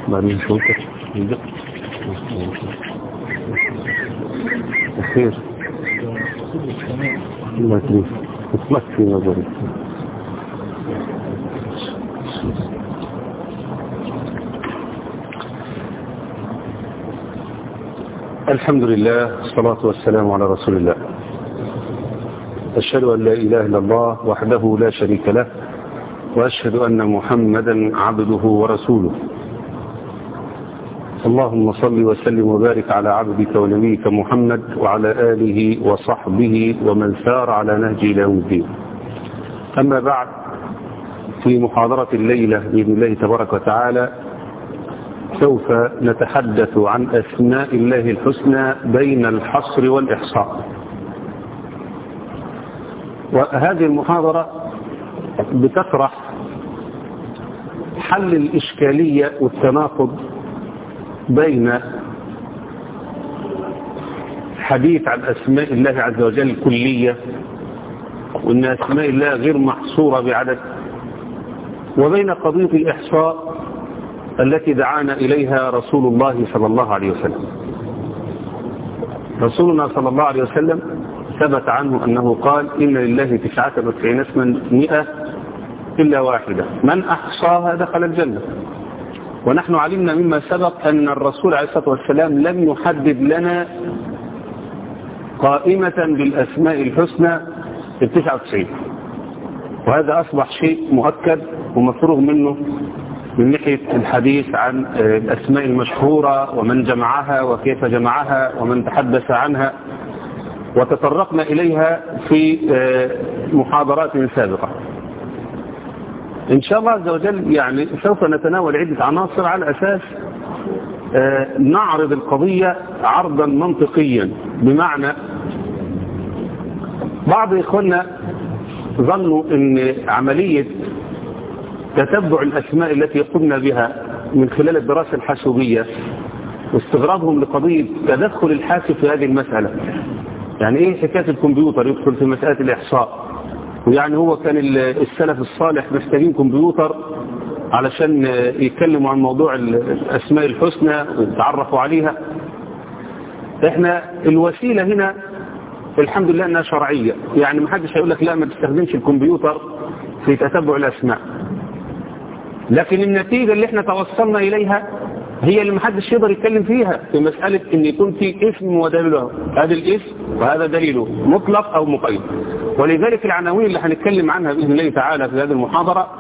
بعدين شو خير الله يكرمك اطلق في نظري الحمد لله والصلاة والسلام على رسول الله أشهد أن لا إله إلا الله وحده لا شريك له وأشهد أن محمدا عبده ورسوله اللهم صل وسلم وبارك على عبدك ونبيك محمد وعلى آله وصحبه ومن سار على نهج إلى يوم الدين أما بعد في محاضرة الليلة بإذن الله تبارك وتعالى سوف نتحدث عن أسماء الله الحسنى بين الحصر والإحصاء وهذه المحاضرة بتطرح حل الإشكالية والتناقض بين حديث عن أسماء الله عز وجل كلية وأن أسماء الله غير محصورة بعدد وبين قضية الإحصاء التي دعانا إليها رسول الله صلى الله عليه وسلم رسولنا صلى الله عليه وسلم ثبت عنه أنه قال إن لله تسعة وتسعين اسما مئة إلا واحدة من أحصاها دخل الجنة ونحن علمنا مما سبق أن الرسول عليه الصلاة والسلام لم يحدد لنا قائمة بالأسماء الحسنى التسعة وتسعين وهذا أصبح شيء مؤكد ومفروغ منه من ناحية الحديث عن الأسماء المشهورة ومن جمعها وكيف جمعها ومن تحدث عنها وتطرقنا إليها في محاضرات سابقة إن شاء الله عز وجل يعني سوف نتناول عدة عناصر على أساس نعرض القضية عرضا منطقيا بمعنى بعض إخواننا ظنوا أن عملية تتبع الأسماء التي قمنا بها من خلال الدراسة الحاسوبية واستغرابهم لقضية تدخل الحاسب في هذه المسألة يعني ايه حكاية الكمبيوتر يدخل في مسألة الإحصاء ويعني هو كان السلف الصالح محتاجين كمبيوتر علشان يتكلموا عن موضوع الأسماء الحسنى ويتعرفوا عليها احنا الوسيلة هنا الحمد لله انها شرعية يعني ما حدش هيقول لك لا ما تستخدمش الكمبيوتر في تتبع الأسماء لكن النتيجة اللي احنا توصلنا إليها هي اللي محدش يقدر يتكلم فيها في مسألة ان يكون في اسم ودليله هذا الاسم وهذا دليله مطلق او مقيد ولذلك العناوين اللي هنتكلم عنها بإذن الله تعالى في هذه المحاضرة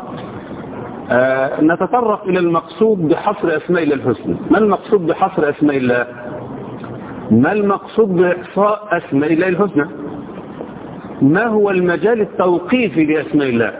آه نتطرق إلى المقصود بحصر أسماء الله الحسنى ما المقصود بحصر أسماء الله ما المقصود بإحصاء أسماء الله الحسنى ما هو المجال التوقيفي لأسماء الله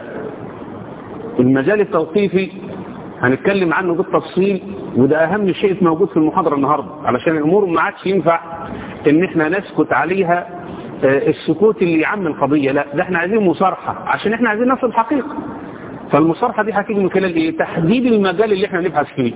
المجال التوقيفي هنتكلم عنه بالتفصيل وده اهم شيء موجود في المحاضرة النهاردة علشان الامور ما عادش ينفع ان احنا نسكت عليها السكوت اللي يعم القضية لا ده احنا عايزين مصارحة عشان احنا عايزين نصل الحقيقة فالمصارحة دي هتيجي من خلال ايه تحديد المجال اللي احنا نبحث فيه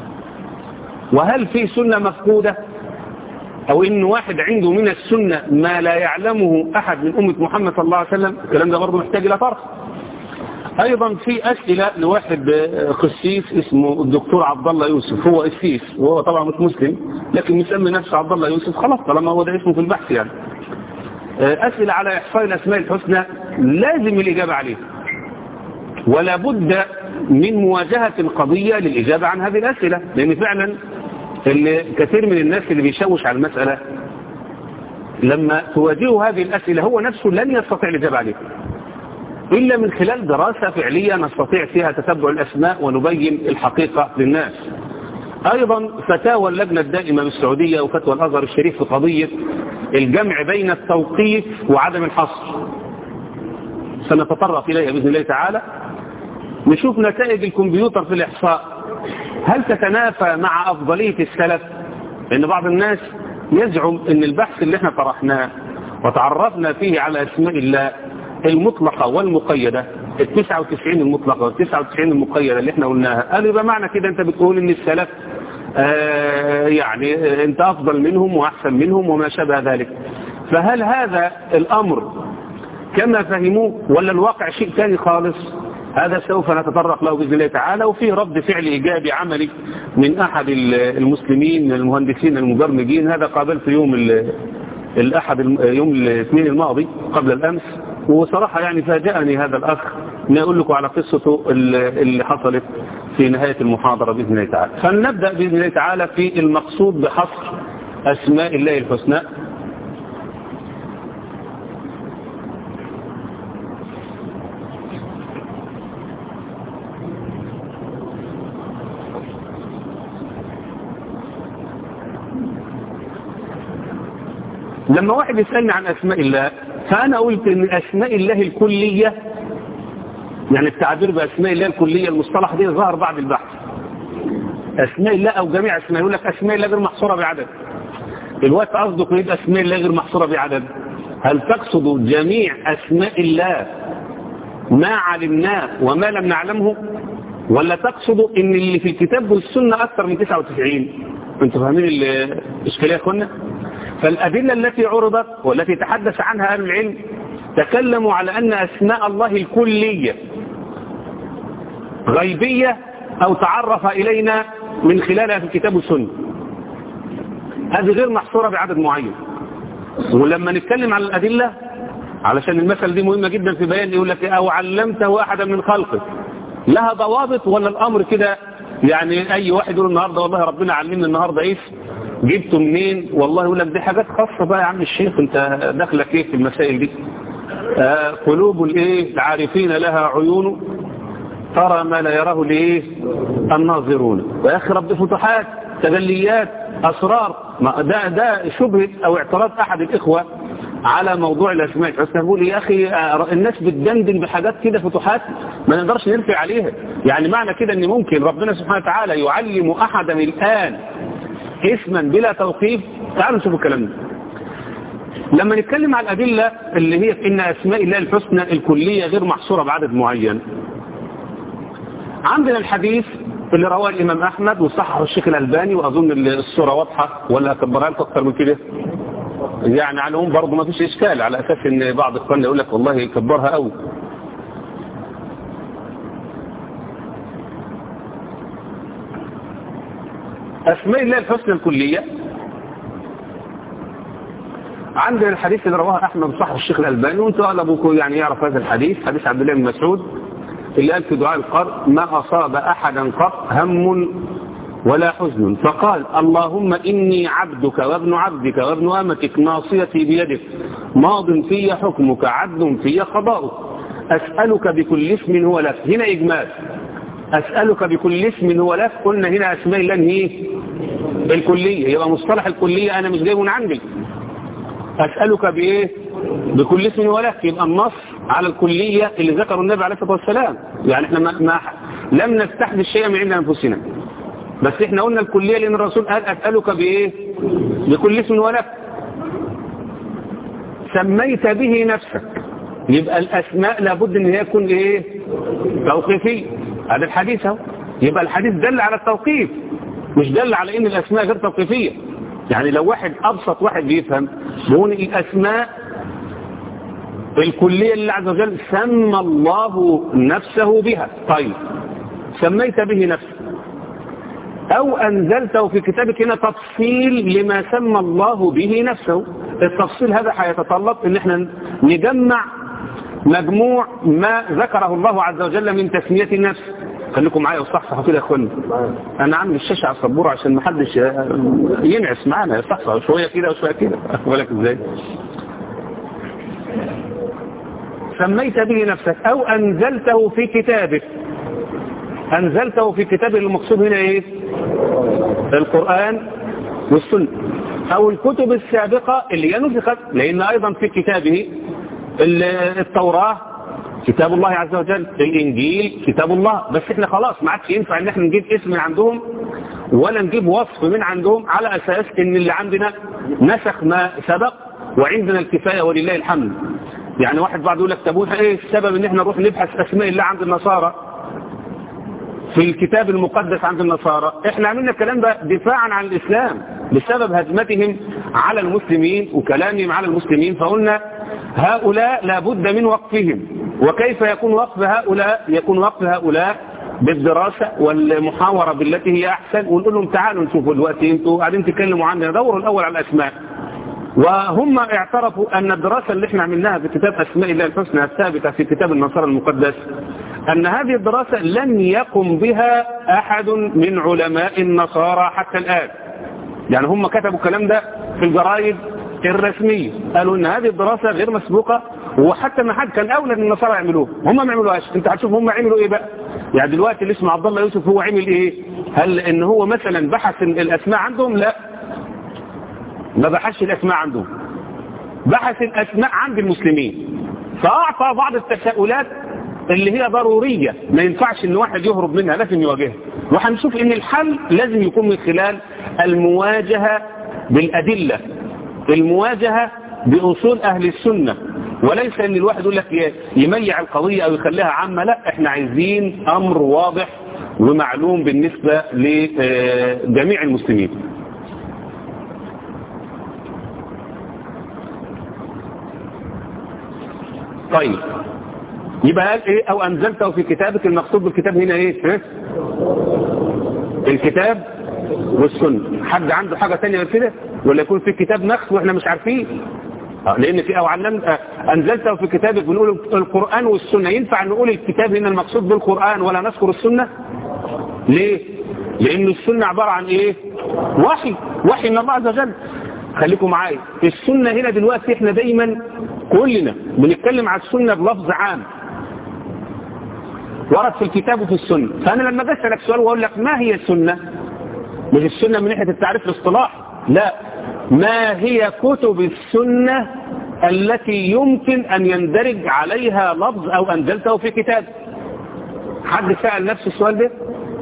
وهل في سنة مفقودة او ان واحد عنده من السنة ما لا يعلمه احد من امة محمد صلى الله عليه وسلم الكلام ده برضه محتاج الى طرح ايضا في اسئلة لواحد قسيس اسمه الدكتور عبد الله يوسف هو قسيس وهو طبعا مش مسلم لكن مسمي نفسه عبد الله يوسف خلاص طالما هو ده اسمه في البحث يعني اسئلة على احصاء الاسماء الحسنى لازم الاجابة عليها ولا بد من مواجهة القضية للاجابة عن هذه الاسئلة لان فعلا اللي كثير من الناس اللي بيشوش على المسألة لما تواجهه هذه الاسئلة هو نفسه لن يستطيع الاجابة عليها إلا من خلال دراسة فعلية نستطيع فيها تتبع الأسماء ونبين الحقيقة للناس أيضا فتاوى اللجنة الدائمة بالسعودية وفتوى الأزهر الشريف في قضية الجمع بين التوقيف وعدم الحصر سنتطرق إليها بإذن الله تعالى نشوف نتائج الكمبيوتر في الإحصاء هل تتنافى مع أفضلية السلف لأن بعض الناس يزعم أن البحث اللي احنا طرحناه وتعرفنا فيه على أسماء الله المطلقة والمقيدة ال 99 المطلقة وال 99 المقيدة اللي احنا قلناها قالوا يبقى معنى كده انت بتقول ان السلف آه يعني آه انت افضل منهم واحسن منهم وما شابه ذلك فهل هذا الامر كما فهموه ولا الواقع شيء ثاني خالص هذا سوف نتطرق له بإذن الله تعالى وفيه رد فعل إيجابي عملي من أحد المسلمين من المهندسين المبرمجين هذا قابلته يوم الأحد يوم الاثنين الماضي قبل الأمس وصراحة يعني فاجأني هذا الأخ أن أقول لكم على قصته اللي حصلت في نهاية المحاضرة بإذن الله تعالى فلنبدأ بإذن الله تعالى في المقصود بحصر أسماء الله الحسنى لما واحد يسألني عن أسماء الله فأنا قلت أن أسماء الله الكلية يعني التعبير بأسماء الله الكلية المصطلح دي ظهر بعد البحث أسماء الله أو جميع أسماء يقول لك أسماء الله غير محصورة بعدد الوقت قصدك يبقى أسماء الله غير محصورة بعدد هل تقصد جميع أسماء الله ما علمناه وما لم نعلمه ولا تقصد ان اللي في الكتاب والسنة أكثر من 99 انتوا فاهمين الإشكالية يا أخوانا فالأدلة التي عرضت والتي تحدث عنها أهل العلم تكلموا على أن أسماء الله الكلية غيبية أو تعرف إلينا من خلالها في الكتاب والسنة هذه غير محصورة بعدد معين ولما نتكلم على الأدلة علشان المثل دي مهمة جدا في بيان يقول لك أو علمته أحدا من خلقك لها ضوابط ولا الأمر كده يعني أي واحد يقول النهاردة والله ربنا علمنا النهاردة إيه جبته منين والله يقول لك دي حاجات خاصة بقى يا عم الشيخ انت دخلك ايه في المسائل دي آه قلوب الايه العارفين لها عيون ترى ما لا يراه الايه الناظرون ويا رب فتوحات تجليات اسرار ما ده ده شبهه او اعتراض احد الاخوه على موضوع الاسماء الحسنى بيقول يا اخي الناس بتدندن بحاجات كده فتوحات ما نقدرش نرفع عليها يعني معنى كده ان ممكن ربنا سبحانه وتعالى يعلم احدا الان اسما بلا توقيف تعالوا نشوفوا الكلام ده لما نتكلم على الأدلة اللي هي في إن أسماء الله الحسنى الكلية غير محصورة بعدد معين عندنا الحديث اللي رواه الإمام أحمد وصححه الشيخ الألباني وأظن الصورة واضحة ولا أكبرها لكم أكثر من كده يعني عليهم برضه ما فيش إشكال على أساس إن بعض القرن يقول لك والله يكبرها قوي أسماء الله الحسنى الكلية عندنا الحديث اللي رواه أحمد صح الشيخ الألباني وانتوا أغلبكم يعني يعرف هذا الحديث حديث عبد الله بن مسعود اللي قال في دعاء القرء ما أصاب أحدا قط هم ولا حزن فقال اللهم إني عبدك وابن عبدك وابن أمتك ناصيتي بيدك ماض في حكمك عدل في قضاؤك أسألك بكل اسم هو لك هنا إجمال أسألك بكل اسم هو لك قلنا هنا أسماء الله هي الكلية يبقى مصطلح الكلية أنا مش جايبه من عندي أسألك بإيه بكل اسم هو لك يبقى النص على الكلية اللي ذكره النبي عليه الصلاة والسلام يعني احنا ما, ما لم نستحدث شيئا من عند أنفسنا بس احنا قلنا الكلية لأن الرسول قال أسألك بإيه بكل اسم هو لك سميت به نفسك يبقى الأسماء لابد ان هي تكون ايه توقيفية هذا الحديث اهو يبقى الحديث دل على التوقيف مش دل على ان الاسماء غير توقيفية يعني لو واحد ابسط واحد بيفهم بيقول الاسماء الكلية لله عز وجل سمى الله نفسه بها طيب سميت به نفسك او انزلته في كتابك هنا تفصيل لما سمى الله به نفسه التفصيل هذا هيتطلب ان احنا نجمع مجموع ما ذكره الله عز وجل من تسمية النفس خليكم معايا وصحصحوا كده يا اخوانا انا عامل الشاشة على السبورة عشان ما حدش ينعس معانا يصحصح شوية كده وشوية كده بالك ازاي سميت به نفسك او انزلته في كتابك انزلته في كتابه المقصود هنا ايه القرآن والسنة او الكتب السابقة اللي هي نسخت لان ايضا في كتابه التوراة كتاب الله عز وجل الانجيل كتاب الله بس احنا خلاص ما عادش ينفع ان احنا نجيب اسم من عندهم ولا نجيب وصف من عندهم على اساس ان اللي عندنا نسخ ما سبق وعندنا الكفاية ولله الحمد يعني واحد بعد يقول لك طب ايه السبب ان احنا نروح نبحث اسماء الله عند النصارى في الكتاب المقدس عند النصارى احنا عملنا الكلام ده دفاعا عن الاسلام بسبب هجمتهم على المسلمين وكلامهم على المسلمين فقلنا هؤلاء لابد من وقفهم وكيف يكون وقف هؤلاء يكون وقف هؤلاء بالدراسة والمحاورة بالتي هي أحسن ونقول لهم تعالوا نشوفوا دلوقتي انتوا قاعدين تتكلموا عننا دوروا الأول على الأسماء وهم اعترفوا أن الدراسة اللي احنا عملناها في كتاب أسماء الله الحسنى الثابتة في كتاب النصارى المقدس أن هذه الدراسة لم يقم بها أحد من علماء النصارى حتى الآن يعني هم كتبوا الكلام ده في الجرايد الرسمية قالوا ان هذه الدراسة غير مسبوقة وحتى ما حد كان اولى ان النصارى يعملوها هم ما عملوهاش انت هتشوف هم عملوا ايه بقى يعني دلوقتي اللي اسمه عبد الله يوسف هو عمل ايه هل ان هو مثلا بحث الاسماء عندهم لا ما بحثش الاسماء عندهم بحث الاسماء عند المسلمين فاعطى بعض التساؤلات اللي هي ضرورية ما ينفعش ان واحد يهرب منها لازم يواجهها وهنشوف ان الحل لازم يكون من خلال المواجهة بالادلة المواجهة بأصول أهل السنة وليس أن الواحد يقول لك يميع القضية أو يخليها عامة لا احنا عايزين أمر واضح ومعلوم بالنسبة لجميع المسلمين طيب يبقى قال ايه او انزلته في كتابك المقصود بالكتاب هنا ايه ها؟ الكتاب والسنة حد عنده حاجة تانية غير كده ولا يكون في كتاب نقص واحنا مش عارفين لان في او علمت انزلته في كتابك بنقول القرآن والسنة ينفع نقول الكتاب هنا المقصود بالقرآن ولا نذكر السنة ليه لان السنة عبارة عن ايه وحي وحي من الله عز وجل خليكم معايا السنة هنا دلوقتي احنا دايما كلنا بنتكلم على السنة بلفظ عام ورد في الكتاب وفي السنة فأنا لما بسألك سؤال وأقول لك ما هي السنة مش السنة من ناحية التعريف الاصطلاح لا ما هي كتب السنة التي يمكن أن يندرج عليها لفظ أو أنزلته في كتاب حد سأل نفس السؤال ده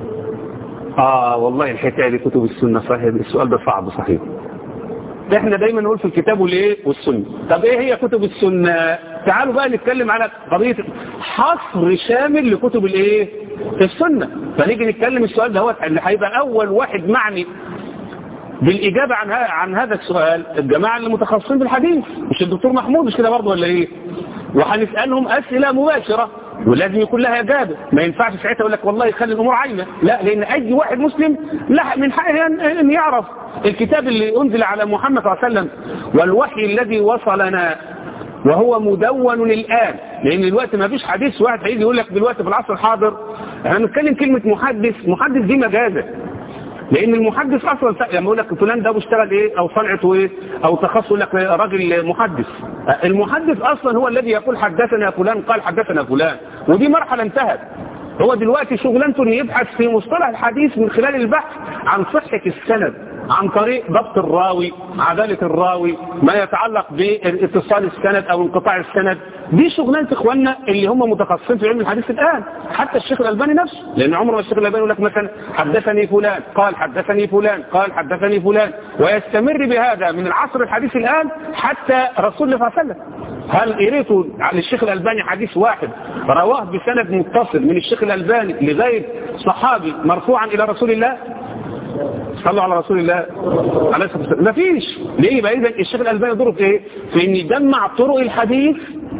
آه والله الحكاية دي كتب السنة صحيح السؤال ده صعب صحيح احنا دايما نقول في الكتاب والايه والسنه طب ايه هي كتب السنه تعالوا بقى نتكلم على قضيه حصر شامل لكتب الايه السنه فنيجي نتكلم السؤال ده هو اللي هيبقى اول واحد معني بالاجابه عن عن هذا السؤال الجماعه اللي متخصصين بالحديث مش الدكتور محمود مش كده برضه ولا ايه وهنسالهم اسئله مباشره ولازم يكون لها اجابه ما ينفعش ساعتها يقول لك والله خلي الامور عايمه لا لان اي واحد مسلم لا من حقه ان يعرف الكتاب اللي انزل على محمد صلى الله عليه وسلم والوحي الذي وصلنا وهو مدون الان لان دلوقتي ما فيش حديث واحد هيجي يقول لك دلوقتي في العصر الحاضر احنا بنتكلم كلمه محدث محدث دي مجازه لان المحدث اصلا لما يقول لك فلان ده بيشتغل ايه او صنعته ايه او تخصص يقول لك راجل محدث المحدث اصلا هو الذي يقول حدثنا فلان قال حدثنا فلان ودي مرحله انتهت هو دلوقتي شغلانته انه يبحث في مصطلح الحديث من خلال البحث عن صحه السند عن طريق ضبط الراوي عدالة الراوي ما يتعلق باتصال السند او انقطاع السند دي شغلانه اخواننا اللي هم متخصصين في علم الحديث الان حتى الشيخ الالباني نفسه لان عمره ما الشيخ الالباني يقول لك مثلا حدثني فلان قال حدثني فلان قال حدثني فلان ويستمر بهذا من العصر الحديث الان حتى رسول الله صلى الله عليه وسلم هل قريتوا عن الشيخ الألباني حديث واحد رواه بسند متصل من الشيخ الألباني لغير صحابي مرفوعا إلى رسول الله صلوا على رسول الله عليه الصلاة والسلام مفيش ليه يبقى إذا الشيخ الألباني دوره في إيه؟ في إن يجمع طرق الحديث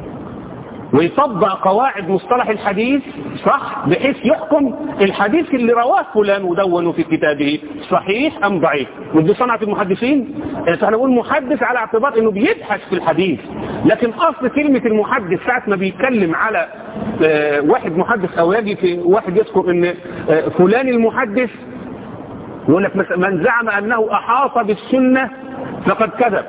ويطبق قواعد مصطلح الحديث صح بحيث يحكم الحديث اللي رواه فلان ودونه في كتابه صحيح أم ضعيف ودي صنعة المحدثين فاحنا نقول محدث على اعتبار انه بيبحث في الحديث لكن اصل كلمة المحدث ساعة ما بيتكلم على واحد محدث او يجي في واحد يذكر ان فلان المحدث يقول لك من زعم انه احاط بالسنة فقد كذب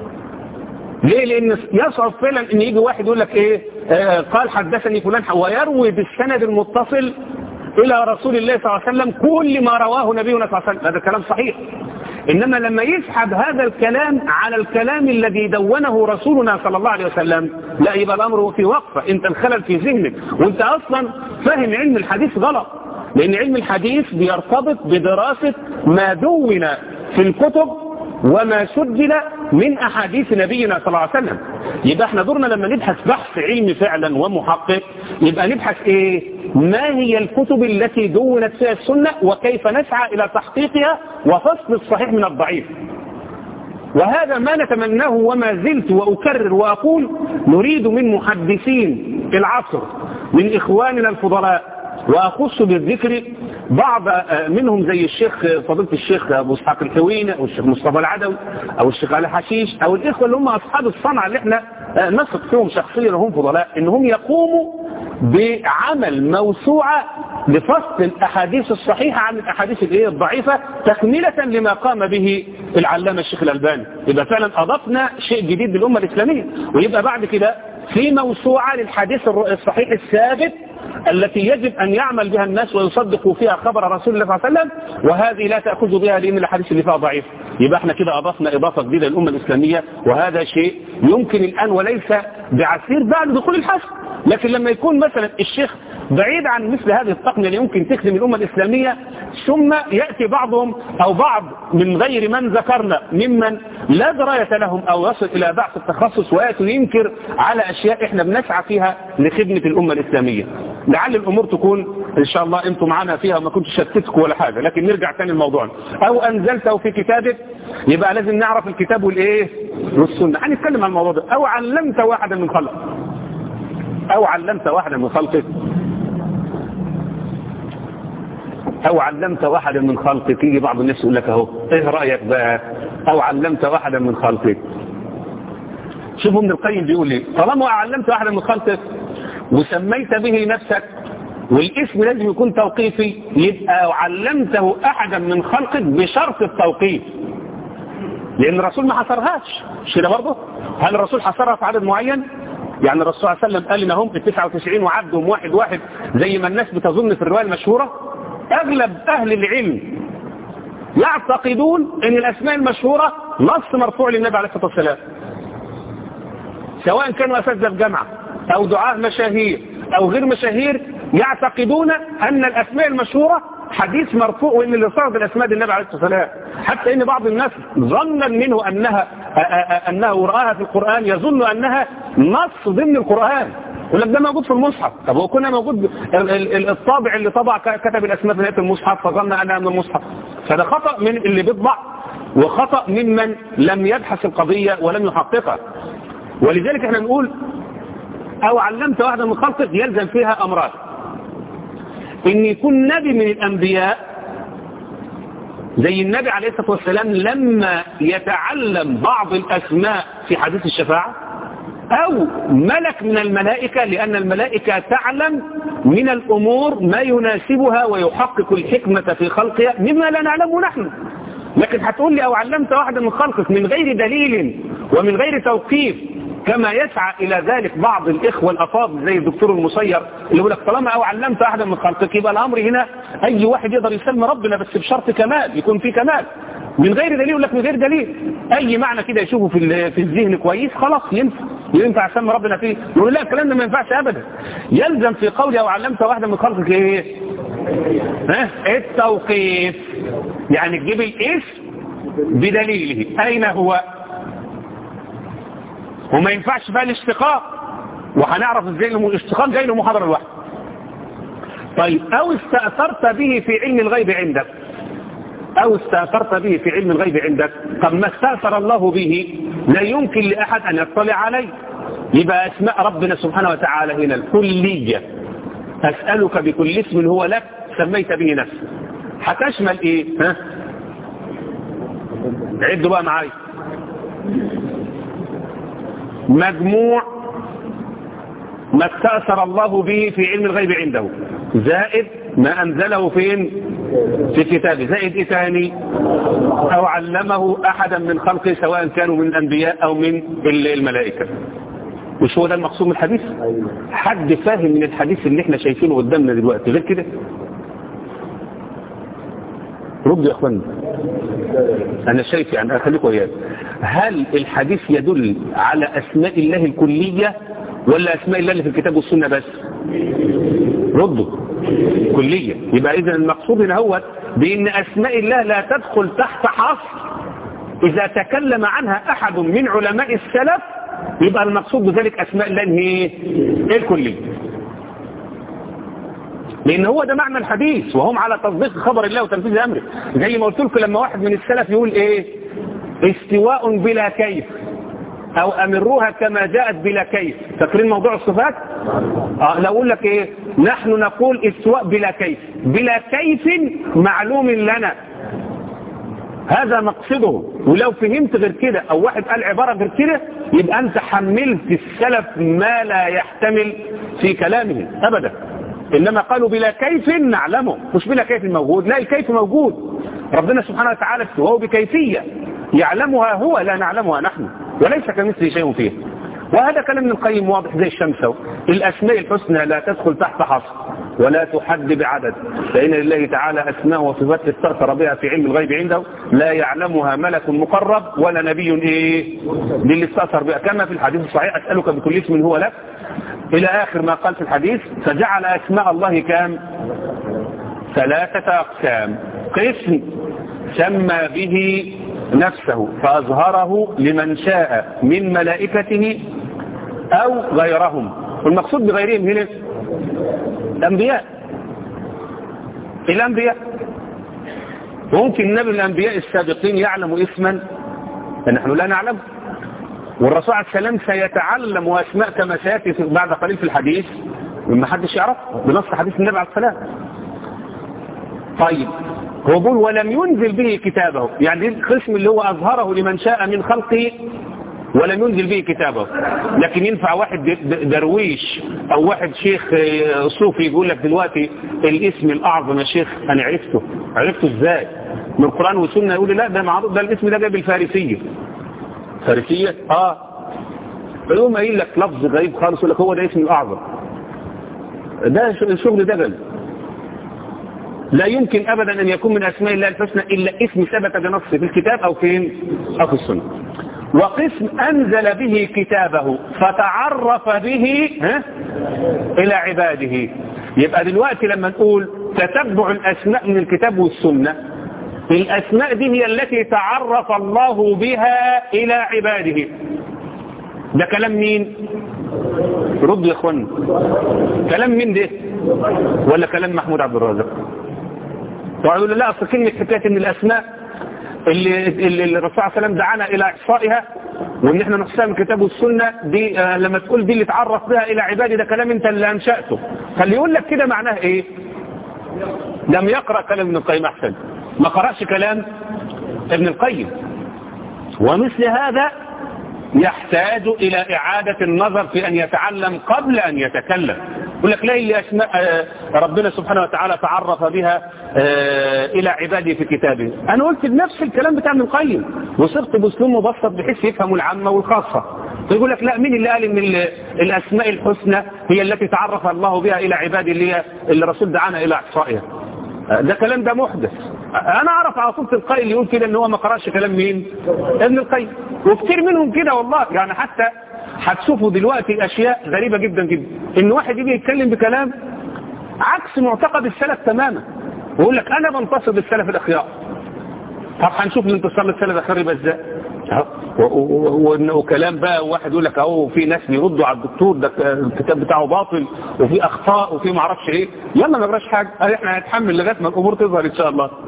ليه لان يصعب فعلا ان يجي واحد يقول لك ايه آه قال حدثني فلان ويروي بالسند المتصل الى رسول الله صلى الله عليه وسلم كل ما رواه نبينا صلى الله عليه وسلم هذا كلام صحيح انما لما يسحب هذا الكلام على الكلام الذي دونه رسولنا صلى الله عليه وسلم لا يبقى الامر في وقفه انت الخلل في ذهنك وانت اصلا فاهم علم الحديث غلط لان علم الحديث بيرتبط بدراسه ما دون في الكتب وما سجل من أحاديث نبينا صلى الله عليه وسلم يبقى احنا دورنا لما نبحث بحث علمي فعلا ومحقق يبقى نبحث ايه ما هي الكتب التي دونت فيها السنة وكيف نسعى إلى تحقيقها وفصل الصحيح من الضعيف وهذا ما نتمناه وما زلت وأكرر وأقول نريد من محدثين العصر من إخواننا الفضلاء وأخص بالذكر بعض منهم زي الشيخ فضيلة الشيخ أبو اسحاق الحويني أو الشيخ مصطفى العدوي أو الشيخ علي حشيش أو الإخوة اللي هم أصحاب الصنعة اللي احنا نثق فيهم شخصيا وهم فضلاء إنهم يقوموا بعمل موسوعة لفصل الأحاديث الصحيحة عن الأحاديث الايه الضعيفة تكملة لما قام به العلامة الشيخ الألباني يبقى فعلا أضفنا شيء جديد للأمة الإسلامية ويبقى بعد كده في موسوعة للحديث الصحيح الثابت التي يجب أن يعمل بها الناس ويصدقوا فيها خبر رسول الله صلى الله عليه وسلم وهذه لا تأخذ بها لأن الحديث اللي فيها ضعيف يبقى احنا كده أضفنا إضافة جديدة للأمة الإسلامية وهذا شيء يمكن الآن وليس بعسير بعد دخول الحشد لكن لما يكون مثلا الشيخ بعيد عن مثل هذه التقنية اللي يمكن تخدم الأمة الإسلامية ثم يأتي بعضهم أو بعض من غير من ذكرنا ممن لا دراية لهم أو يصل إلى بعض التخصص ويأتي ينكر على أشياء إحنا بنسعى فيها لخدمة الأمة الإسلامية لعل الأمور تكون إن شاء الله أنتم معنا فيها وما كنتش شتتكم ولا حاجة لكن نرجع تاني الموضوع أو أنزلته في كتابك يبقى لازم نعرف الكتاب والإيه والسنة هنتكلم عن الموضوع ده أو علمت واحدا من خلقك أو علمت واحدا من خلقك أو علمت واحدا من خلقك يجي بعض الناس يقول لك أهو إيه رأيك بقى أو علمت واحدا من خلقك شوفوا ابن القيم بيقول لي طالما علمت واحدا من خلقك وسميت به نفسك والاسم لازم يكون توقيفي يبقى علمته أحدا من خلقك بشرط التوقيف لأن الرسول ما حصرهاش مش كده برضه هل الرسول حصرها في عدد معين يعني الرسول صلى الله عليه وسلم قال لنا هم في 99 وعدهم واحد واحد زي ما الناس بتظن في الرواية المشهورة أغلب أهل العلم يعتقدون أن الأسماء المشهورة نص مرفوع للنبي عليه الصلاة والسلام سواء كانوا أساتذة الجامعة أو دعاة مشاهير أو غير مشاهير يعتقدون أن الأسماء المشهورة حديث مرفوع وان اللي صارت الاسماء دي النبي عليه الصلاه والسلام حتى ان بعض الناس ظنا منه انها انه راها في القران يظن انها نص ضمن القران يقول لك ده موجود في المصحف طب هو كنا موجود الطابع اللي طبع كتب الاسماء في نهايه المصحف فظن انها من المصحف فده خطا من اللي بيطبع وخطا ممن لم يبحث القضيه ولم يحققها ولذلك احنا نقول او علمت واحدا من خلقك يلزم فيها امران ان يكون نبي من الانبياء زي النبي عليه الصلاة والسلام لما يتعلم بعض الاسماء في حديث الشفاعة او ملك من الملائكة لان الملائكة تعلم من الامور ما يناسبها ويحقق الحكمة في خلقها مما لا نعلمه نحن لكن هتقول لي او علمت واحدا من خلقك من غير دليل ومن غير توقيف كما يسعى إلى ذلك بعض الإخوة الأفاضل زي الدكتور المسير اللي يقول لك طالما أو علمت أحدا من خلقك يبقى الأمر هنا أي واحد يقدر يسمي ربنا بس بشرط كمال يكون في كمال من غير دليل يقول لك من غير دليل أي معنى كده يشوفه في في الذهن كويس خلاص ينفع ينفع يسمي ربنا فيه يقول لا الكلام ده ما ينفعش أبدا يلزم في قولي أو علمت واحدا من خلقك إيه ها التوقيف يعني تجيب الاسم بدليله أين هو وما ينفعش بقى الاشتقاق وهنعرف ازاي الاشتقاق جاي له محاضره لوحده طيب او استاثرت به في علم الغيب عندك او استاثرت به في علم الغيب عندك طب ما استاثر الله به لا يمكن لاحد ان يطلع عليه يبقى اسماء ربنا سبحانه وتعالى هنا الكليه اسالك بكل اسم هو لك سميت به نفسك هتشمل ايه ها عدوا بقى معايا مجموع ما استأثر الله به في علم الغيب عنده زائد ما أنزله فين في كتابه زائد إيه تاني أو علمه أحدا من خلقه سواء كانوا من الأنبياء أو من الملائكة مش هو ده المقصود من الحديث حد فاهم من الحديث اللي احنا شايفينه قدامنا دلوقتي غير كده ردوا يا اخوانا انا شايف يعني اخليكم وياك هل الحديث يدل على اسماء الله الكلية ولا اسماء الله اللي في الكتاب والسنة بس ردوا كلية يبقى اذا المقصود هنا هو بان اسماء الله لا تدخل تحت حصر اذا تكلم عنها احد من علماء السلف يبقى المقصود بذلك اسماء الله هي الكلية لان هو ده معنى الحديث وهم على تصديق خبر الله وتنفيذ امره زي ما قلت لكم لما واحد من السلف يقول ايه استواء بلا كيف او امروها كما جاءت بلا كيف فاكرين موضوع الصفات آه لو اقول لك ايه نحن نقول استواء بلا كيف بلا كيف معلوم لنا هذا مقصده ولو فهمت غير كده او واحد قال عبارة غير كده يبقى انت حملت السلف ما لا يحتمل في كلامه ابدا انما قالوا بلا كيف نعلمه مش بلا كيف موجود لا الكيف موجود ربنا سبحانه وتعالى استواه بكيفية يعلمها هو لا نعلمها نحن وليس كمثله شيء فيه وهذا كلام ابن القيم واضح زي الشمس الاسماء الحسنى لا تدخل تحت حصر ولا تحد بعدد فإن لله تعالى أسماء وصفات استأثر بها في علم الغيب عنده لا يعلمها ملك مقرب ولا نبي إيه للي استأثر بها كما في الحديث الصحيح أسألك بكل اسم هو لك إلى آخر ما قال في الحديث فجعل أسماء الله كام ثلاثة أقسام قسم سمى به نفسه فأظهره لمن شاء من ملائكته أو غيرهم والمقصود بغيرهم هنا الأنبياء الأنبياء ممكن النبي الأنبياء السابقين يعلموا اسما نحن لا نعلم والرسول عليه السلام سيتعلم أسماء كما سيأتي بعد قليل في الحديث مما حدش يعرف بنص حديث النبي عليه السلام طيب هو بيقول ولم ينزل به كتابه يعني القسم اللي هو أظهره لمن شاء من خلقه ولم ينزل به كتابه لكن ينفع واحد درويش او واحد شيخ صوفي يقول لك دلوقتي الاسم الاعظم يا شيخ انا عرفته عرفته ازاي من القرآن والسنة يقول لي لا ده معروف ده الاسم ده جاي بالفارسية فارسية اه فيقوم قايل لك لفظ غريب خالص يقول لك هو ده اسم الاعظم ده الشغل دجل لا يمكن ابدا ان يكون من اسماء الله الحسنى الا اسم ثبت بنص في الكتاب او فين او في السنه وقسم أنزل به كتابه فتعرف به ها إلى عباده يبقى دلوقتي لما نقول تتبع الأسماء من الكتاب والسنة الأسماء دي هي التي تعرف الله بها إلى عباده ده كلام مين رد يا اخوانا كلام مين ده ولا كلام محمود عبد الرازق ويقول لا اصل كلمه حكايه ان الاسماء اللي, اللي الرسول عليه السلام دعانا الى احصائها وان احنا نحصيها من الكتاب والسنه دي آه لما تقول دي اللي تعرف بها الى عبادي ده كلام انت اللي انشاته فاللي يقول لك كده معناه ايه لم يقرا كلام ابن القيم احسن ما قراش كلام ابن القيم ومثل هذا يحتاج إلى إعادة النظر في أن يتعلم قبل أن يتكلم يقول لك لا اللي أسماء ربنا سبحانه وتعالى تعرف بها إلى عباده في كتابه أنا قلت بنفس الكلام بتاع ابن القيم وصرت بأسلوب مبسط بحيث يفهموا العامة والخاصة يقول لك لا مين اللي قال ان الأسماء الحسنى هي التي تعرف الله بها إلى عباده اللي هي اللي الرسول دعانا إلى إحصائها ده كلام ده محدث انا اعرف على صوت القائل اللي يقول كده ان هو ما قراش كلام مين ابن القيم وكتير منهم كده والله يعني حتى هتشوفوا دلوقتي اشياء غريبة جدا جدا ان واحد يجي يتكلم بكلام عكس معتقد السلف تماما ويقول لك انا بنتصر بالسلف الاخيار طب هنشوف الانتصار للسلف الاخيار يبقى ازاي وكلام بقى واحد يقول لك اهو في ناس بيردوا على الدكتور ده الكتاب بتاعه باطل وفي اخطاء وفي ما اعرفش ايه يلا ما نقراش حاجه احنا هنتحمل لغايه ما الامور تظهر ان شاء الله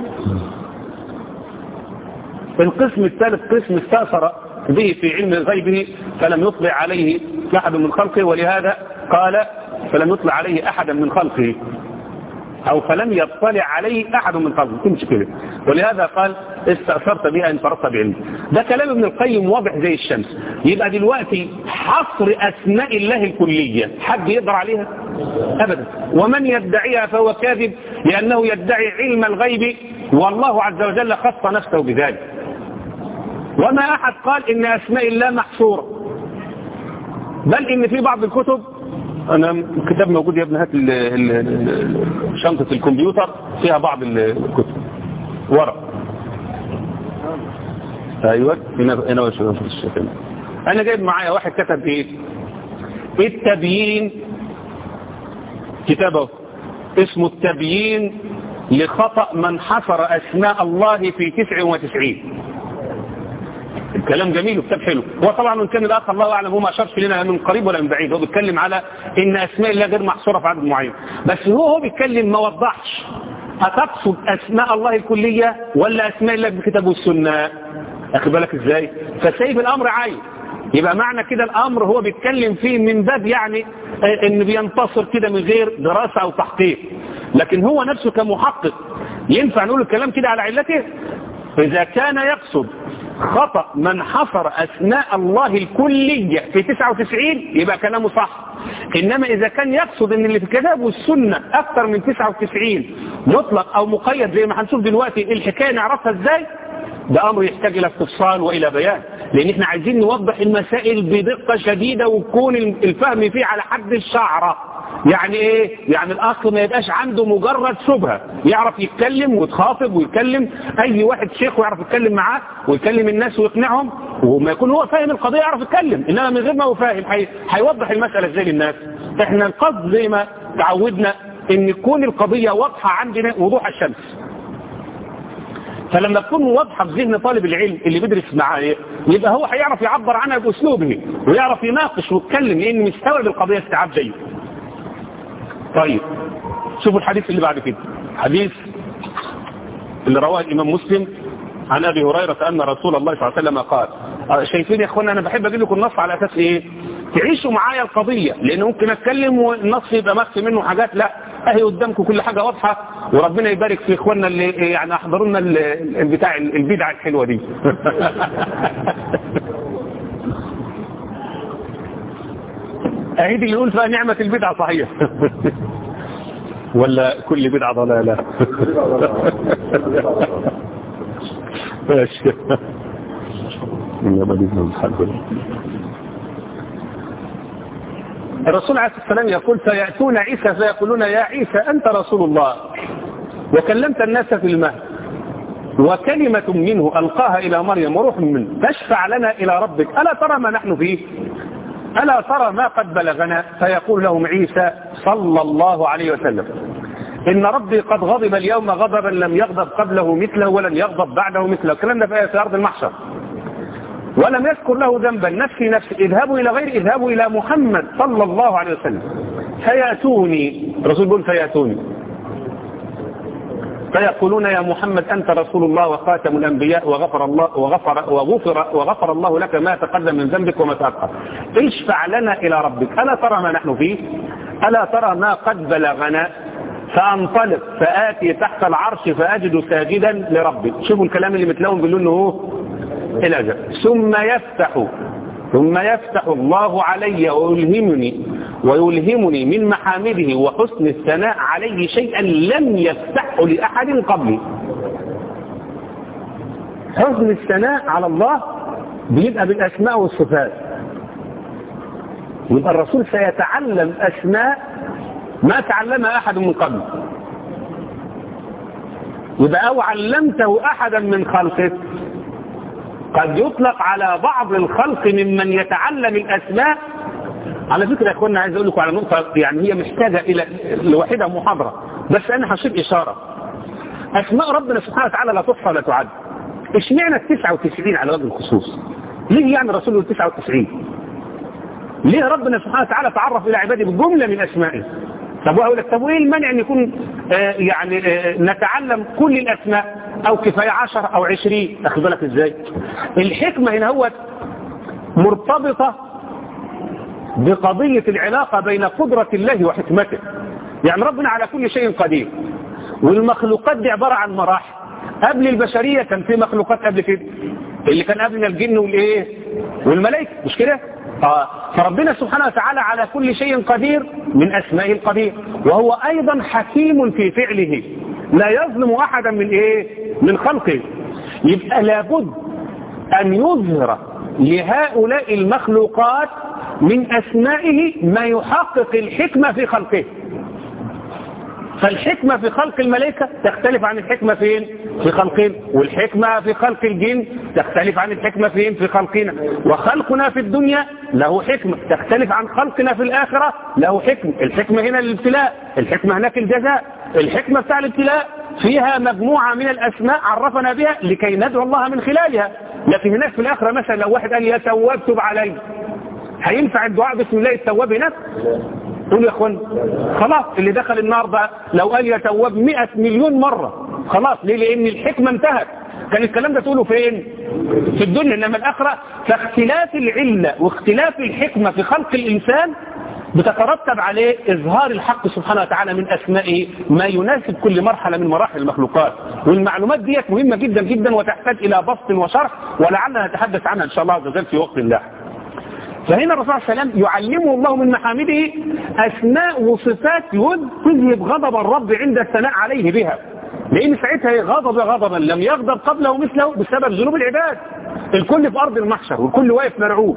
القسم الثالث قسم استاثر به في علم غيبه فلم يطلع عليه احد من خلقه ولهذا قال فلم يطلع عليه احدا من خلقه او فلم يطلع عليه احد من خلقه تمشي كده ولهذا قال استأثرت بها ان فرطت بعلمي ده كلام ابن القيم واضح زي الشمس يبقى دلوقتي حصر اسماء الله الكلية حد يقدر عليها ابدا ومن يدعيها فهو كاذب لانه يدعي علم الغيب والله عز وجل خص نفسه بذلك وما احد قال ان اسماء الله محصورة بل ان في بعض الكتب انا الكتاب موجود يا ابن هات شنطة الكمبيوتر فيها بعض الكتب ورق ايوه هنا هنا الشيخ انا جايب معايا واحد كتب ايه التبيين كتابه اسمه التبيين لخطأ من حصر اسماء الله في 99 الكلام جميل وكتاب حلو هو طبعا ان كان الاخ الله اعلم هو ما اشارش لنا من قريب ولا من بعيد هو بيتكلم على ان اسماء الله غير محصوره في عدد معين بس هو هو بيتكلم ما وضحش هتقصد اسماء الله الكليه ولا اسماء الله بالكتاب والسنه اخد بالك ازاي فسايب الامر عايم يبقى معنى كده الامر هو بيتكلم فيه من باب يعني ان بينتصر كده من غير دراسة او تحقيق لكن هو نفسه كمحقق ينفع نقول الكلام كده على علته اذا كان يقصد خطأ من حصر أسماء الله الكلية في 99 يبقى كلامه صح إنما إذا كان يقصد أن اللي في الكتاب والسنة أكثر من 99 مطلق أو مقيد زي ما هنشوف دلوقتي الحكاية نعرفها إزاي ده أمر يحتاج إلى استفصال وإلى بيان لأن إحنا عايزين نوضح المسائل بدقة شديدة ويكون الفهم فيه على حد الشعرة يعني ايه يعني الاخ ما يبقاش عنده مجرد شبهه يعرف يتكلم ويتخاطب ويتكلم اي واحد شيخ ويعرف يتكلم معاه ويكلم الناس ويقنعهم وما يكون هو فاهم القضيه يعرف يتكلم انما من غير ما هو فاهم هيوضح المساله ازاي للناس احنا القصد زي ما تعودنا ان تكون القضيه واضحه عندنا وضوح الشمس فلما تكون واضحه في ذهن طالب العلم اللي بيدرس معاه يبقى هو هيعرف يعبر عنها باسلوبه ويعرف يناقش ويتكلم لان مستوعب القضيه استيعاب جيد طيب شوفوا الحديث اللي بعد كده حديث اللي رواه الإمام مسلم عن أبي هريرة أن رسول الله صلى الله عليه وسلم قال شايفين يا أخوانا أنا بحب أجيب لكم النص على أساس إيه تعيشوا معايا القضية لأن ممكن أتكلم والنص يبقى مخفي منه حاجات لا أهي قدامكم كل حاجة واضحة وربنا يبارك في إخواننا اللي يعني أحضروا لنا البتاع البدعة الحلوة دي أهيدي اللي يقول فيها نعمة البدعة صحيح ولا كل بدعة ضلالة ماشي الرسول عليه الصلاة والسلام يقول فيأتون عيسى فيقولون يا عيسى أنت رسول الله وكلمت الناس في المهد وكلمة منه ألقاها إلى مريم وروح منه تشفع لنا إلى ربك ألا ترى ما نحن فيه ألا ترى ما قد بلغنا فيقول لهم عيسى صلى الله عليه وسلم إن ربي قد غضب اليوم غضبا لم يغضب قبله مثله ولن يغضب بعده مثله الكلام ده في أرض المحشر ولم يذكر له ذنبا نفسي نفسي اذهبوا إلى غير اذهبوا إلى محمد صلى الله عليه وسلم فيأتوني الرسول يقول فيأتوني فيقولون يا محمد أنت رسول الله وخاتم الأنبياء وغفر الله وغفر وغفر وغفر الله لك ما تقدم من ذنبك وما تأخر اشفع لنا إلى ربك ألا ترى ما نحن فيه ألا ترى ما قد بلغنا فأنطلق فآتي تحت العرش فأجد ساجدا لربي شوفوا الكلام اللي متلون بيقولوا انه هو الأجل ثم يفتح ثم يفتح الله علي ويلهمني ويلهمني من محامده وحسن الثناء عليه شيئا لم يفتحه لأحد قبلي حسن الثناء على الله بيبقى بالأسماء والصفات يبقى الرسول سيتعلم أسماء ما تعلمها أحد من قبل يبقى أو علمته أحدا من خلقه قد يطلق على بعض الخلق ممن يتعلم الأسماء على فكرة يا اخوانا عايز اقول لكم على نقطة يعني هي محتاجة الى لوحدها محاضرة بس انا هشير اشارة اسماء ربنا سبحانه وتعالى لا تحصى ولا تعد اشمعنى ال 99 على وجه الخصوص ليه يعني الرسول ال 99 ليه ربنا سبحانه وتعالى تعرف الى عباده بجملة من اسمائه طب وأقول لك طب وايه المانع ان يكون آه يعني آه نتعلم كل الاسماء او كفاية عشر او عشرين اخد بالك ازاي الحكمة هنا هو مرتبطة بقضية العلاقة بين قدرة الله وحكمته يعني ربنا على كل شيء قدير والمخلوقات دي عبارة عن مراحل قبل البشرية كان في مخلوقات قبل كده اللي كان قبلنا الجن والايه والملائكة مش كده آه. فربنا سبحانه وتعالى على كل شيء قدير من أسمائه القدير وهو أيضا حكيم في فعله لا يظلم أحدا من إيه من خلقه يبقى لابد أن يظهر لهؤلاء المخلوقات من أسمائه ما يحقق الحكمة في خلقه فالحكمة في خلق الملائكة تختلف عن الحكمة فين في خلقنا والحكمة في خلق الجن تختلف عن الحكمة فين في خلقنا وخلقنا في الدنيا له حكمة تختلف عن خلقنا في الآخرة له حكمة الحكمة هنا الابتلاء الحكمة هناك الجزاء الحكمة بتاع الابتلاء فيها مجموعة من الأسماء عرفنا بها لكي ندعو الله من خلالها لكن هناك في الآخرة مثلا لو واحد قال يا تواب تب علي هينفع الدعاء بسم الله التواب هناك قول يا اخوان خلاص اللي دخل النار بقى لو قال يا تواب 100 مليون مرة خلاص ليه لان الحكمة انتهت كان الكلام ده تقوله فين في الدنيا انما الاخره فاختلاف العله واختلاف الحكمه في خلق الانسان بتترتب عليه إظهار الحق سبحانه وتعالى من أسمائه ما يناسب كل مرحلة من مراحل المخلوقات والمعلومات ديت مهمة جدا جدا وتحتاج إلى بسط وشرح ولعلنا نتحدث عنها إن شاء الله عز وجل في وقت لاحق فهنا الرسول صلى الله عليه وسلم يعلمه الله من محامده أسماء وصفات تذهب غضب الرب عند الثناء عليه بها لأن ساعتها غضب غضبا لم يغضب قبله مثله بسبب ذنوب العباد الكل في أرض المحشر والكل واقف مرعوب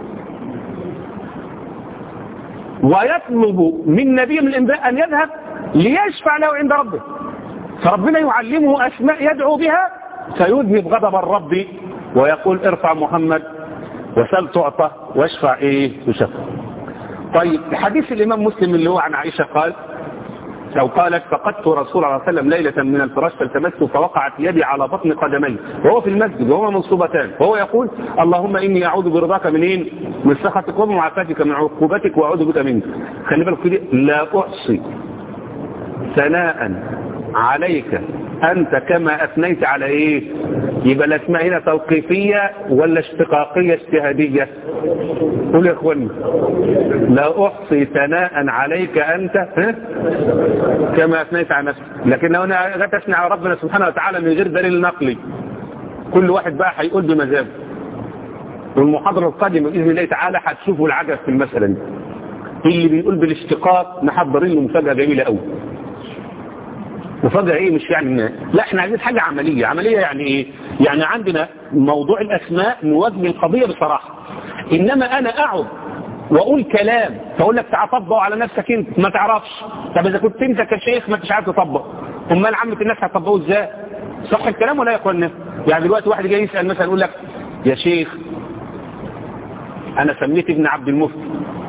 ويطلب من نبي من الانبياء ان يذهب ليشفع له عند ربه فربنا يعلمه اسماء يدعو بها فيذهب غضب الرب ويقول ارفع محمد وسل تعطى واشفع ايه يشفع طيب حديث الامام مسلم اللي هو عن عائشه قال لو قالت فقدت رسول الله صلى الله عليه وسلم ليلة من الفراش فالتمست فوقعت يدي على بطن قدمي وهو في المسجد وهما منصوبتان وهو يقول اللهم إني أعوذ برضاك منين من سخطك ومعافاتك من عقوبتك وأعوذ بك منك خلي بالك كده لا أحصي ثناء عليك أنت كما أثنيت على إيه يبقى الأسماء هنا توقيفية ولا اشتقاقية اجتهادية قول يا اخواني لا أحصي ثناء عليك أنت ها؟ كما أثنيت على نفسك لكن لو أنا جيت أثني على ربنا سبحانه وتعالى من غير دليل نقلي كل واحد بقى هيقول بمزاجه والمحاضرة القادمة بإذن الله تعالى هتشوفوا العجب في المسألة دي اللي بيقول بالاشتقاق محضرين له مفاجأة جميلة قوي مفاجأة ايه مش يعني لا احنا عايزين حاجة عملية عملية يعني ايه يعني عندنا موضوع الاسماء نوجه القضية بصراحة انما انا اقعد واقول كلام فاقول لك تعال طبقه على نفسك انت ما تعرفش طب اذا كنت انت كشيخ ما انتش عارف تطبق امال عامة الناس هتطبقه ازاي صح الكلام ولا يا اخوانا يعني دلوقتي واحد جاي يسأل مثلا يقول لك يا شيخ انا سميت ابن عبد المفتي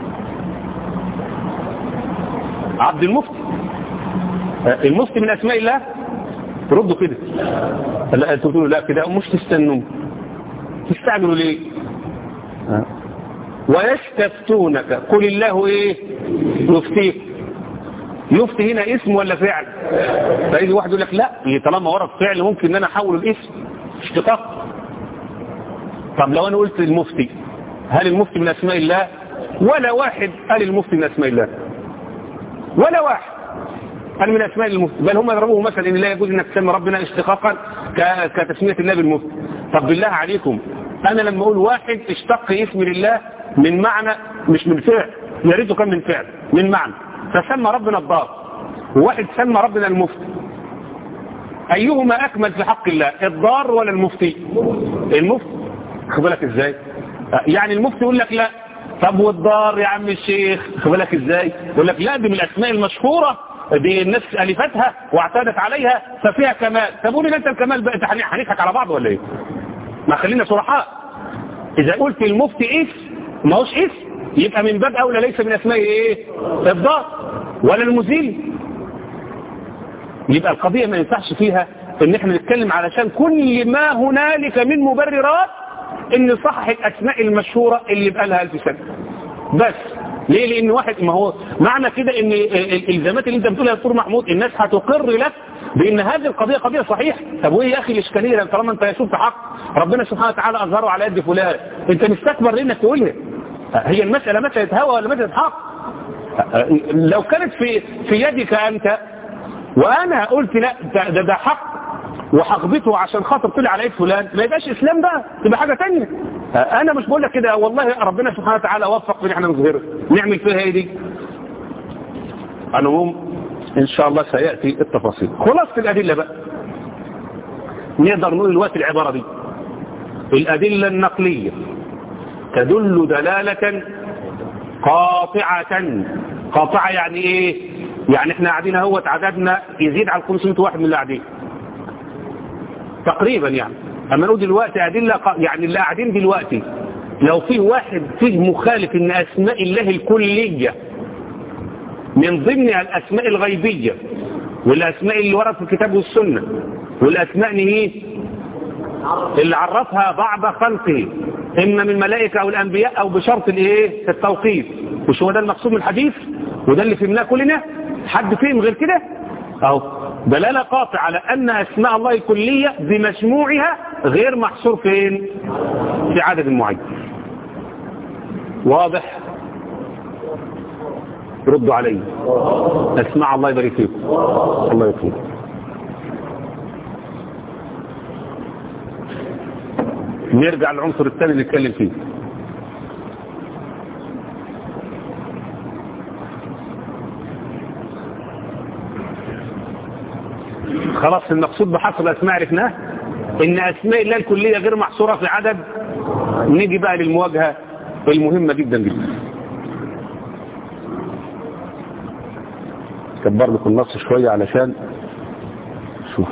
عبد المفتي المفتي من اسماء الله ردوا كده لا انتوا تقولوا لا كده مش تستنوا تستعجلوا ليه ويستفتونك قل الله ايه يفتيك يفتي هنا اسم ولا فعل فيجي واحد يقول لك لا طالما ورد فعل ممكن ان انا احول الاسم اشتقاق طب لو انا قلت المفتي هل المفتي من اسماء الله ولا واحد قال المفتي من اسماء الله ولا واحد قال من اسماء المفتي بل هم يضربوه مثلا ان لا يجوز انك تسمي ربنا اشتقاقا كتسميه الله بالمفتي طب بالله عليكم انا لما اقول واحد اشتق اسم لله من معنى مش من فعل يا ريته كان من فعل من معنى فسمى ربنا الضار وواحد سمى ربنا المفتي ايهما اكمل في حق الله الضار ولا المفتي المفتي خد بالك ازاي يعني المفتي يقول لك لا طب والضار يا عم الشيخ خد بالك ازاي يقول لك لا دي من الاسماء المشهوره دي الناس ألفتها واعتادت عليها ففيها كمال طب قولي انت الكمال بقى انت هنضحك على بعض ولا ايه ما خلينا صرحاء اذا قلت المفتي اسم ما هوش اسم يبقى من باب اولى ليس من اسماء ايه الضار ولا المزيل يبقى القضية ما ينفعش فيها ان احنا نتكلم علشان كل ما هنالك من مبررات ان صحح الاسماء المشهورة اللي يبقى لها الف سنة بس ليه لان واحد ما هو معنى كده ان الالزامات اللي انت بتقولها يا دكتور محمود الناس هتقر لك بان هذه القضيه قضيه صحيحه طب وايه يا اخي الاشكاليه طالما انت يشوف في حق ربنا سبحانه وتعالى اظهره على يد فلان انت مستكبر ليه انك تقولها هي المساله مساله هوى ولا مساله حق لو كانت في في يدك انت وانا قلت لا ده, ده, ده حق وهخبطه عشان خاطر طلع على ايد فلان ما يبقاش اسلام بقى تبقى حاجه ثانيه انا مش بقول لك كده والله ربنا سبحانه وتعالى وفق ان احنا نظهره نعمل فيها ايه دي العموم ان شاء الله سياتي التفاصيل خلاصه الادله بقى نقدر نقول الوقت العباره دي الادله النقليه تدل دلاله قاطعه قاطعه يعني ايه يعني احنا قاعدين اهوت عددنا يزيد على 500 واحد من اللي قاعدين تقريبا يعني اما نقول دلوقتي ادله يعني اللي قاعدين دلوقتي لو في واحد فيه مخالف ان اسماء الله الكليه من ضمن الاسماء الغيبيه والاسماء اللي ورد في الكتاب والسنه والاسماء ايه اللي عرفها بعض خلقه اما من الملائكه او الانبياء او بشرط الايه التوقيف مش هو ده المقصود من الحديث وده اللي فهمناه كلنا حد فهم غير كده اهو دلالة قاطعة على أن أسماء الله الكلية بمجموعها غير محصور فين في عدد معين واضح ردوا علي أسماء الله يبارك فيكم الله يكفيكم نرجع للعنصر الثاني اللي نتكلم فيه خلاص المقصود بحصر الاسماء عرفناه ان اسماء الله الكليه غير محصوره في عدد نيجي بقى للمواجهه المهمه جدا جدا كبر لكم النص شويه علشان شوف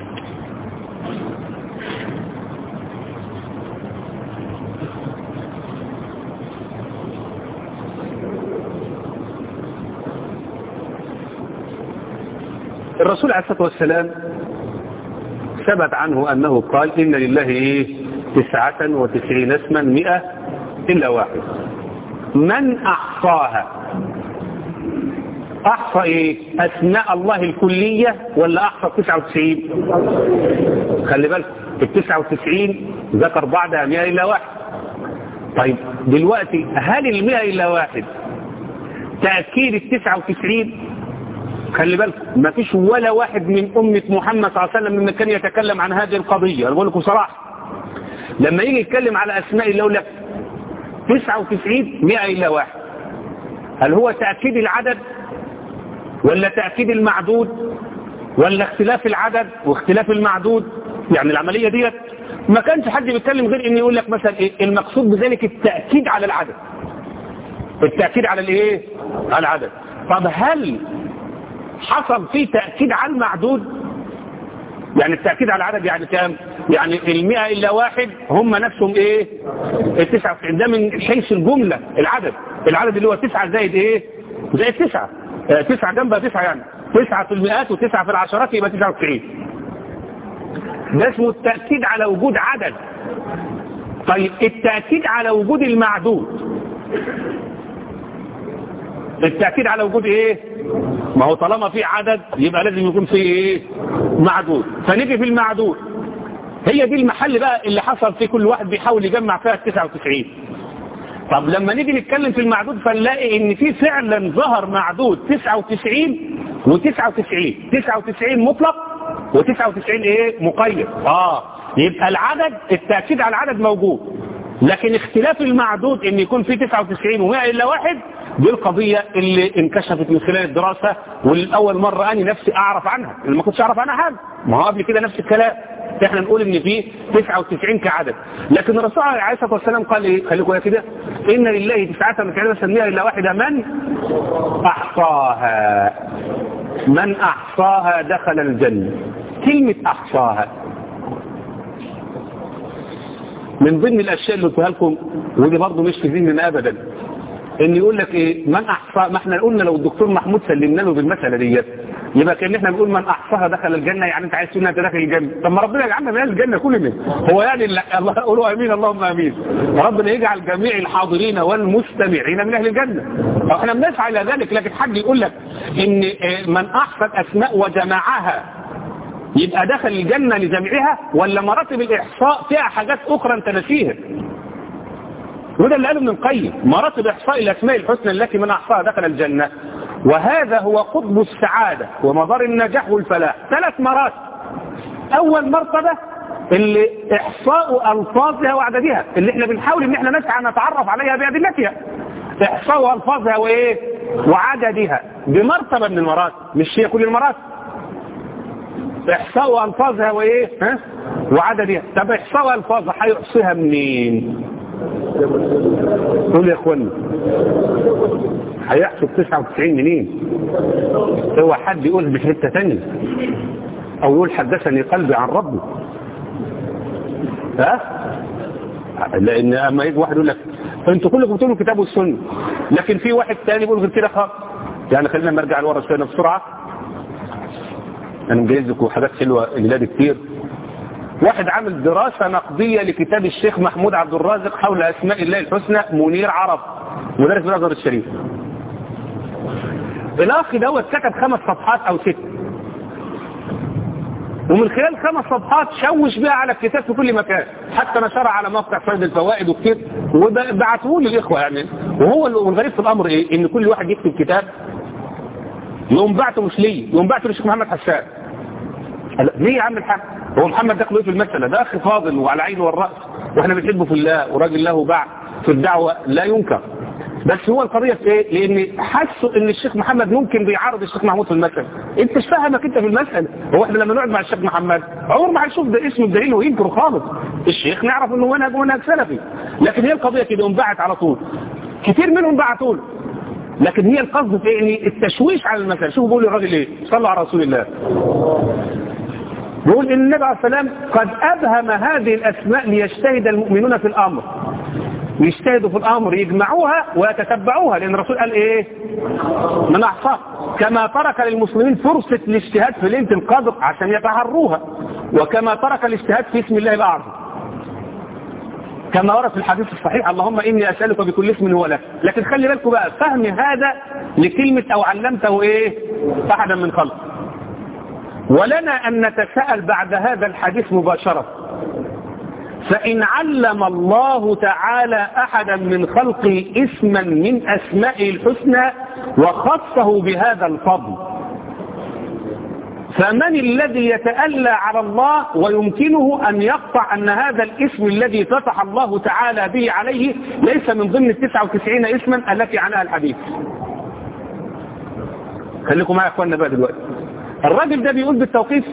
الرسول عليه الصلاة والسلام ثبت عنه أنه قال إن لله إيه تسعة وتسعين اسما مئة إلا واحد من أحصاها أحصى إيه أسماء الله الكلية ولا أحصى 99 خلي بالك ال 99 ذكر بعدها 100 إلا واحد طيب دلوقتي هل ال 100 إلا واحد تأكيد ال 99 خلي بالك ما فيش ولا واحد من أمة محمد صلى الله عليه وسلم ممن كان يتكلم عن هذه القضية أنا بقول لكم صراحة لما يجي يتكلم على أسماء الله يقول لك 99 100 إلا واحد هل هو تأكيد العدد ولا تأكيد المعدود ولا اختلاف العدد واختلاف المعدود يعني العملية ديت ما كانش حد بيتكلم غير ان يقول لك مثلا إيه المقصود بذلك التأكيد على العدد التأكيد على الايه على العدد طب هل حصل فيه تأكيد على المعدود يعني التأكيد على العدد يعني كام يعني المئة إلا واحد هم نفسهم ايه التسعة ده من حيث الجملة العدد العدد اللي هو تسعة زائد ايه زائد تسعة آه تسعة جنبها تسعة يعني تسعة في المئات وتسعة في العشرات يبقى تسعة وتسعين ده اسمه التأكيد على وجود عدد طيب التأكيد على وجود المعدود التأكيد على وجود ايه ما هو طالما في عدد يبقى لازم يكون في ايه معدود فنيجي في المعدود هي دي المحل بقى اللي حصل في كل واحد بيحاول يجمع فيها ال 99 طب لما نيجي نتكلم في المعدود فنلاقي ان في فعلا ظهر معدود 99 و99 99 مطلق و99 ايه مقيد اه يبقى العدد التأكيد على العدد موجود لكن اختلاف المعدود ان يكون في 99 و100 الا واحد دي القضية اللي انكشفت من خلال الدراسة والأول مرة أنا نفسي أعرف عنها اللي ما كنتش أعرف عنها حاجة ما هو قبل كده نفس الكلام احنا نقول ان في 99 كعدد لكن الرسول عليه الصلاة والسلام قال ايه خليكم يا كده ان لله تسعة وتسعين سميها الا واحدة من احصاها من احصاها دخل الجنة كلمة احصاها من ضمن الاشياء اللي قلتها لكم ودي برضه مش في ذهننا ابدا ان يقول لك ايه من احصى ما احنا قلنا لو الدكتور محمود سلمنا له بالمساله ديت يبقى كان احنا بنقول من احصاها دخل الجنه يعني انت عايز تقول انت داخل الجنه طب ما ربنا يجعلنا من الجنه كلنا هو يعني الله قولوا امين اللهم امين ربنا يجعل جميع الحاضرين والمستمعين من اهل الجنه احنا بنسعى الى ذلك لكن حد يقول لك ان من احصى الاسماء وجمعها يبقى دخل الجنه لجميعها ولا مراتب الاحصاء فيها حاجات اخرى انت نسيها وده اللي قاله ابن القيم مراتب احصاء الاسماء الحسنى التي من احصاها دخل الجنه وهذا هو قطب السعاده ومظهر النجاح والفلاح ثلاث مراتب اول مرتبه اللي احصاء الفاظها وعددها اللي احنا بنحاول ان احنا نسعى نتعرف عليها بادلتها احصاء الفاظها وايه وعددها بمرتبه من المراتب مش هي كل المراتب احصاء الفاظها وايه ها وعددها طب احصاء الفاظها هيحصيها منين قول يا اخوانا هيحسب 99 منين هو حد يقول بحته ثانيه او يقول حدثني قلبي عن ربي ها لان اما يجي واحد يقول لك انتوا كلكم بتقولوا الكتاب والسنه لكن في واحد ثاني يقول غير كده خالص يعني خلينا نرجع لورا شويه بسرعه انا مجهز لكم حاجات حلوه اجلاد كتير واحد عامل دراسة نقدية لكتاب الشيخ محمود عبد الرازق حول أسماء الله الحسنى منير عرب مدرس الأزهر الشريف الأخ دوت كتب خمس صفحات أو ست ومن خلال خمس صفحات شوش بها على الكتاب في كل مكان حتى نشرها على موقع فايد الفوائد وكتير وبعتوه للاخوه يعني وهو الغريب في الامر ايه ان كل واحد يكتب كتاب يقوم بعته مش ليه يقوم بعته للشيخ محمد حسان ليه يا عم الحاج هو محمد دخله ايه في المساله ده اخ فاضل وعلى عينه والراس واحنا بنحبه في الله وراجل له باع في الدعوه لا ينكر بس هو القضية في ايه لان حسوا ان الشيخ محمد ممكن بيعارض الشيخ محمود في المسألة انت مش فاهمك انت في المسألة هو احنا لما نقعد مع الشيخ محمد عمر ما هيشوف ده اسمه الدليل وينكره خالص الشيخ نعرف انه منهج منهج سلفي لكن هي القضية كده انبعت على طول كتير منهم بعتوا له لكن هي القصد في ايه التشويش على المسألة شوفوا بيقول الراجل ايه صلى على رسول الله بيقول ان النبي عليه السلام قد ابهم هذه الاسماء ليجتهد المؤمنون في الامر يجتهدوا في الامر يجمعوها ويتتبعوها لان الرسول قال ايه من احصاه كما ترك للمسلمين فرصة الاجتهاد في ليلة القدر عشان يتحروها وكما ترك الاجتهاد في اسم الله الاعظم كما ورد في الحديث الصحيح اللهم اني اسالك بكل اسم هو لك لكن خلي بالكم بقى فهم هذا لكلمة او علمته ايه احدا من خلق ولنا ان نتساءل بعد هذا الحديث مباشرة فإن علم الله تعالى أحدا من خلقه اسما من أسمائه الحسنى وخصه بهذا الفضل فمن الذي يتألى على الله ويمكنه أن يقطع أن هذا الاسم الذي فتح الله تعالى به عليه ليس من ضمن التسعة وتسعين اسما التي عنها الحديث خليكم معي يا اخواننا بقى دلوقتي الراجل ده بيقول بالتوقيف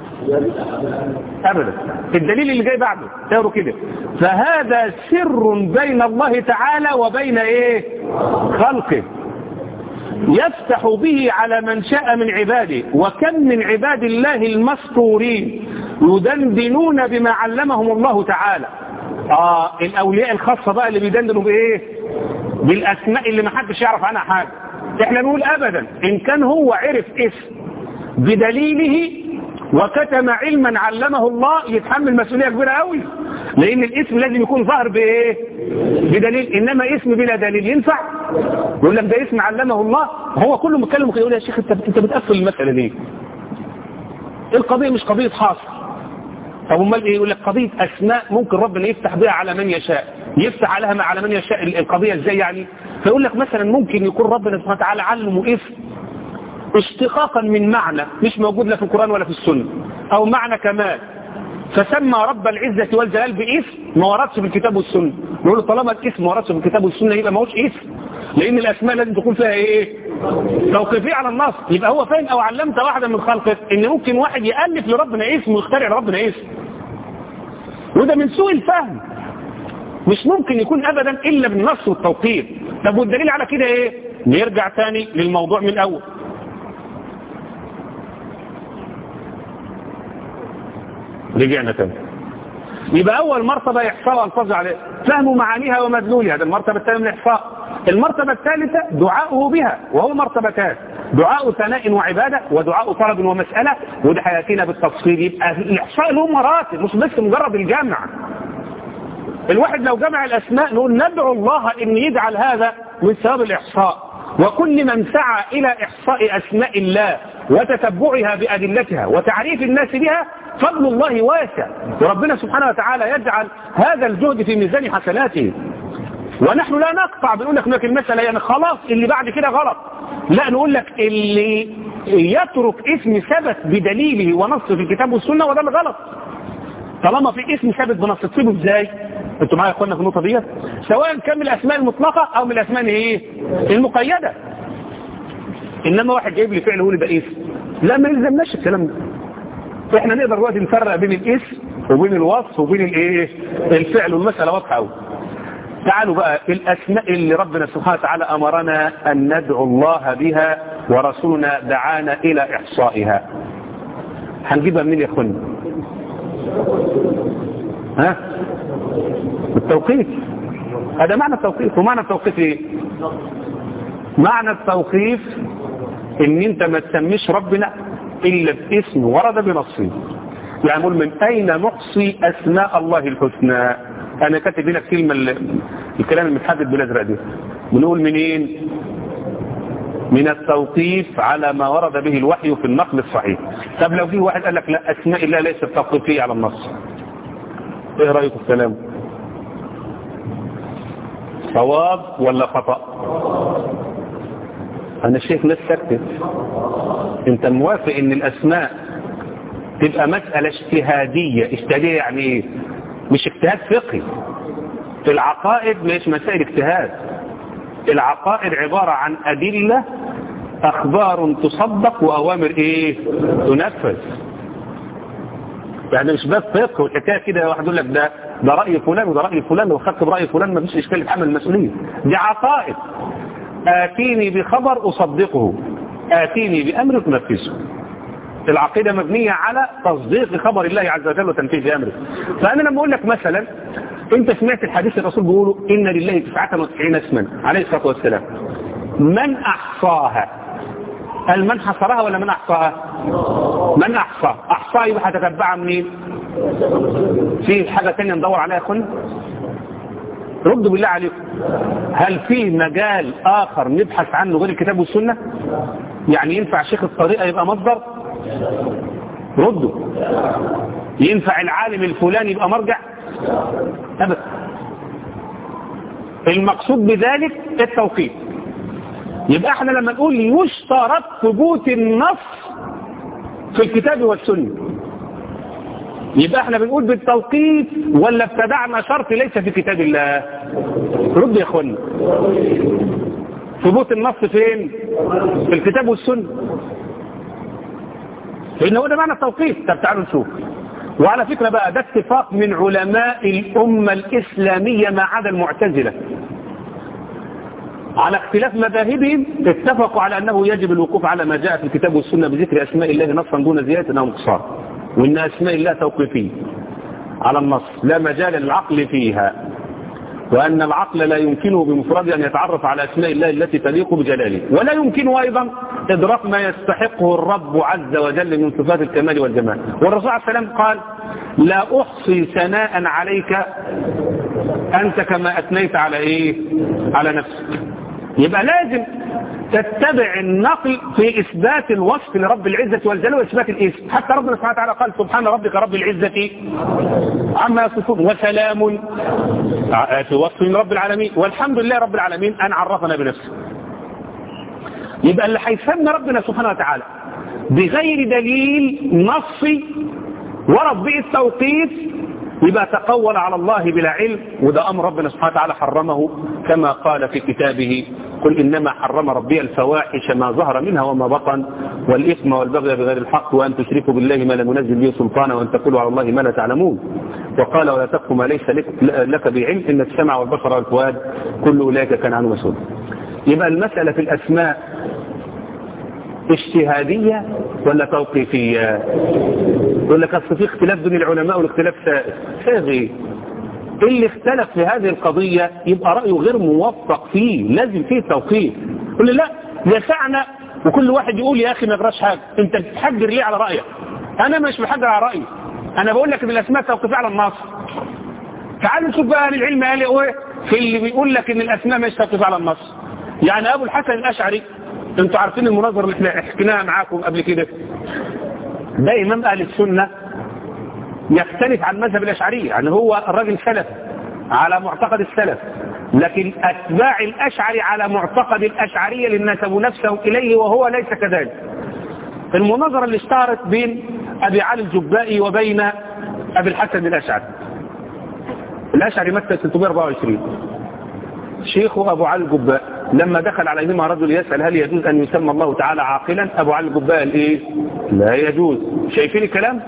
ابدا الدليل اللي جاي بعده تقروا كده فهذا سر بين الله تعالى وبين ايه خلقه يفتح به على من شاء من عباده وكم من عباد الله المستورين يدندنون بما علمهم الله تعالى اه الاولياء الخاصة بقى اللي بيدندنوا بايه بالاسماء اللي ما حدش يعرف عنها حاجة احنا نقول ابدا ان كان هو عرف اسم بدليله وكتم علما علمه الله يتحمل مسؤولية كبيرة قوي لان الاسم لازم يكون ظاهر بايه بدليل انما اسم بلا دليل ينفع يقول لك ده اسم علمه الله هو كله متكلم يقول يا شيخ انت انت بتقفل المسألة ليه القضية مش قضية حاصر طب امال ايه يقول لك قضية اسماء ممكن ربنا يفتح بها على من يشاء يفتح عليها على من يشاء القضية ازاي يعني فيقول لك مثلا ممكن يكون ربنا سبحانه وتعالى علمه اسم اشتقاقا من معنى مش موجود لا في القرآن ولا في السنة او معنى كمال فسمى رب العزة والجلال باسم ما وردش في الكتاب والسنة نقول له طالما الاسم ما وردش في الكتاب والسنة يبقى ما هوش اسم لان الاسماء لازم تكون فيها ايه توقيفية على النص يبقى هو فاهم او علمت واحدا من خلقه ان ممكن واحد يألف لربنا اسم ويخترع لربنا اسم وده من سوء الفهم مش ممكن يكون ابدا الا بالنص والتوقيف طب والدليل على كده ايه نرجع تاني للموضوع من الاول رجعنا تاني يبقى اول مرتبة احصاء والفاظ عليه فهم معانيها ومدلولها هذا المرتبة الثانية من الاحصاء المرتبة الثالثة دعاؤه بها وهو مرتبتان دعاء ثناء وعبادة ودعاء طلب ومسألة وده حياتنا بالتفصيل يبقى الاحصاء له مراتب مش بس مجرد الجمع الواحد لو جمع الاسماء نقول ندعو الله ان يجعل هذا من ثواب الاحصاء وكل من سعى الى احصاء اسماء الله وتتبعها بادلتها وتعريف الناس بها فضل الله واسع وربنا سبحانه وتعالى يجعل هذا الجهد في ميزان حسناته ونحن لا نقطع بنقول لك هناك المسألة يعني خلاص اللي بعد كده غلط لا نقول لك اللي يترك اسم ثبت بدليله ونص في الكتاب والسنة وده اللي غلط طالما في اسم ثابت بنص تصيبه ازاي انتوا معايا يا اخوانا في النقطه ديت سواء كان من الاسماء المطلقه او من الاسماء ايه المقيده انما واحد جايب لي فعل هو اللي بقى اسم لا ما يلزمناش الكلام ده احنا نقدر دلوقتي نفرق بين الاسم وبين الوصف وبين الايه الفعل والمساله واضحه قوي تعالوا بقى الاسماء اللي ربنا سبحانه وتعالى امرنا ان ندعو الله بها ورسولنا دعانا الى احصائها هنجيبها منين يا اخوانا ها التوقيت هذا معنى التوقيف ومعنى التوقيف ايه معنى التوقيف ان انت ما تسميش ربنا الا باسم ورد بنصه يعني نقول من اين نحصي اسماء الله الحسنى انا كاتب هنا الكلمه الكلام المتحدد بالازرق دي بنقول منين من التوقيف على ما ورد به الوحي في النقل الصحيح طب لو جه واحد قال لك لا أسماء الله ليست توقيفية على النص ايه رأيك في الكلام صواب ولا خطأ انا شايف ناس سكتت انت موافق ان الاسماء تبقى مسألة اجتهادية اجتهادية يعني ايه مش اجتهاد فقهي العقائد مش مسائل اجتهاد العقائد عبارة عن أدلة أخبار تصدق وأوامر إيه تنفذ يعني مش بس فقه والحكاية كده واحد يقول لك ده ده رأي فلان وده رأي فلان لو خدت برأي فلان ما فيش إشكال يتحمل المسؤولية دي عقائد آتيني بخبر أصدقه آتيني بأمر تنفذه العقيدة مبنية على تصديق خبر الله عز وجل وتنفيذ أمره فأنا لما أقول لك مثلا أنت سمعت الحديث الرسول بيقوله إن لله 99 اسما عليه الصلاة والسلام من أحصاها هل من حصرها ولا من أحصاها من أحصاها أحصاها يبقى هتتبعها منين في حاجة تانية ندور عليها يا أخوان ردوا بالله عليكم هل في مجال آخر نبحث عنه غير الكتاب والسنة يعني ينفع شيخ الطريقة يبقى مصدر ردوا ينفع العالم الفلاني يبقى مرجع أبدا المقصود بذلك التوقيت يبقى احنا لما نقول يشترط ثبوت النص في الكتاب والسنة يبقى احنا بنقول بالتوقيت ولا ابتدعنا شرط ليس في كتاب الله رد يا اخوانا ثبوت النص فين في الكتاب والسنة لان هو ده معنى التوقيت طب تعالوا نشوف وعلى فكرة بقى ده اتفاق من علماء الأمة الإسلامية ما عدا المعتزلة على اختلاف مذاهبهم اتفقوا على أنه يجب الوقوف على ما جاء في الكتاب والسنة بذكر أسماء الله نصا دون زيادة أو نقصان وإن أسماء الله توقيفية على النص لا مجال للعقل فيها وأن العقل لا يمكنه بمفرده أن يتعرف على أسماء الله التي تليق بجلاله ولا يمكنه أيضا إدراك ما يستحقه الرب عز وجل من صفات الكمال والجمال والرسول عليه السلام قال لا أحصي ثناء عليك أنت كما أثنيت على إيه على نفسك يبقى لازم تتبع النقل في إثبات الوصف لرب العزة والجلال وإثبات الاسم حتى ربنا سبحانه وتعالى قال سبحان ربك رب العزة عما يصفون وسلام في وصف من رب العالمين والحمد لله رب العالمين أن عرفنا بنفسه يبقى اللي هيسمى ربنا سبحانه وتعالى بغير دليل نصي ورد به التوقيف يبقى تقول على الله بلا علم وده أمر ربنا سبحانه وتعالى حرمه كما قال في كتابه قل إنما حرم ربي الفواحش ما ظهر منها وما بطن والإثم والبغي بغير الحق وأن تشركوا بالله ما لم ينزل به سلطانا وأن تقولوا على الله ما لا تعلمون وقال ولا تقف ما ليس لك, لك بعلم إن السمع والبصر والفؤاد كل أولئك كان عنه مسؤول يبقى المسألة في الأسماء اجتهادية ولا توقيفية يقول لك اصل في اختلاف بين العلماء والاختلاف سائر ساغي اللي اختلف في هذه القضية يبقى رأيه غير موفق فيه لازم فيه توقيف يقول لي لا يسعنا وكل واحد يقول يا أخي ما يجراش حاجة انت بتحجر ليه على رأيك انا مش بحجر على رأيي انا بقول لك ان الاسماء توقيفية على النص تعالوا نشوف بقى اهل العلم قال ايه في اللي بيقول لك ان الاسماء مش توقيفية على النص يعني ابو الحسن الاشعري انتوا عارفين المناظرة اللي احنا حكيناها معاكم قبل كده ده امام اهل السنة يختلف عن مذهب الاشعرية يعني هو الراجل سلف على معتقد السلف لكن اتباع الاشعري على معتقد الاشعرية اللي نسبوا نفسه اليه وهو ليس كذلك المناظرة اللي اشتهرت بين ابي علي الجبائي وبين ابي الحسن الاشعري الاشعري مات 624 شيخه ابو علي الجبائي لما دخل عليهما رجل يسأل هل يجوز أن يسمى الله تعالى عاقلا أبو علي الجباء قال إيه لا يجوز شايفين الكلام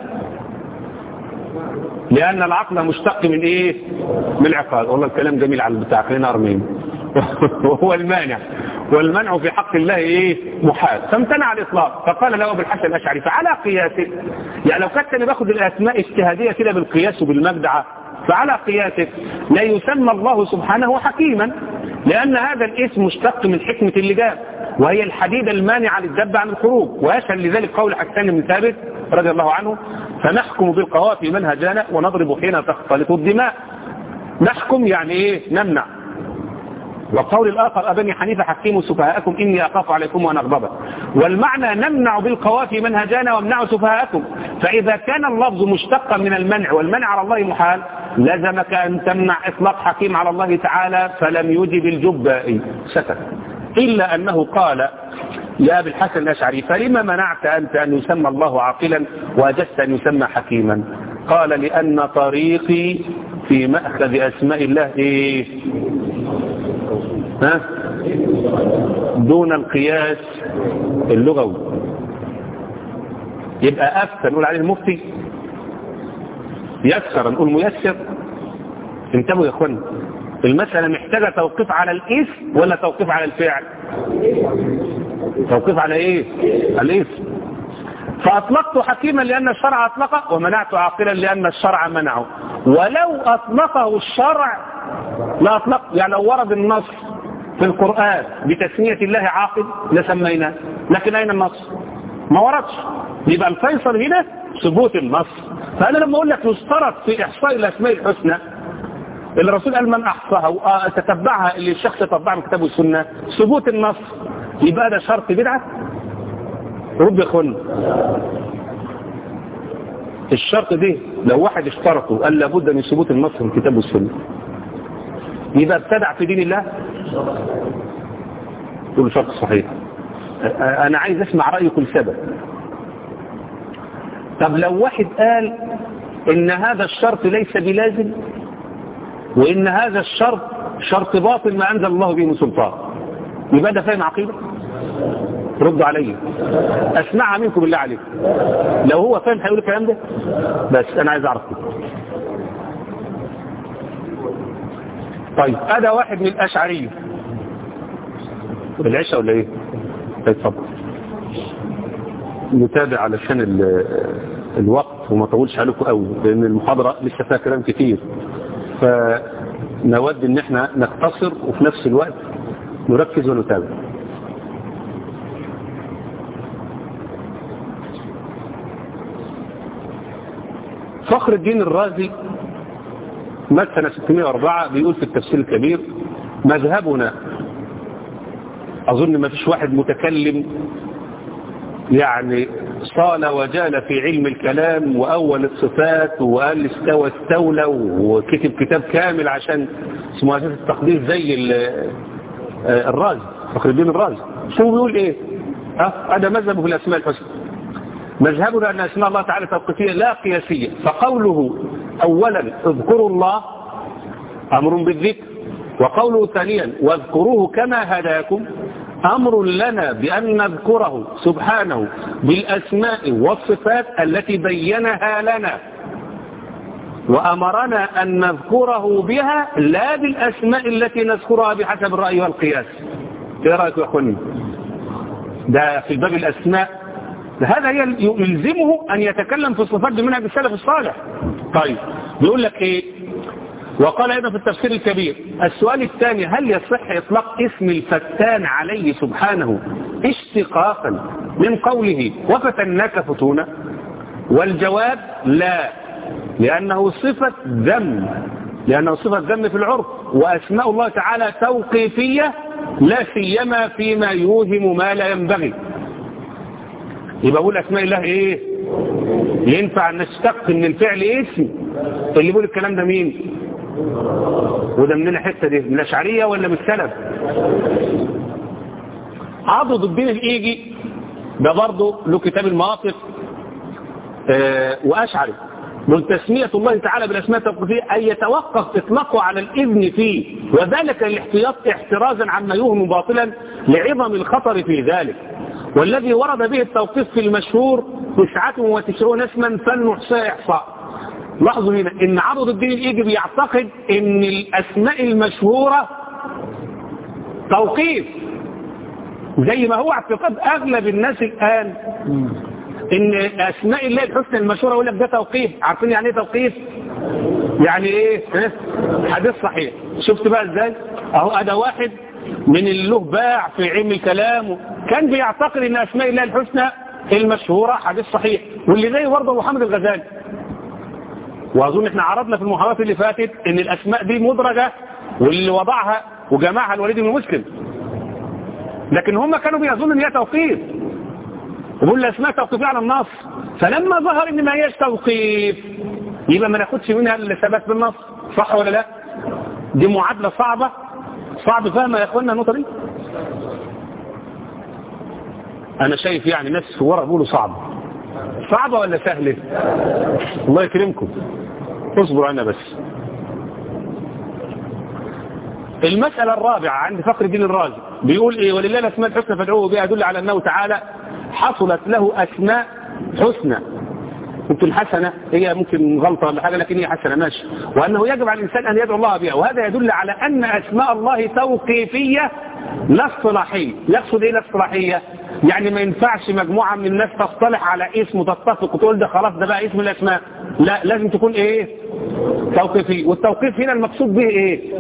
لأن العقل مشتق من إيه من العقال والله الكلام جميل على البتاع خلينا أرمين وهو المانع والمنع في حق الله إيه محال فامتنع الإطلاق فقال له أبو الحسن الأشعري فعلى قياسه يعني لو كنت أنا باخد الأسماء اجتهادية كده بالقياس وبالمبدعة فعلى قياسه لا يسمى الله سبحانه حكيما لأن هذا الاسم مشتق من حكمة اللجام وهي الحديدة المانعة للدب عن الخروج ويشهد لذلك قول حسان بن ثابت رضي الله عنه فنحكم بالقوافي منهجانا ونضرب حين تختلط الدماء نحكم يعني ايه نمنع والقول الآخر أبني حنيفة حكيموا سفهاءكم إني أخاف عليكم وأن أغضب والمعنى نمنع بالقوافي منهجانا وامنعوا سفهاءكم فإذا كان اللفظ مشتقا من المنع والمنع على الله محال لزمك أن تمنع إطلاق حكيم على الله تعالى فلم يجب الجبائي سكت إلا أنه قال يا أبي الحسن الأشعري فلما منعت أنت أن يسمى الله عاقلا وأجدت أن يسمى حكيما قال لأن طريقي في مأخذ أسماء الله إيه ها دون القياس اللغوي يبقى أفتى نقول عليه المفتي يسر نقول ميسر انتبهوا يا اخوانا المسألة محتاجة توقيف على الاسم ولا توقيف على الفعل توقيف على ايه الاسم فأطلقت حكيما لأن الشرع أطلقه ومنعت عاقلا لأن الشرع منعه ولو أطلقه الشرع لا أطلق يعني لو ورد النص في القرآن بتسمية الله عاقل لسميناه لكن أين النص ما وردش يبقى الفيصل هنا ثبوت النص فأنا لما أقول لك يشترط في إحصاء الأسماء الحسنى اللي الرسول قال من أحصاها تتبعها اللي الشخص تتبعها من كتاب والسنة ثبوت النص يبقى ده شرط بدعة رب اخوانا الشرط ده لو واحد اشترطه قال لابد من ثبوت النص من كتاب والسنة يبقى ابتدع في دين الله تقول شرط صحيح انا عايز اسمع رأي كل سبب طب لو واحد قال ان هذا الشرط ليس بلازم وان هذا الشرط شرط باطل ما انزل الله به من سلطان يبقى ده فاهم عقيده ردوا علي اسمعها منكم بالله عليكم لو هو فاهم هيقول الكلام ده بس انا عايز اعرف كده طيب هذا واحد من الاشعريه العشاء ولا ايه اتفضل نتابع علشان الوقت وما طولش عليكم قوي لان المحاضرة لسه فيها كلام كتير فنود ان احنا نختصر وفي نفس الوقت نركز ونتابع فخر الدين الرازي مات سنة 604 بيقول في التفسير الكبير مذهبنا أظن ما فيش واحد متكلم يعني صال وجال في علم الكلام وأول الصفات وقال استوى استولى وكتب كتاب كامل عشان اسمه أساس التقدير زي الرازي فخر الدين الرازي شو بيقول ايه ها هذا مذهبه في الأسماء الحسنى مذهبنا أن أسماء الله تعالى توقيفية لا قياسية فقوله أولا اذكروا الله أمر بالذكر وقوله ثانيا واذكروه كما هداكم أمر لنا بأن نذكره سبحانه بالأسماء والصفات التي بينها لنا وأمرنا أن نذكره بها لا بالأسماء التي نذكرها بحسب الرأي والقياس ايه رأيك يا أخواني ده في باب الأسماء هذا يلزمه أن يتكلم في الصفات بمنهج السلف الصالح طيب بيقول لك ايه وقال أيضا في التفسير الكبير السؤال الثاني هل يصح إطلاق اسم الفتان عليه سبحانه اشتقاقا من قوله وفتناك فتونا والجواب لا لأنه صفة ذم لأنه صفة ذم في العرف وأسماء الله تعالى توقيفية لا سيما فيما يوهم ما لا ينبغي يبقى أقول أسماء الله إيه ينفع نشتق من الفعل اسم اللي يقول الكلام ده مين وده منين الحته دي من الاشعريه ولا من السلف عضد الدين الايجي ده برضه له كتاب المواقف آه واشعري من تسمية الله تعالى بالأسماء التوقيفية أن يتوقف إطلاقه على الإذن فيه وذلك الاحتياط احترازا عما يوهم باطلا لعظم الخطر في ذلك والذي ورد به التوقيف في المشهور تسعة وتسعون اسما فلنحصى إحصاء لاحظوا هنا ان عرض الدين الايجي بيعتقد ان الاسماء المشهورة توقيف زي ما هو اعتقاد اغلب الناس الان ان اسماء الله الحسنى المشهورة يقول لك ده توقيف عارفين يعني ايه توقيف يعني ايه حديث صحيح شفت بقى ازاي اهو ادى واحد من اللي له باع في علم الكلام كان بيعتقد ان اسماء الله الحسنى المشهورة حديث صحيح واللي زي برضه محمد الغزالي واظن احنا عرضنا في المحاضرات اللي فاتت ان الاسماء دي مدرجة واللي وضعها وجمعها الوليد بن مسلم لكن هم كانوا بيظنوا ان هي توقيف وبيقول اسمها توقيفيه على النص فلما ظهر ان ما هيش توقيف يبقى ما ناخدش منها الثبات بالنص صح ولا لا دي معادله صعبه صعب فاهمه يا اخوانا النقطه دي انا شايف يعني ناس في ورا بيقولوا صعبه صعبه ولا سهله الله يكرمكم اصبروا انا بس المسألة الرابعة عند فقر الدين الرازي بيقول ايه ولله الاسماء الحسنى فادعوه بها يدل على انه تعالى حصلت له اسماء حسنى ممكن حسنة هي ممكن غلطة ولا حاجة لكن هي حسنة ماشي وأنه يجب على الإنسان أن يدعو الله بها وهذا يدل على أن أسماء الله توقيفية لا اصطلاحية يقصد إيه لا اصطلاحية يعني ما ينفعش مجموعة من الناس تصطلح على اسم وتتفق وتقول ده خلاص ده بقى اسم الأسماء لا لازم تكون إيه توقيفي والتوقيف هنا المقصود به إيه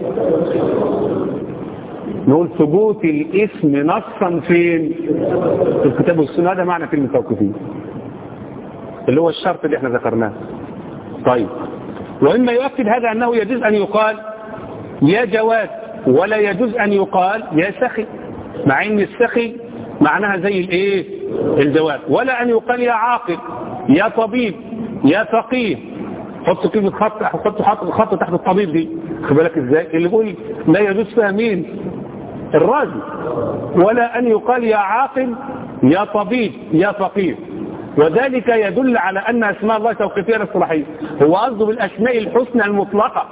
نقول ثبوت الاسم نصا فين في الكتاب والسنة هذا معنى كلمة توقيفية اللي هو الشرط اللي احنا ذكرناه طيب وإما يؤكد هذا أنه يجوز أن يقال يا جواد ولا يجوز أن يقال يا سخي مع أن السخي معناها زي الايه الجواد ولا أن يقال يا عاقل يا طبيب يا فقيه حط كلمة خط حط خط, خط تحت الطبيب دي خد بالك ازاي اللي يقول لا يجوز فيها مين الراجل ولا أن يقال يا عاقل يا طبيب يا فقيه وذلك يدل على أن أسماء الله توقيفية الاصطلاحية هو قصده بالأسماء الحسنى المطلقة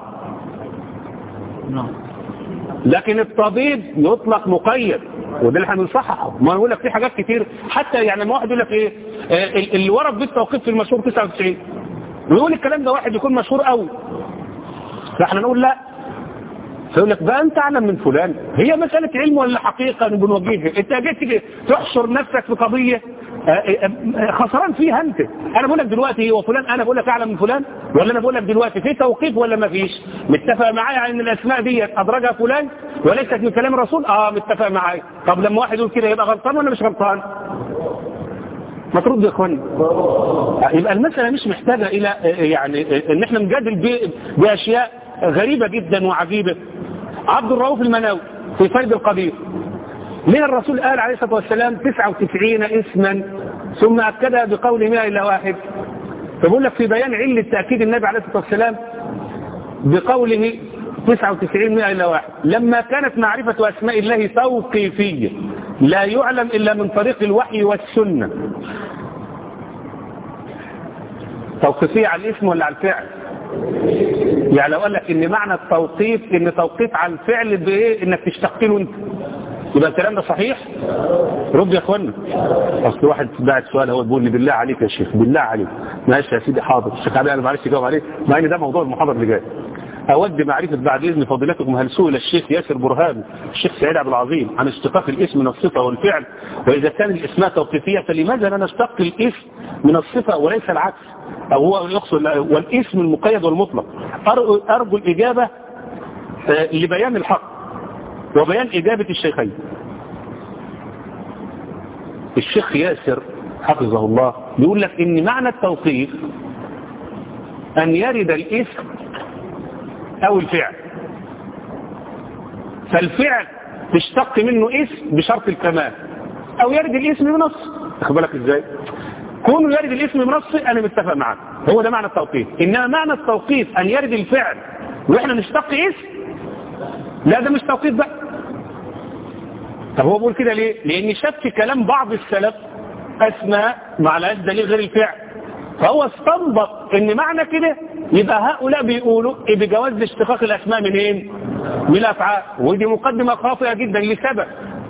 لكن الطبيب يطلق مقيد وده اللي احنا بنصححه ما نقول لك في حاجات كتير حتى يعني لما واحد يقول لك ايه آه اللي ورد بالتوقيف في المشهور 99 ويقول الكلام ده واحد يكون مشهور قوي فاحنا نقول لا فيقول لك بقى انت اعلم من فلان هي مسألة علم ولا حقيقة بنوجهها انت جيت تحشر نفسك في قضية خسران فيها انت انا بقول لك دلوقتي هو فلان انا بقول لك اعلم من فلان ولا انا بقول لك دلوقتي في توقيف ولا ما فيش متفق معايا على ان الاسماء دي ادرجها فلان وليست من كلام الرسول اه متفق معايا طب لما واحد يقول كده يبقى غلطان ولا مش غلطان ما ترد يا اخواني يبقى المسألة مش محتاجة الى يعني ان احنا نجادل باشياء غريبة جدا وعجيبة عبد الرؤوف المناوي في فيض القدير ليه الرسول قال عليه الصلاة والسلام 99 اسما ثم أكدها بقول 100 إلا واحد فبقول لك في بيان علة تأكيد النبي عليه الصلاة والسلام بقوله 99 100 إلا واحد لما كانت معرفة أسماء الله توقيفية لا يعلم إلا من طريق الوحي والسنة توقيفية على الاسم ولا على الفعل يعني لو قال لك ان معنى التوقيف ان توقيف على الفعل بايه انك تشتق له انت يبقى الكلام ده صحيح رد يا اخوانا اصل واحد بعت سؤال هو بيقول لي بالله عليك يا شيخ بالله عليك ماشي يا سيدي حاضر الشيخ علي انا معلش اجاوب عليه مع ان ده موضوع المحاضره اللي جاي اود معرفه بعد اذن فضيلتكم هل سئل الشيخ ياسر برهان الشيخ سعيد عبد العظيم عن اشتقاق الاسم من الصفه والفعل واذا كان الاسماء توقيفيه فلماذا لا نشتق الاسم من الصفه وليس العكس او هو يقصد والاسم المقيد والمطلق ارجو الاجابه لبيان الحق وبيان اجابه الشيخين الشيخ ياسر حفظه الله بيقول لك ان معنى التوقيف ان يرد الاسم او الفعل فالفعل تشتق منه اسم بشرط الكمال او يرد الاسم بنص اخد بالك ازاي كونه يرد الاسم بنص انا متفق معاك هو ده معنى التوقيف انما معنى التوقيف ان يرد الفعل واحنا نشتق اسم لا ده مش توقيف بقى طب هو بيقول كده ليه لان شاف في كلام بعض السلف اسماء ما لهاش دليل غير الفعل فهو استنبط ان معنى كده يبقى هؤلاء بيقولوا إيه بجواز اشتقاق الاسماء من ايه من الافعال ودي مقدمه خاطئه جدا لسبب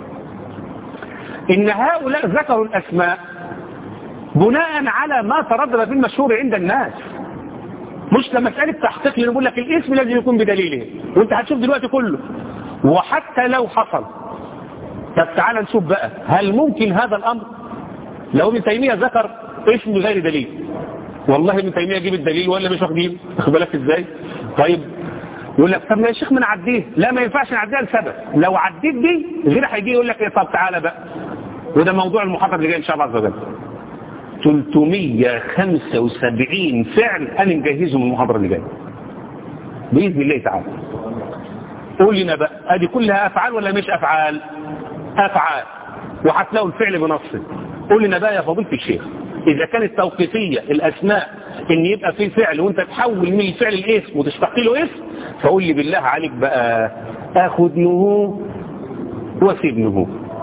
ان هؤلاء ذكروا الاسماء بناء على ما تردد في المشهور عند الناس مش لمسألة تحقيق اللي بيقول لك الاسم لازم يكون بدليله وانت هتشوف دلوقتي كله وحتى لو حصل طب تعالى نشوف بقى هل ممكن هذا الامر لو ابن تيمية ذكر اسم غير دليل والله ابن تيمية يجيب الدليل ولا مش واخدين واخد بالك ازاي طيب يقول لك طب يا شيخ ما نعديه لا ما ينفعش نعديها لسبب لو عديت دي غير هيجي يقول لك ايه طب تعالى بقى وده موضوع المحاضره اللي جاي ان شاء الله عز وجل 375 فعل انا مجهزه من المحاضره اللي جايه باذن الله تعالى قول لنا بقى ادي كلها افعال ولا مش افعال افعال وهتلاقوا الفعل بنصه قول لنا بقى يا فضيله الشيخ اذا كانت توقيفيه الاسماء ان يبقى في فعل وانت تحول من الفعل الاسم وتشتق له اسم فقول لي بالله عليك بقى اخذ نهو واسيب نهو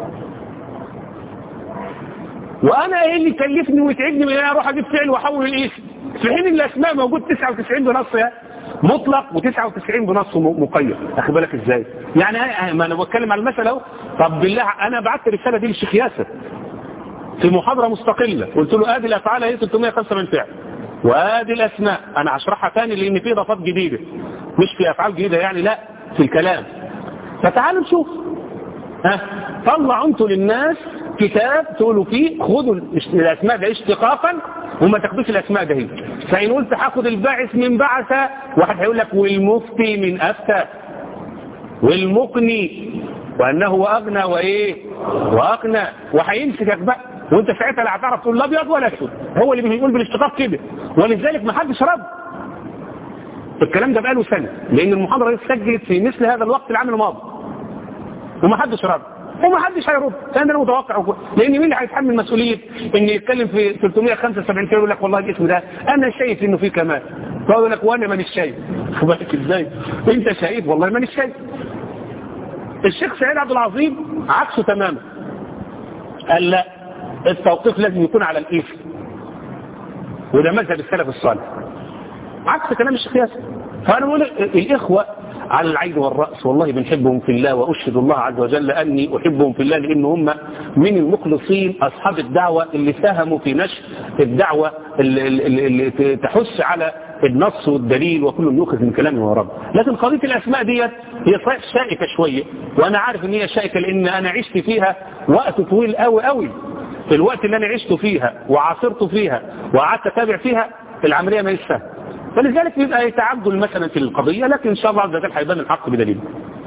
وانا ايه اللي كلفني ويتعبني من انا اروح اجيب فعل واحول الاسم في حين الاسماء موجود 99 بنص مطلق و99 بنص مقيد اخد بالك ازاي يعني ما انا بتكلم على المساله اهو طب بالله انا بعت الرساله دي للشيخ ياسر في محاضره مستقله قلت له ادي الافعال هي 305 فعل وادي الاسماء انا هشرحها تاني لان في اضافات جديده مش في افعال جديده يعني لا في الكلام فتعالوا نشوف ها طلعوا انتوا للناس كتاب تقولوا فيه خدوا الاسماء ده اشتقاقا وما تاخدوش الاسماء ده هي فان قلت هاخد الباعث من بعث واحد هيقول لك والمفتي من افتى والمقني وانه اغنى وايه واقنى وهيمسكك بقى وانت ساعتها لا هتعرف تقول لا ابيض ولا اسود هو اللي بيقول بالاشتقاق كده ولذلك ما حدش رد الكلام ده بقاله سنه لان المحاضره دي اتسجلت في مثل هذا الوقت العام الماضي وما حدش رد وما حدش هيرد لان انا متوقع لان مين اللي هيتحمل مسؤوليه ان يتكلم في 375 كيلو يقول لك والله الاسم ده انا شايف انه فيه كمال فيقول لك وانا مانيش شايف خد بالك ازاي انت شايف والله مانيش شايف الشيخ سعيد عبد العظيم عكسه تماما قال لا التوقيف لازم يكون على الاسم وده مذهب السلف الصالح عكس كلام الشيخ ياسر فانا بقول الاخوه على العين والرأس والله بنحبهم في الله وأشهد الله عز وجل أني أحبهم في الله لأن هم من المخلصين أصحاب الدعوة اللي ساهموا في نشر الدعوة اللي, اللي, اللي تحث على النص والدليل وكل يؤخذ من كلامه ورب لكن قضية الأسماء ديت هي صحيح شائكة شوية وأنا عارف أن هي شائكة لأن أنا عشت فيها وقت طويل قوي قوي في الوقت اللي أنا عشت فيها وعاصرت فيها وقعدت أتابع فيها العملية ما يسهل فلذلك يبقى يتعدل مثلا في القضية لكن إن شاء الله عز وجل هيبان الحق بدليل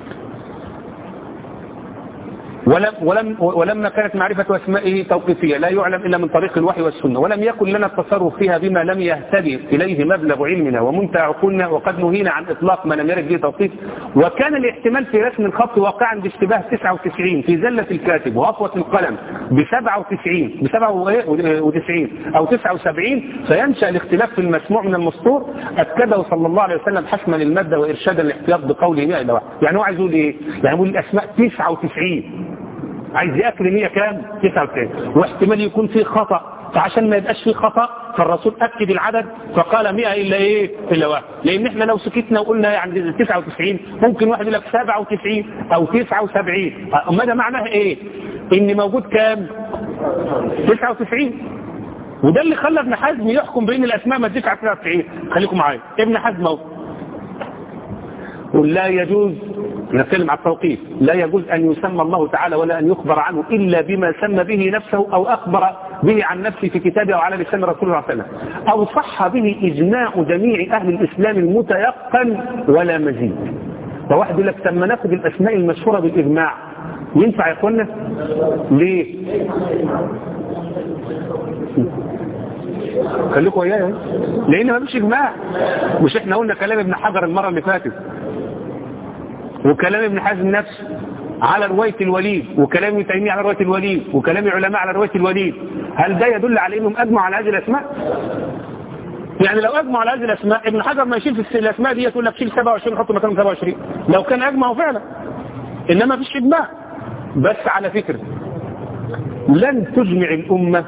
ولم ولم ولما كانت معرفة أسمائه توقيفية لا يعلم إلا من طريق الوحي والسنة ولم يكن لنا التصرف فيها بما لم يهتدي إليه مبلغ علمنا ومنتهى عقولنا وقد نهينا عن إطلاق ما لم يرد به توقيف وكان الاحتمال في رسم الخط واقعا باشتباه 99 في زلة الكاتب وأطوة القلم ب 97 ب 97 أو 79 فينشأ الاختلاف في المسموع من المسطور أكده صلى الله عليه وسلم حسما للمادة وإرشادا للاحتياط بقوله 100 إلى واحد يعني هو عايز يقول إيه؟ يعني يقول الأسماء 99 عايز يأكل 100 كام 99 واحتمال يكون فيه خطأ فعشان ما يبقاش فيه خطأ فالرسول أكد العدد فقال 100 إلا إيه إلا واحد لأن إحنا لو سكتنا وقلنا يعني 99 ممكن واحد يقول لك 97 أو 79 أما ده معناه إيه إن موجود كام 99 وده اللي خلى ابن حزم يحكم بين الأسماء ما تديش على 99 خليكم معايا ابن حزم اهو ولا يجوز نتكلم على التوقيف لا يجوز أن يسمى الله تعالى ولا أن يخبر عنه إلا بما سمى به نفسه أو أخبر به عن نفسه في كتابه أو على لسان رسول الله صلى الله عليه وسلم أو صح به إجماع جميع أهل الإسلام المتيقن ولا مزيد فواحد يقول لك لما ناخد الأسماء المشهورة بالإجماع ينفع يا إخوانا؟ ليه؟ خليكم ويايا لأن ما فيش إجماع مش إحنا قلنا كلام ابن حجر المرة اللي فاتت وكلام ابن حزم نفسه على رواية الوليد وكلام ابن تيمية على رواية الوليد وكلام العلماء على رواية الوليد هل ده يدل على انهم اجمعوا على هذه الاسماء يعني لو اجمعوا على هذه الاسماء ابن حجر ما يشيل في الاسماء دي يقول لك شيل 27 حط مكان 27 لو كان اجمعوا فعلا انما فيش اجماع بس على فكرة لن تجمع الامة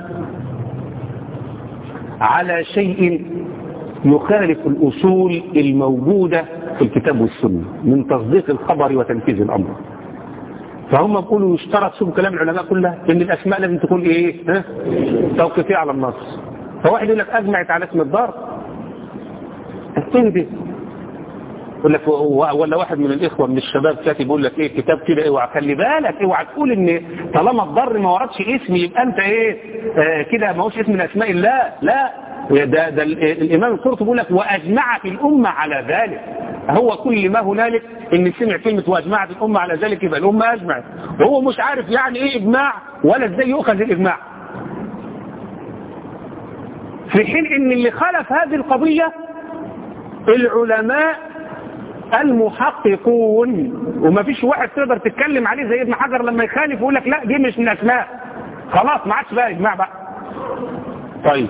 على شيء يخالف الاصول الموجودة في الكتاب والسنة من تصديق الخبر وتنفيذ الأمر فهم بيقولوا يشترط شوفوا كلام العلماء كلها ان الاسماء لازم تكون ايه ها توقيفيه على النص فواحد يقول لك اجمعت على اسم الدار التهدي يقول لك ولا واحد من الاخوه من الشباب كاتب يقول لك ايه كتاب كده اوعى خلي بالك اوعى تقول ان طالما الضر ما وردش اسم يبقى انت ايه آه كده ما هوش اسم من اسماء الله لا ده, ده الامام القرطبي بيقول لك واجمعت الامه على ذلك هو كل ما هنالك ان سمع كلمة واجمعت الامة على ذلك يبقى الامة اجمعت وهو مش عارف يعني ايه اجماع ولا ازاي يؤخذ الاجماع في حين ان اللي خلف هذه القضية العلماء المحققون وما فيش واحد تقدر تتكلم عليه زي ابن حجر لما يخالف ويقول لك لا دي مش من الاسماء خلاص ما عادش بقى اجماع بقى طيب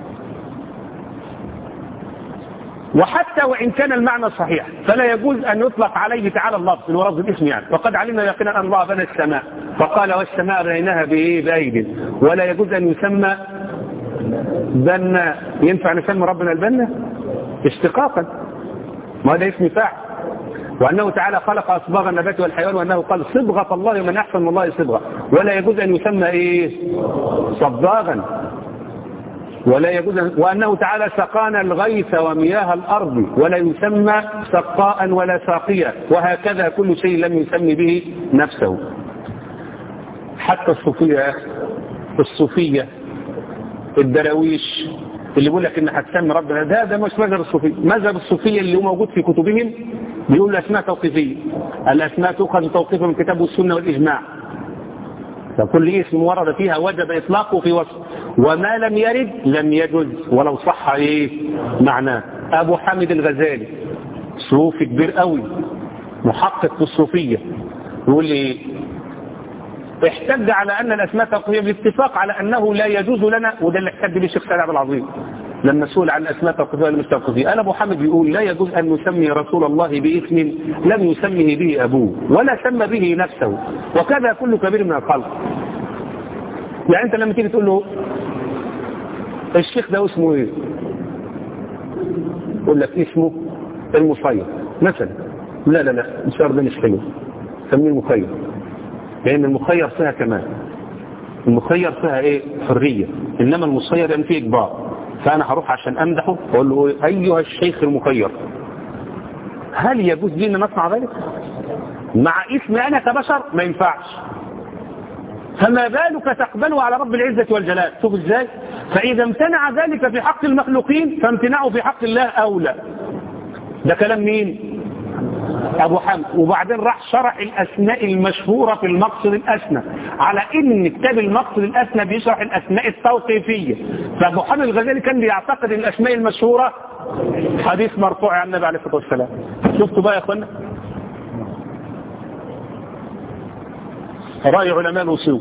وحتى وإن كان المعنى صحيح فلا يجوز أن يطلق عليه تعالى اللفظ اللي هو لفظ الاسم يعني وقد علمنا يقينا أن الله بنى السماء فقال والسماء بنيناها بإيه بأيد ولا يجوز أن يسمى بنا ينفع نسمي ربنا البنا اشتقاقا ما هذا اسم فاعل وأنه تعالى خلق أصباغ النبات والحيوان وأنه قال صبغة الله ومن أحسن من الله صبغة ولا يجوز أن يسمى إيه صباغا ولا يجوز وأنه تعالى سقانا الغيث ومياه الأرض ولا يسمى سقاء ولا ساقيا وهكذا كل شيء لم يسمي به نفسه حتى الصوفية يا أخي الصوفية الدراويش اللي بيقول لك ان هتسمي ربنا ده ده مش مذهب الصوفية مذهب الصوفية اللي هو موجود في كتبهم بيقول الأسماء توقيفية الأسماء تؤخذ توقيفا من الكتاب والسنة والإجماع فكل اسم ورد فيها وجب إطلاقه في وصف وما لم يرد لم يجوز ولو صح إيه معناه أبو حامد الغزالي صوفي كبير قوي محقق في الصوفية يقول لي احتج على أن الأسماء توقيفية بالاتفاق على أنه لا يجوز لنا وده اللي احتج به الشيخ سعد عبد العظيم لما سئل عن الأسماء التوقيفية ولا مش توقيفية أنا أبو حامد بيقول لا يجوز أن نسمي رسول الله باسم لم يسمه به أبوه ولا سمى به نفسه وكذا كل كبير من الخلق يعني أنت لما تيجي تقول له الشيخ ده اسمه إيه يقول لك اسمه المصير مثلا لا لا لا الشعر ده مش حلو سميه المخير لأن المخير فيها كمان المخير فيها ايه حرية انما المصير يعني فيه اجبار فانا هروح عشان امدحه واقول له ايها الشيخ المخير هل يجوز لي ان نصنع ذلك مع اسمي انا كبشر ما ينفعش فما بالك تقبله على رب العزة والجلال شوف ازاي فاذا امتنع ذلك في حق المخلوقين فامتناعه في حق الله اولى ده كلام مين ابو حمد وبعدين راح شرح الاسماء المشهورة في المقصد الاسنى على ان كتاب المقصد الاسنى بيشرح الاسماء التوقيفية فابو حمد الغزالي كان بيعتقد ان الاسماء المشهورة حديث مرفوع عن النبي عليه الصلاة والسلام شفتوا بقى يا اخوانا رأي علماء الوصول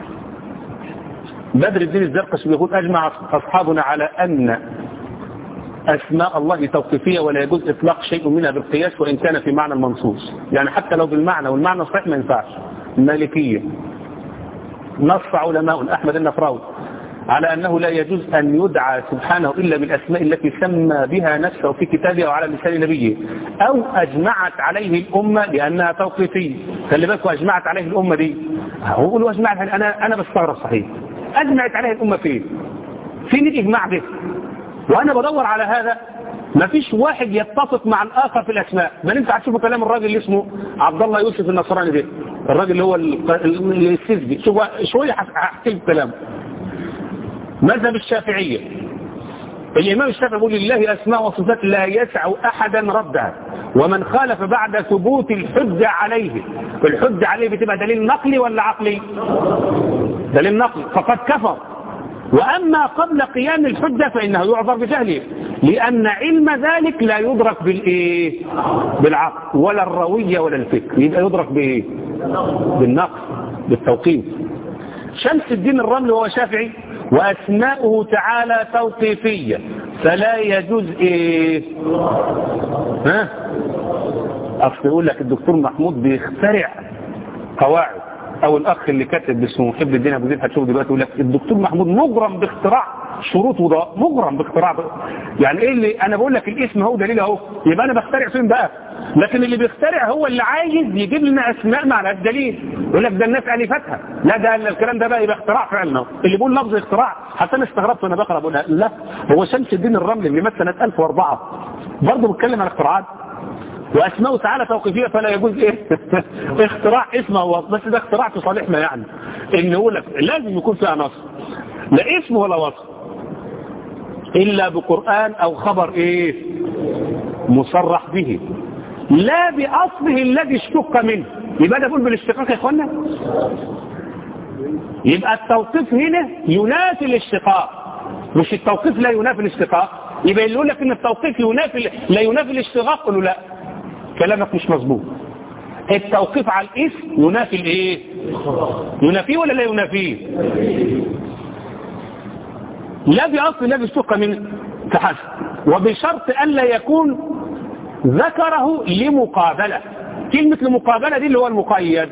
بدر الدين الزرقش بيقول اجمع اصحابنا على ان أسماء الله توقيفية ولا يجوز إطلاق شيء منها بالقياس وإن كان في معنى المنصوص يعني حتى لو بالمعنى والمعنى صحيح ما ينفعش المالكية نص علماء أحمد النفراوي على أنه لا يجوز أن يدعى سبحانه إلا بالأسماء التي سمى بها نفسه في كتابه أو على لسان نبيه أو أجمعت عليه الأمة لأنها توقيفية خلي بالكم أجمعت عليه الأمة دي هو يقولوا أجمعت أنا أنا بستغرب صحيح أجمعت عليه الأمة فين؟ فين الإجماع ده؟ وانا بدور على هذا ما فيش واحد يتفق مع الاخر في الاسماء بل انت هتشوفوا كلام الراجل اللي اسمه عبد الله يوسف النصراني ده الراجل اللي هو السيسبي شوف شويه هحكي لك كلامه مذهب الشافعيه الامام الشافعي يقول لله اسماء وصفات لا يسع احدا ردها ومن خالف بعد ثبوت الحجه عليه الحجه عليه بتبقى دليل نقلي ولا عقلي دليل نقلي فقد كفر وأما قبل قيام الحجة فإنه يعذر بجهله لأن علم ذلك لا يدرك بالإيه بالعقل ولا الروية ولا الفكر يبقى يدرك بإيه بالنقل بالتوقيف شمس الدين الرمل هو شافعي وأسماؤه تعالى توقيفية فلا يجوز إيه ها أصل يقول لك الدكتور محمود بيخترع قواعد او الاخ اللي كاتب اسمه محب الدين ابو زيد هتشوفه دلوقتي يقول لك الدكتور محمود مغرم باختراع شروط وضاء مغرم باختراع يعني ايه اللي انا بقول لك الاسم هو دليل اهو يبقى انا بخترع فين بقى لكن اللي بيخترع هو اللي عايز يجيب لنا اسماء مع الدليل يقول لك ده الناس الفتها لا ده الكلام ده بقى يبقى اختراع فعلا اللي بيقول لفظ اختراع حتى انا استغربت وانا بقرا بقول لا هو شمس الدين الرملي اللي مات سنه 1004 برضه بيتكلم عن اختراعات واسماءه تعالى توقيفيه فلا يجوز ايه اختراع اسمه هو بس ده اختراع في صالحنا يعني ان يقول لك لازم يكون فيها نص لا اسم ولا وصف الا بقران او خبر ايه مصرح به لا باصله الذي اشتق منه يبقى ده بقول بالاشتقاق يا اخوانا يبقى التوقيف هنا ينافي الاشتقاق مش التوقيف لا ينافي الاشتقاق يبقى اللي يقول لك ان التوقيف ينافي لا ينافي الاشتقاق قالوا لا كلامك مش مظبوط التوقيف على الاسم ينافي الايه ينافيه ولا لا ينافيه لا بأصل لا باشتق من فحسب وبشرط ألا يكون ذكره لمقابلة كلمة لمقابلة دي اللي هو المقيد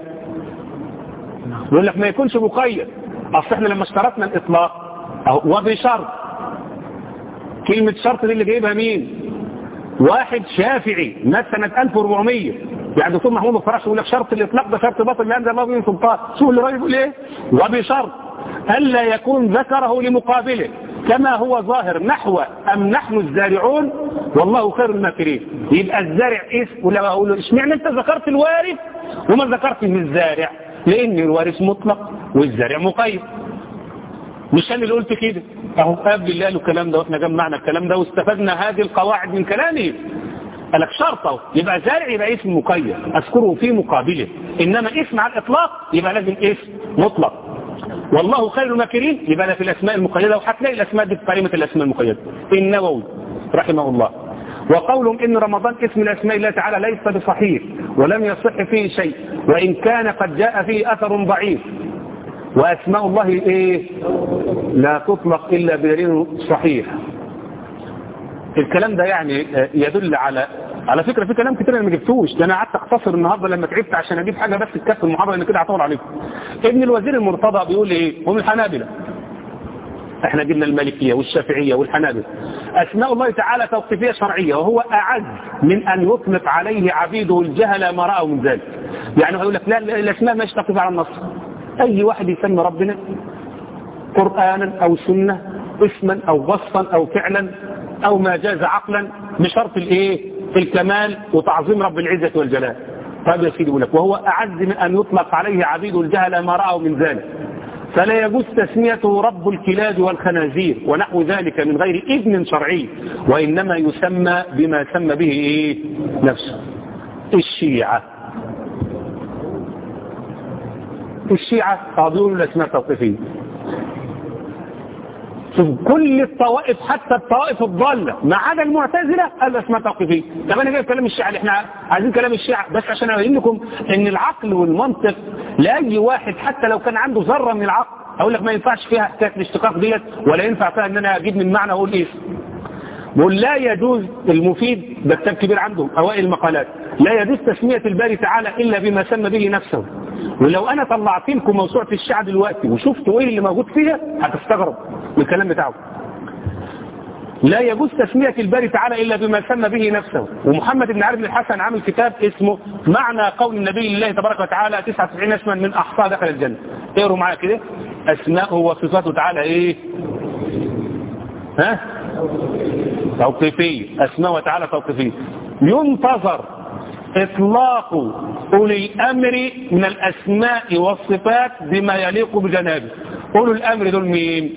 يقول لك ما يكونش مقيد أصل احنا لما اشترطنا الإطلاق وبشرط كلمة شرط دي اللي جايبها مين واحد شافعي مات سنة 1400 يعني دكتور محمود الفراش يقول لك شرط الإطلاق ده شرط باطل لأن الله به سلطان شو اللي راجل يقول ايه وبشرط ألا يكون ذكره لمقابله كما هو ظاهر نحو أم نحن الزارعون والله خير الماكرين يبقى الزارع اسم ولا أقول له اشمعنى أنت ذكرت الوارث وما ذكرتش الزارع لأن الوارث مطلق والزارع مقيد مش انا اللي قلت كده اهو قبل الله قالوا الكلام ده واحنا جمعنا الكلام ده واستفدنا هذه القواعد من كلامه قال لك شرطه يبقى زارع يبقى اسم مقيد اذكره في مقابله انما اسم على الاطلاق يبقى لازم اسم مطلق والله خير الماكرين يبقى ده في الاسماء المقيده وهتلاقي الاسماء دي في قائمه الاسماء المقيده النووي رحمه الله وقولهم ان رمضان اسم الاسماء الله تعالى ليس بصحيح ولم يصح فيه شيء وان كان قد جاء فيه اثر ضعيف واسماء الله ايه لا تطلق الا بدليل صحيح الكلام ده يعني يدل على على فكرة في كلام كتير انا ما جبتوش ده انا قعدت اختصر النهارده لما تعبت عشان اجيب حاجة بس تكفي المحاضرة لان كده هطول عليكم ابن الوزير المرتضى بيقول ايه هم الحنابلة احنا جبنا المالكية والشافعية والحنابلة اسماء الله تعالى توقيفية شرعية وهو اعز من ان يطلق عليه عبيده الجهل ما رأوا من ذلك يعني هيقول لك لا الاسماء مش توقيف على النص اي واحد يسمي ربنا قرآنا او سنة اسما او وصفا او فعلا او ما جاز عقلا بشرط الايه الكمال وتعظيم رب العزة والجلال طيب يا سيدي يقول لك وهو اعز من ان يطلق عليه عبيد الجهل ما رأوا من ذلك فلا يجوز تسميته رب الكلاب والخنازير ونحو ذلك من غير إذن شرعي وإنما يسمى بما سمى به إيه نفسه الشيعة الشيعة قاضون الأسماء التوقيفية شوف كل الطوائف حتى الطوائف الضالة ما عدا المعتزلة قالوا اسماء توقيفية طب انا جايب كلام الشيعة اللي احنا عايزين كلام الشيعة بس عشان ابين لكم ان العقل والمنطق لاي واحد حتى لو كان عنده ذرة من العقل اقول لك ما ينفعش فيها حكايه الاشتقاق ديت ولا ينفع فيها ان انا اجيب من معنى واقول ايه بقول لا يجوز المفيد ده كتاب كبير عندهم اوائل المقالات لا يجوز تسمية الباري تعالى الا بما سمى به نفسه ولو انا طلعت لكم موسوعة الشيعة دلوقتي وشفتوا ايه اللي موجود فيها هتستغرب من الكلام بتاعه لا يجوز تسمية الباري تعالى إلا بما سمى به نفسه ومحمد بن عرب الحسن عامل كتاب اسمه معنى قول النبي لله تبارك وتعالى 99 اسما من أحصى دخل الجنة اقروا معايا كده أسماءه وصفاته تعالى إيه ها توقيفية أسماء وتعالى توقيفية ينتظر إطلاق أولي الأمر من الأسماء والصفات بما يليق بجنابه أولي الأمر دول مين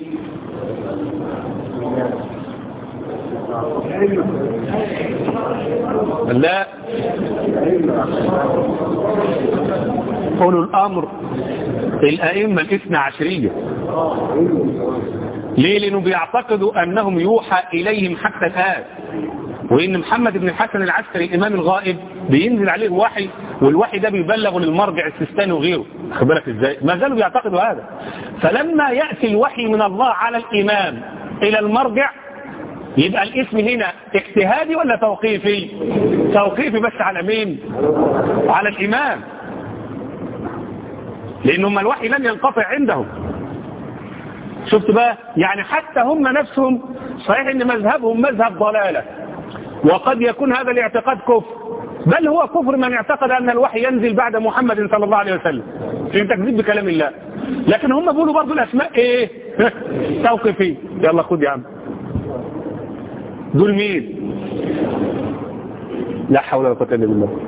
لا أولو الأمر الأئمة الاثنى عشرية ليه لأنه بيعتقدوا أنهم يوحى إليهم حتى الآن وإن محمد بن الحسن العسكري الإمام الغائب بينزل عليه وحي والوحي ده بيبلغ للمرجع السيستاني وغيره خد بالك ازاي ما زالوا بيعتقدوا هذا فلما يأتي الوحي من الله على الإمام إلى المرجع يبقى الاسم هنا اجتهادي ولا توقيفي توقيفي بس على مين على الإمام لأن هم الوحي لم ينقطع عندهم شفت بقى يعني حتى هم نفسهم صحيح ان مذهبهم مذهب ضلالة وقد يكون هذا الاعتقاد كفر بل هو كفر من اعتقد ان الوحي ينزل بعد محمد صلى الله عليه وسلم في تكذيب بكلام الله لكن هم بيقولوا برضو الاسماء ايه توقيفية يلا خد يا عم دول مين لا حول ولا قوه الا بالله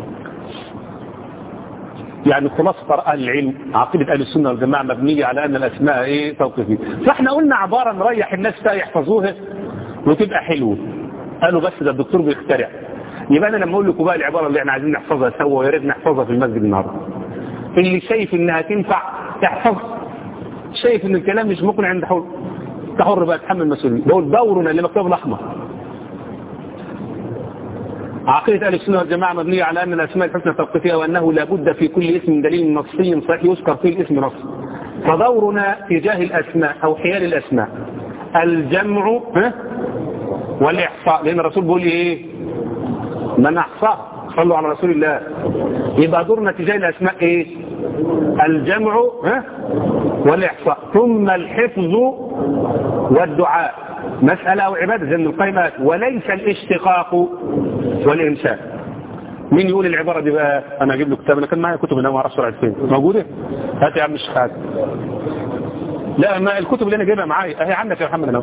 يعني خلاصة أهل العلم عقيدة أهل السنة والجماعة مبنية على أن الأسماء إيه توقيفية فإحنا قلنا عبارة نريح الناس فيها يحفظوها وتبقى حلوة قالوا بس ده الدكتور بيخترع يبقى أنا لما أقول لكم بقى العبارة اللي إحنا عايزين نحفظها سوا ويا ريت نحفظها في المسجد النهارده اللي شايف إنها تنفع تحفظها شايف إن الكلام مش مقنع عند حر تحر بقى تحمل مسؤولية بقول دورنا اللي مكتوب الأحمر عقيدة أهل السنة والجماعة مبنية على أن الأسماء الحسنى توقيفية وأنه لا بد في كل اسم دليل نصي صحيح يذكر فيه الاسم نص فدورنا تجاه الأسماء أو حيال الأسماء الجمع ها والإحصاء لأن الرسول بيقول إيه من أحصاه صلوا على رسول الله يبقى دورنا تجاه الأسماء إيه الجمع ها والإحصاء ثم الحفظ والدعاء مسألة أو عبادة زي من القيمات وليس الاشتقاق والإمساك مين يقول العبارة دي بقى أنا أجيب له كتاب أنا كان معايا كتب هنا ما أعرفش راحت فين موجودة هات يا عم الشيخ حاج لا ما الكتب اللي أنا جايبها معايا أهي عندك يا محمد أنا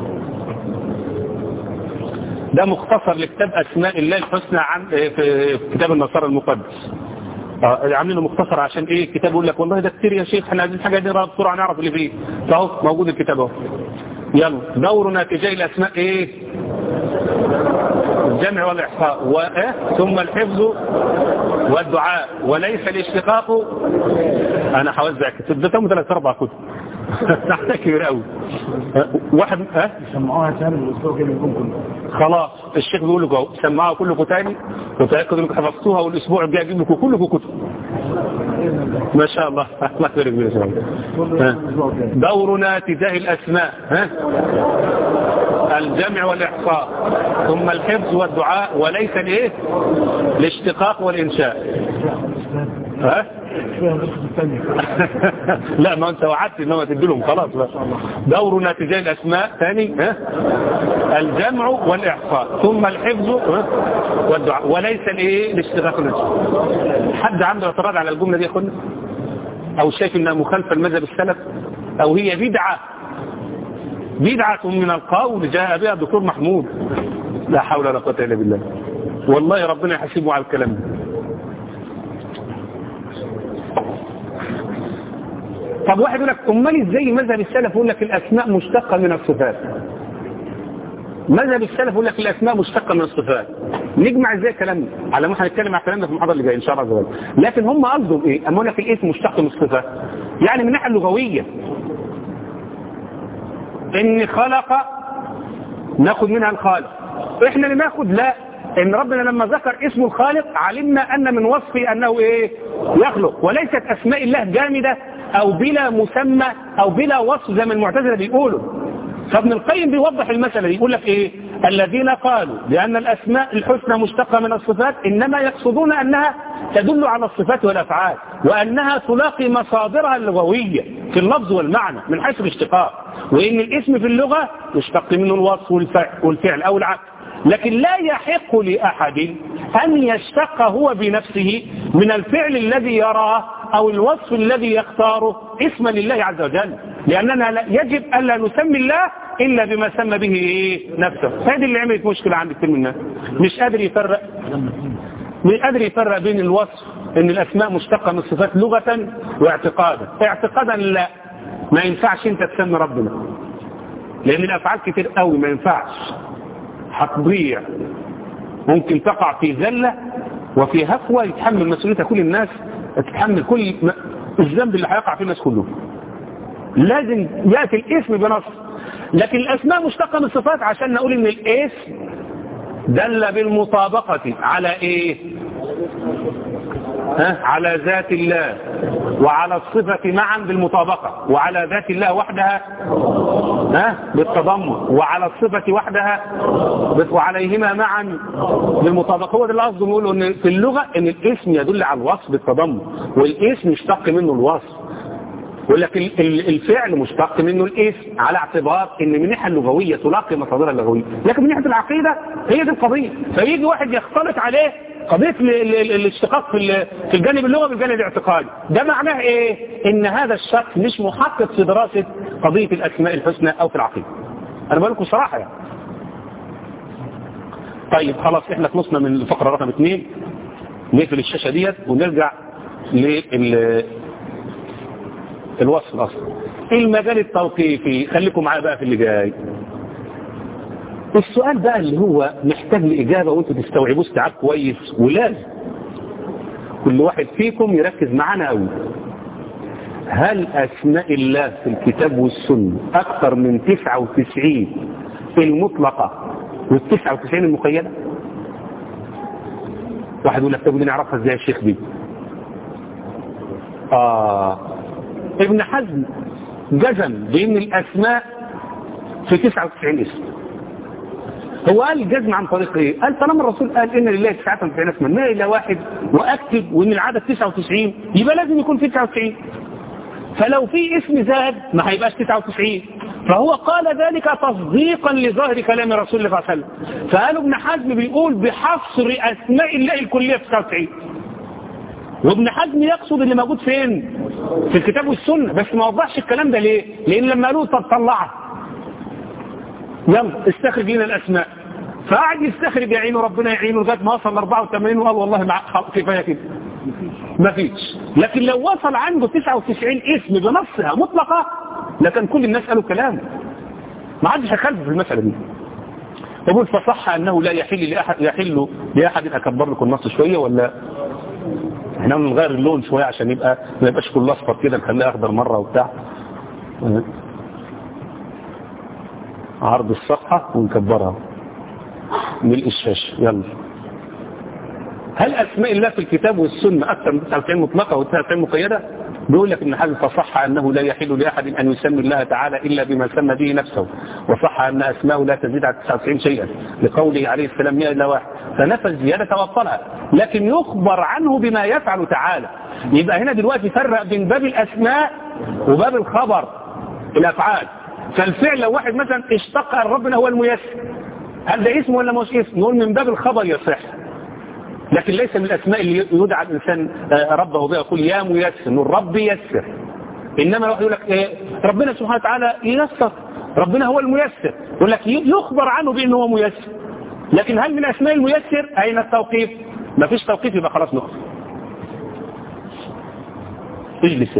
ده مختصر لكتاب أسماء الله الحسنى عن في كتاب النصارى المقدس اه عاملينه مختصر عشان ايه الكتاب يقول لك والله ده كتير يا شيخ احنا عايزين حاجه نقراها بسرعه نعرف اللي فيه فاهو موجود الكتاب اهو يلا دورنا تجاه الاسماء ايه الجمع والاحصاء وإيه؟ ثم الحفظ والدعاء وليس الاشتقاق انا هوزع كتب ده تم ثلاث اربع كتب تحتاج كبير قوي واحد ها سمعوها تاني الاسبوع كده يكون كله خلاص الشيخ بيقول لكم اهو سمعوها كلكم تاني وتاكدوا انكم حفظتوها والاسبوع الجاي اجيب لكم كلكم كتب ما شاء الله الله يبارك فيك يا شباب ها. دورنا تجاه الاسماء ها الجمع والاحصاء ثم الحفظ والدعاء وليس الايه الاشتقاق والانشاء ها فيها النسخة الثانية لا ما انت وعدت انما تدي لهم خلاص بقى دورنا تجاه الاسماء ثاني ها الجمع والاحصاء ثم الحفظ ها؟ والدعاء وليس الايه الاشتقاق والانشاء حد عنده اعتراض على الجمله دي يا اخوانا او شايف انها مخالفه لمذهب السلف او هي بدعه بدعه من القول جاء بها الدكتور محمود لا حول ولا قوه الا بالله والله ربنا يحاسبه على الكلام ده طب واحد يقول لك امال ازاي مذهب السلف يقول لك الاسماء مشتقه من الصفات مذهب السلف يقول لك الاسماء مشتقه من الصفات نجمع ازاي الكلام ده على ما هنتكلم على الكلام ده في المحاضره اللي جايه ان شاء الله عز وجل لكن هم قصدهم ايه اما يقول لك الاسم مشتق من الصفات يعني من الناحيه اللغويه ان خلق ناخد منها الخالق احنا اللي ناخد لا ان ربنا لما ذكر اسم الخالق علمنا ان من وصفه انه ايه يخلق وليست اسماء الله جامده او بلا مسمى او بلا وصف زي ما المعتزله بيقولوا فابن القيم بيوضح المسألة دي يقول لك ايه الذين قالوا بأن الأسماء الحسنى مشتقة من الصفات إنما يقصدون أنها تدل على الصفات والأفعال وأنها تلاقي مصادرها اللغوية في اللفظ والمعنى من حيث الاشتقاق وإن الاسم في اللغة يشتق منه الوصف والفعل, والفعل أو العكس لكن لا يحق لأحد أن يشتق هو بنفسه من الفعل الذي يراه أو الوصف الذي يختاره اسما لله عز وجل لأننا لا يجب ألا نسمي الله إلا بما سمى به إيه نفسه هذه اللي عملت مشكلة عند كثير من الناس مش قادر يفرق مش قادر يفرق بين الوصف ان الأسماء مشتقة من الصفات لغة واعتقادا اعتقادا لا ما ينفعش انت تسمي ربنا لأن الأفعال كتير قوي ما ينفعش هتضيع ممكن تقع في ذلة وفي هفوة يتحمل مسؤوليتها كل الناس تتحمل كل الذنب اللي هيقع فيه الناس كلهم لازم يأتي الاسم بنص لكن الأسماء مشتقة من الصفات عشان نقول ان الاسم دل بالمطابقة على ايه ها؟ على ذات الله وعلى الصفة معا بالمطابقة وعلى ذات الله وحدها ها؟ بالتضمن وعلى الصفة وحدها وعليهما معا بالمطابقة هو ده اللي قصده نقوله ان في اللغة ان الاسم يدل على الوصف بالتضمن والاسم يشتق منه الوصف يقول لك الفعل مشتق منه الاسم على اعتبار ان من الناحيه اللغويه تلاقي مصادرها اللغويه لكن من ناحيه العقيده هي دي القضيه فيجي واحد يختلط عليه قضيه الاشتقاق في في الجانب اللغوي بالجانب الاعتقادي ده معناه ايه ان هذا الشخص مش محقق في دراسه قضيه الاسماء الحسنى او في العقيده انا بقول لكم صراحه يعني طيب خلاص احنا خلصنا من الفقره رقم اثنين نقفل الشاشه ديت ونرجع لل الوصف الاصلي المجال التوقيفي خليكم معايا بقى في اللي جاي السؤال بقى اللي هو محتاج لإجابة وانتوا تستوعبوه استيعاب كويس ولازم كل واحد فيكم يركز معانا قوي هل أسماء الله في الكتاب والسنة أكثر من 99 المطلقة وال 99 المقيدة واحد يقول لك طب نعرفها ازاي يا شيخ دي آه ابن حزم جزم بان الاسماء في 99 اسم هو قال الجزم عن طريق ايه قال طالما الرسول قال ان لله 99 اسما ما الا واحد واكتب وان العدد 99 يبقى لازم يكون في 99 فلو في اسم زاد ما هيبقاش 99 فهو قال ذلك تصديقا لظاهر كلام رسول الله صلى الله عليه وسلم فقالوا ابن حزم بيقول بحصر اسماء الله الكليه في 99 وابن حزم يقصد اللي موجود فين في الكتاب والسنه بس ما وضحش الكلام ده ليه لان لما قالوا طب طلعها يلا استخرج لنا الاسماء فقعد يستخرج يعينه ربنا يعينه لغايه ما وصل ل 84 وقال والله مع كفايه كده ما فيش لكن لو وصل عنده 99 اسم بنصها مطلقه لكن كل الناس قالوا كلام ما حدش هيخالف في المساله دي يقول فصح انه لا يحل لاحد يحل لاحد اكبر لكم النص شويه ولا احنا نغير اللون شويه عشان يبقى ما يبقاش كله اصفر كده نخليه اخضر مره وبتاع عرض الصفحه ونكبرها ملء الشاشه يلا هل اسماء الله في الكتاب والسنه اكثر من 99 مطلقه و99 مقيده بيقول لك ان حزم فصح انه لا يحل لاحد ان يسمي الله تعالى الا بما سمى به نفسه وصح ان اسماءه لا تزيد على 99 شيئا لقوله عليه السلام 100 الا واحد فنفى الزياده وابطلها لكن يخبر عنه بما يفعل تعالى يبقى هنا دلوقتي فرق بين باب الاسماء وباب الخبر الافعال فالفعل لو واحد مثلا اشتق ان ربنا هو الميسر هل ده اسم ولا مش اسم نقول من باب الخبر يصح لكن ليس من الأسماء اللي يدعى الإنسان ربه بها يقول يا ميسر نقول رب يسر إنما يقول لك إيه ربنا سبحانه وتعالى ييسر ربنا هو الميسر يقول لك يخبر عنه بأنه هو ميسر لكن هل من أسماء الميسر أين التوقيف ما فيش توقيف يبقى خلاص نقف اجلس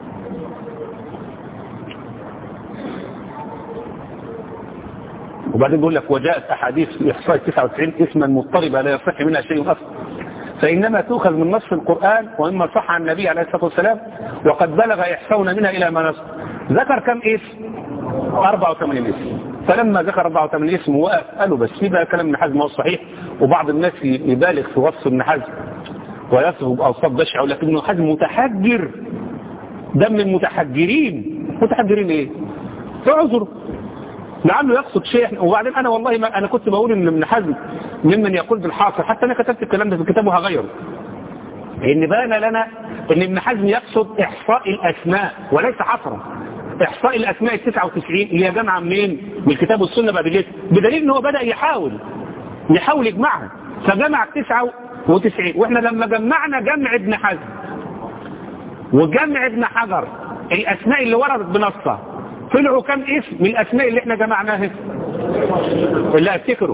وبعدين بيقول لك وجاءت أحاديث في إحصاء 99 اسما مضطربة لا يصح منها شيء أصلا فإنما تؤخذ من نص القرآن وإما صح عن النبي عليه الصلاة والسلام وقد بلغ إحصاؤنا منها إلى ما نص ذكر كم اسم 84 اسم فلما ذكر 84 اسم وقف قالوا بس في بقى كلام ابن حزم هو الصحيح وبعض الناس يبالغ في وصف ابن حزم ويصفه بأوصاف بشعة ولكن ابن حزم متحجر ده من المتحجرين متحجرين ايه؟ اعذر لعله يقصد شيء وبعدين انا والله ما انا كنت بقول ان ابن حزم ممن يقول بالحاصل حتى انا كتبت الكلام ده في الكتاب وهغيره ان بان لنا ان ابن حزم يقصد احصاء الاسماء وليس حصرا احصاء الاسماء ال 99 اللي هي جامعه منين من الكتاب والسنه بادلته بدليل ان هو بدا يحاول يحاول يجمعها فجمع 99 واحنا لما جمعنا جمع ابن حزم وجمع ابن حجر الاسماء اللي وردت بنصها طلعوا كم اسم من الاسماء اللي احنا جمعناها اللي افتكروا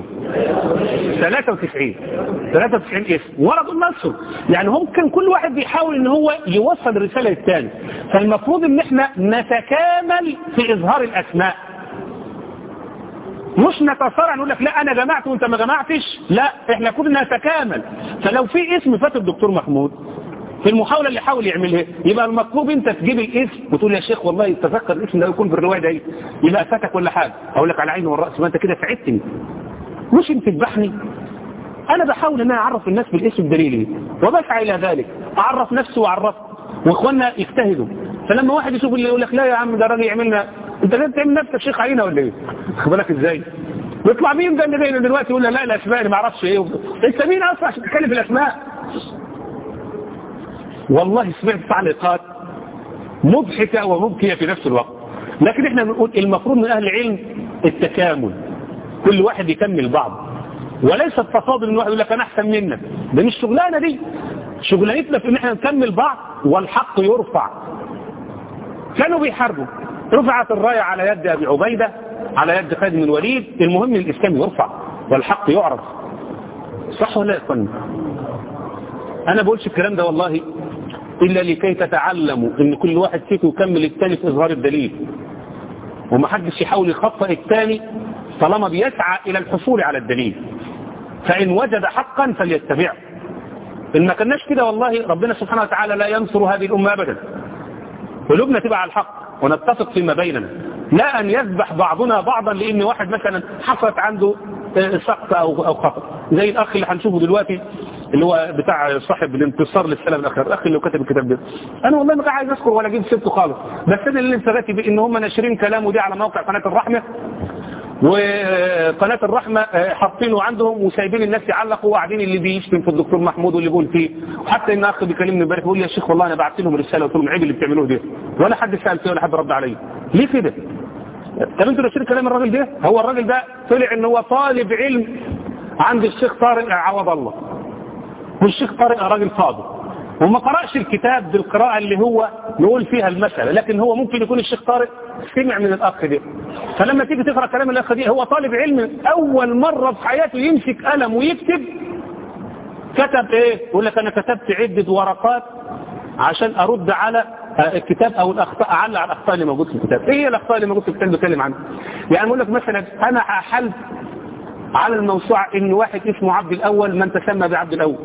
93 93 اسم وردوا النصر يعني ممكن كل واحد بيحاول ان هو يوصل الرساله للثاني فالمفروض ان احنا نتكامل في اظهار الاسماء مش نتصارع نقول لك لا انا جمعت وانت ما جمعتش لا احنا كلنا نتكامل فلو في اسم فات الدكتور محمود في المحاولة اللي حاول يعملها يبقى المطلوب انت تجيب الاسم وتقول يا شيخ والله تذكر الاسم ده يكون في الرواية ده يبقى فاتك ولا حاجة اقول لك على عيني والرأس ما انت كده ساعدتني مش انت تذبحني انا بحاول ان انا اعرف الناس بالاسم دليلي وبسعى الى ذلك اعرف نفسي واعرف واخواننا يجتهدوا فلما واحد يشوف اللي يقول لك لا يا عم ده راجل يعملنا انت لازم تعمل نفسك شيخ علينا ولا ايه خد بالك ازاي ويطلع مين ده اللي جاي دلوقتي يقول لا لا الاسماء اللي ما اعرفش ايه انت مين اصلا عشان تتكلم في الاسماء والله سمعت تعليقات مضحكة ومبكية في نفس الوقت لكن احنا بنقول المفروض من اهل العلم التكامل كل واحد يكمل بعض وليس التصادم ان واحد يقول لك انا احسن منك ده مش شغلانه دي شغلانتنا في ان احنا نكمل بعض والحق يرفع كانوا بيحاربوا رفعت الرايه على يد ابي عبيده على يد خالد بن الوليد المهم الاسلام يرفع والحق يعرف صح ولا يا انا بقولش الكلام ده والله إلا لكي تتعلموا إن كل واحد فيكم يكمل الثاني في إظهار الدليل ومحدش يحاول يخطئ الثاني طالما بيسعى إلى الحصول على الدليل فإن وجد حقا فليتبعه إن ما كناش كده والله ربنا سبحانه وتعالى لا ينصر هذه الأمة أبدا قلوبنا تبقى على الحق ونتفق فيما بيننا لا أن يذبح بعضنا بعضا لأن واحد مثلا حصلت عنده سقط أو أو خطأ زي الأخ اللي هنشوفه دلوقتي اللي هو بتاع صاحب الانتصار للسلام الاخر الاخ اللي كتب الكتاب ده انا والله ما عايز اذكر ولا اجيب سيرته خالص بس انا اللي انتبهت بيه ان هم ناشرين كلامه دي على موقع قناه الرحمه وقناة الرحمة حاطينه عندهم وسايبين الناس يعلقوا وقاعدين اللي بيشتم في الدكتور محمود واللي بيقول فيه وحتى ان اخ بيكلمني امبارح بيقول لي يا شيخ والله انا بعت لهم رساله قلت لهم عيب اللي بتعملوه ده ولا حد سال فيه ولا حد رد عليا ليه كده؟ طب انتوا ناشرين كلام الراجل ده هو الراجل ده طلع ان هو طالب علم عند الشيخ طارق عوض الله والشيخ طارق راجل فاضل وما قرأش الكتاب بالقراءة اللي هو نقول فيها المسألة لكن هو ممكن يكون الشيخ طارق سمع من الأخ ده فلما تيجي تقرأ كلام الأخ دي هو طالب علم أول مرة في حياته يمسك قلم ويكتب كتب إيه يقول لك أنا كتبت عدة ورقات عشان أرد على الكتاب أو الأخطاء أعلى على الأخطاء اللي موجودة في الكتاب إيه هي الأخطاء اللي موجودة في الكتاب بتكلم عنها يعني أقول لك مثلا أنا أحلت على الموسوعة إن واحد اسمه عبد الأول من تسمى بعبد الأول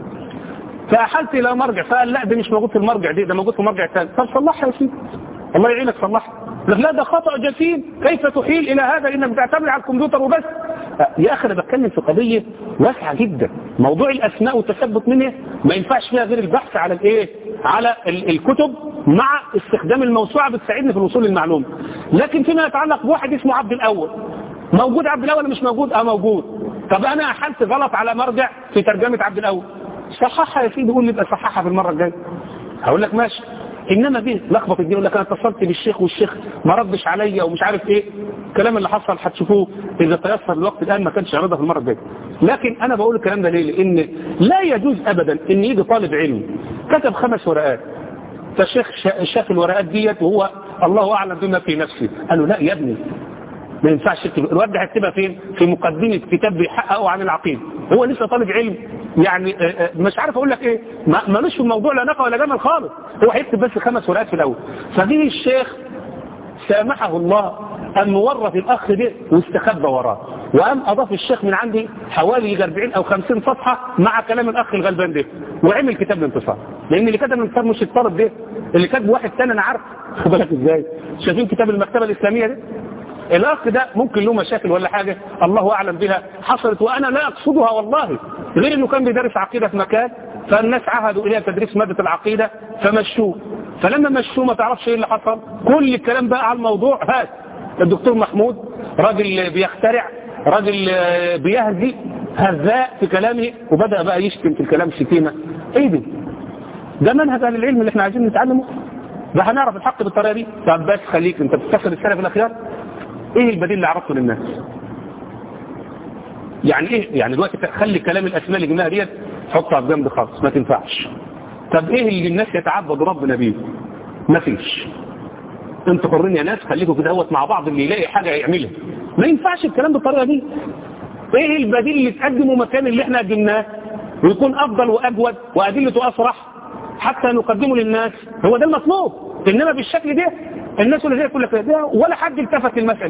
فأحلت إلى مرجع فقال لا ده مش موجود في المرجع دي ده موجود في مرجع ثاني طب صلحها يا سيدي الله يعينك صلحها لك لا ده خطأ جسيم كيف تحيل إلى هذا إنك بتعتمد على الكمبيوتر وبس يا أخي أنا بتكلم في قضية واسعة جدا موضوع الأسماء والتثبت منها ما ينفعش فيها غير البحث على الإيه على الكتب مع استخدام الموسوعة بتساعدني في الوصول للمعلومة لكن فيما يتعلق بواحد اسمه عبد الأول موجود عبد الأول مش موجود اه موجود طب أنا أحلت غلط على مرجع في ترجمة عبد الأول صححها يا سيدي قول لي يبقى صححها في المرة الجاية هقول لك ماشي انما دي لخبط الدين يقول لك انا اتصلت بالشيخ والشيخ ما ردش عليا ومش عارف ايه الكلام اللي حصل هتشوفوه اذا تيسر الوقت الان ما كانش يعرضها في المره الجايه لكن انا بقول الكلام ده ليه لان لا يجوز ابدا ان يجي طالب علم كتب خمس ورقات فالشيخ شاف الورقات ديت وهو الله اعلم بما في نفسه قال له لا يا ابني ما ينفعش تكتب الورد ده هتكتبها فين في مقدمه كتاب بيحققه عن العقيده هو لسه طالب علم يعني مش عارف اقول لك ايه مالوش في الموضوع لا نقى ولا جمل خالص هو هيكتب بس خمس ورقات في الاول فجه الشيخ سامحه الله أم مورط الأخ ده واستخبى وراه وأم أضاف الشيخ من عندي حوالي 40 أو 50 صفحة مع كلام الأخ الغلبان ده وعمل كتاب الانتصار لأن اللي كتب الانتصار مش الطالب ده اللي كتب واحد تاني أنا عارف خد بالك إزاي شايفين كتاب المكتبة الإسلامية ده الاخ ده ممكن له مشاكل ولا حاجة الله اعلم بها حصلت وانا لا اقصدها والله غير انه كان بيدرس عقيدة في مكان فالناس عهدوا اليه تدريس مادة العقيدة فمشوه فلما مشوه ما تعرفش ايه اللي حصل كل الكلام بقى على الموضوع هات الدكتور محمود راجل بيخترع راجل بيهزي هزاء في كلامه وبدأ بقى يشتم في الكلام شتيمة ايه دي ده منهج اهل العلم اللي احنا عايزين نتعلمه ده هنعرف الحق بالطريقة دي طب بس خليك انت بتكسر السلف الاخيار ايه البديل اللي عرفته للناس يعني ايه يعني دلوقتي خلي كلام الاسماء اللي جبناها ديت حطها في جنب خالص ما تنفعش طب ايه اللي الناس يتعبد ربنا بيه ما فيش انتوا حرين يا ناس خليكم كده اهوت مع بعض اللي يلاقي حاجه يعملها ما ينفعش الكلام بالطريقه دي ايه البديل اللي تقدمه مكان اللي احنا قدمناه ويكون افضل واجود وادلته اصرح حتى نقدمه للناس هو ده المطلوب انما بالشكل ده الناس اللي زي كل كده ولا حد التفت للمسألة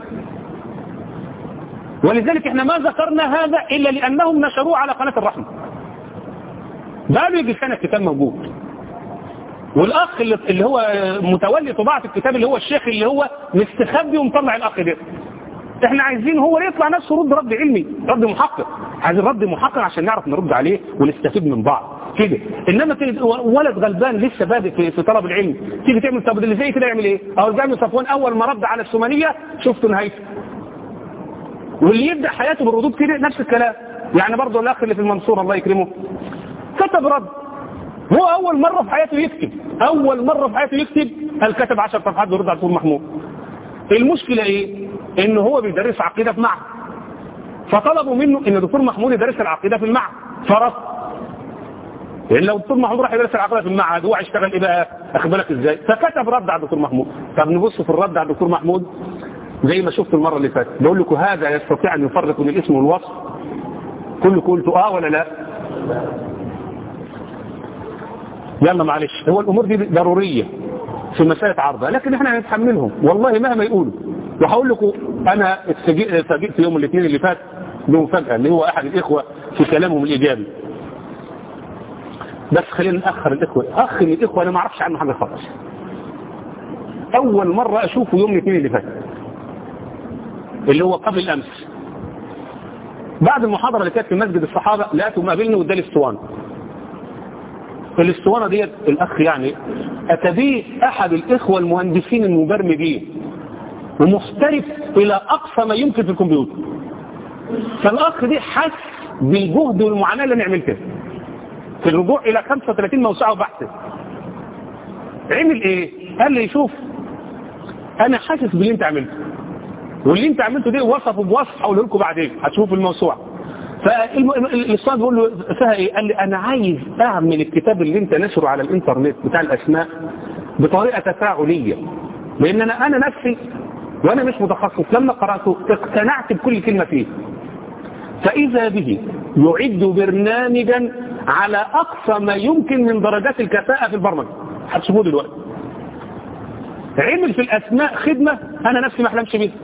ولذلك احنا ما ذكرنا هذا إلا لأنهم نشروه على قناة الرحمة بقالوا يجي سنة الكتاب موجود والأخ اللي, اللي هو متولي طباعة الكتاب اللي هو الشيخ اللي هو مستخبي ومطلع الأخ ده احنا عايزين هو يطلع نفسه رد رد علمي رد محقق عايزين رد محقق عشان نعرف نرد عليه ونستفيد من بعض كده انما ولد غلبان لسه بادئ في, في طلب العلم تيجي تعمل طب اللي زي كده يعمل ايه او الجامع صفوان اول ما رد على السومانيه شفتوا نهايته واللي يبدا حياته بالردود كده نفس الكلام يعني برضه الاخ اللي في المنصوره الله يكرمه كتب رد هو اول مره في حياته يكتب اول مره في حياته يكتب قال كتب 10 صفحات بيرد على طول محمود المشكله ايه ان هو بيدرس عقيده في معهد فطلبوا منه ان دكتور محمود يدرس العقيده في المعهد فرد يعني لو الدكتور محمود راح يدرس العقيده في المعهد هو هيشتغل ايه بقى اخد بالك ازاي فكتب رد على الدكتور محمود طب نبص في الرد على الدكتور محمود زي ما شفت المره اللي فاتت بقول لكم هذا يستطيع ان يفرق بين الاسم والوصف كلكم قلتوا اه ولا لا يلا معلش هو الامور دي ضروريه في مساله عرضها لكن احنا هنتحملهم والله مهما يقولوا وهقول لكم انا اتفاجئت يوم الاثنين اللي فات بمفاجاه اللي هو احد الاخوه في كلامهم الايجابي بس خلينا نأخر الإخوة أخ من الإخوة أنا ما أعرفش عنه حاجة خالص أول مرة أشوفه يوم الاثنين اللي فات اللي هو قبل الأمس بعد المحاضرة اللي كانت في مسجد الصحابة لقيته مقابلني وادالي اسطوانة الاسطوانة ديت الأخ يعني أتى به أحد الإخوة المهندسين المبرمجين ومحترف إلى أقصى ما يمكن في الكمبيوتر فالأخ دي حس بالجهد والمعاناة اللي أنا عملتها في الرجوع إلى 35 موسوعة وبحث عمل إيه؟ قال لي شوف أنا حاسس باللي أنت عملته واللي أنت عملته ده وصفه بوصف هقوله لكم بعدين هتشوفوا الموسوعة فالاستاذ بيقول له فيها ايه قال لي انا عايز اعمل الكتاب اللي انت نشره على الانترنت بتاع الاسماء بطريقه تفاعليه لان انا انا نفسي وانا مش متخصص لما قراته اقتنعت بكل كلمه فيه فاذا به يعد برنامجا على اقصى ما يمكن من درجات الكفاءه في البرمجه هتشوفوه دلوقتي عمل في الاسماء خدمه انا نفسي ما احلمش بيها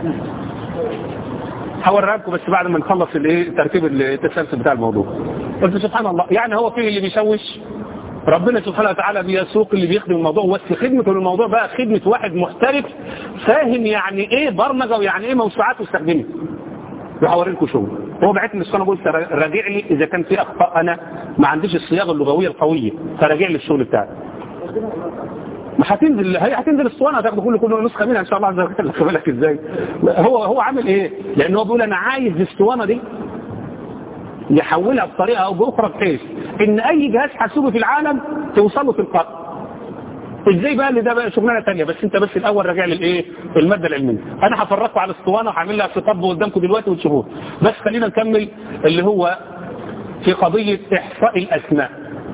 هوريها لكم بس بعد ما نخلص الايه ترتيب التسلسل بتاع الموضوع قلت سبحان الله يعني هو فيه اللي بيشوش ربنا سبحانه وتعالى بيسوق اللي بيخدم الموضوع بس خدمته للموضوع بقى خدمة واحد محترف فاهم يعني ايه برمجة ويعني ايه موسوعات واستخدمها وهوري لكم شغل هو بعت لي السنه قلت راجع لي اذا كان في اخطاء انا ما عنديش الصياغه اللغويه القويه فراجع لي الشغل بتاعي ما هتنزل هي هتنزل الاسطوانه هتاخد كل كل نسخه منها ان شاء الله عز وجل خد بالك ازاي هو هو عامل ايه لان هو بيقول انا عايز الاسطوانه دي يحولها بطريقه او باخرى بحيث ان اي جهاز حاسوبي في العالم توصل له تلقائي ازاي بقى اللي ده بقى شغلانه ثانيه بس انت بس الاول راجع لي الايه الماده العلميه انا هفرجكم على الاسطوانه وهعمل لها خطاب قدامكم دلوقتي وتشوفوه بس خلينا نكمل اللي هو في قضيه احصاء الاسماء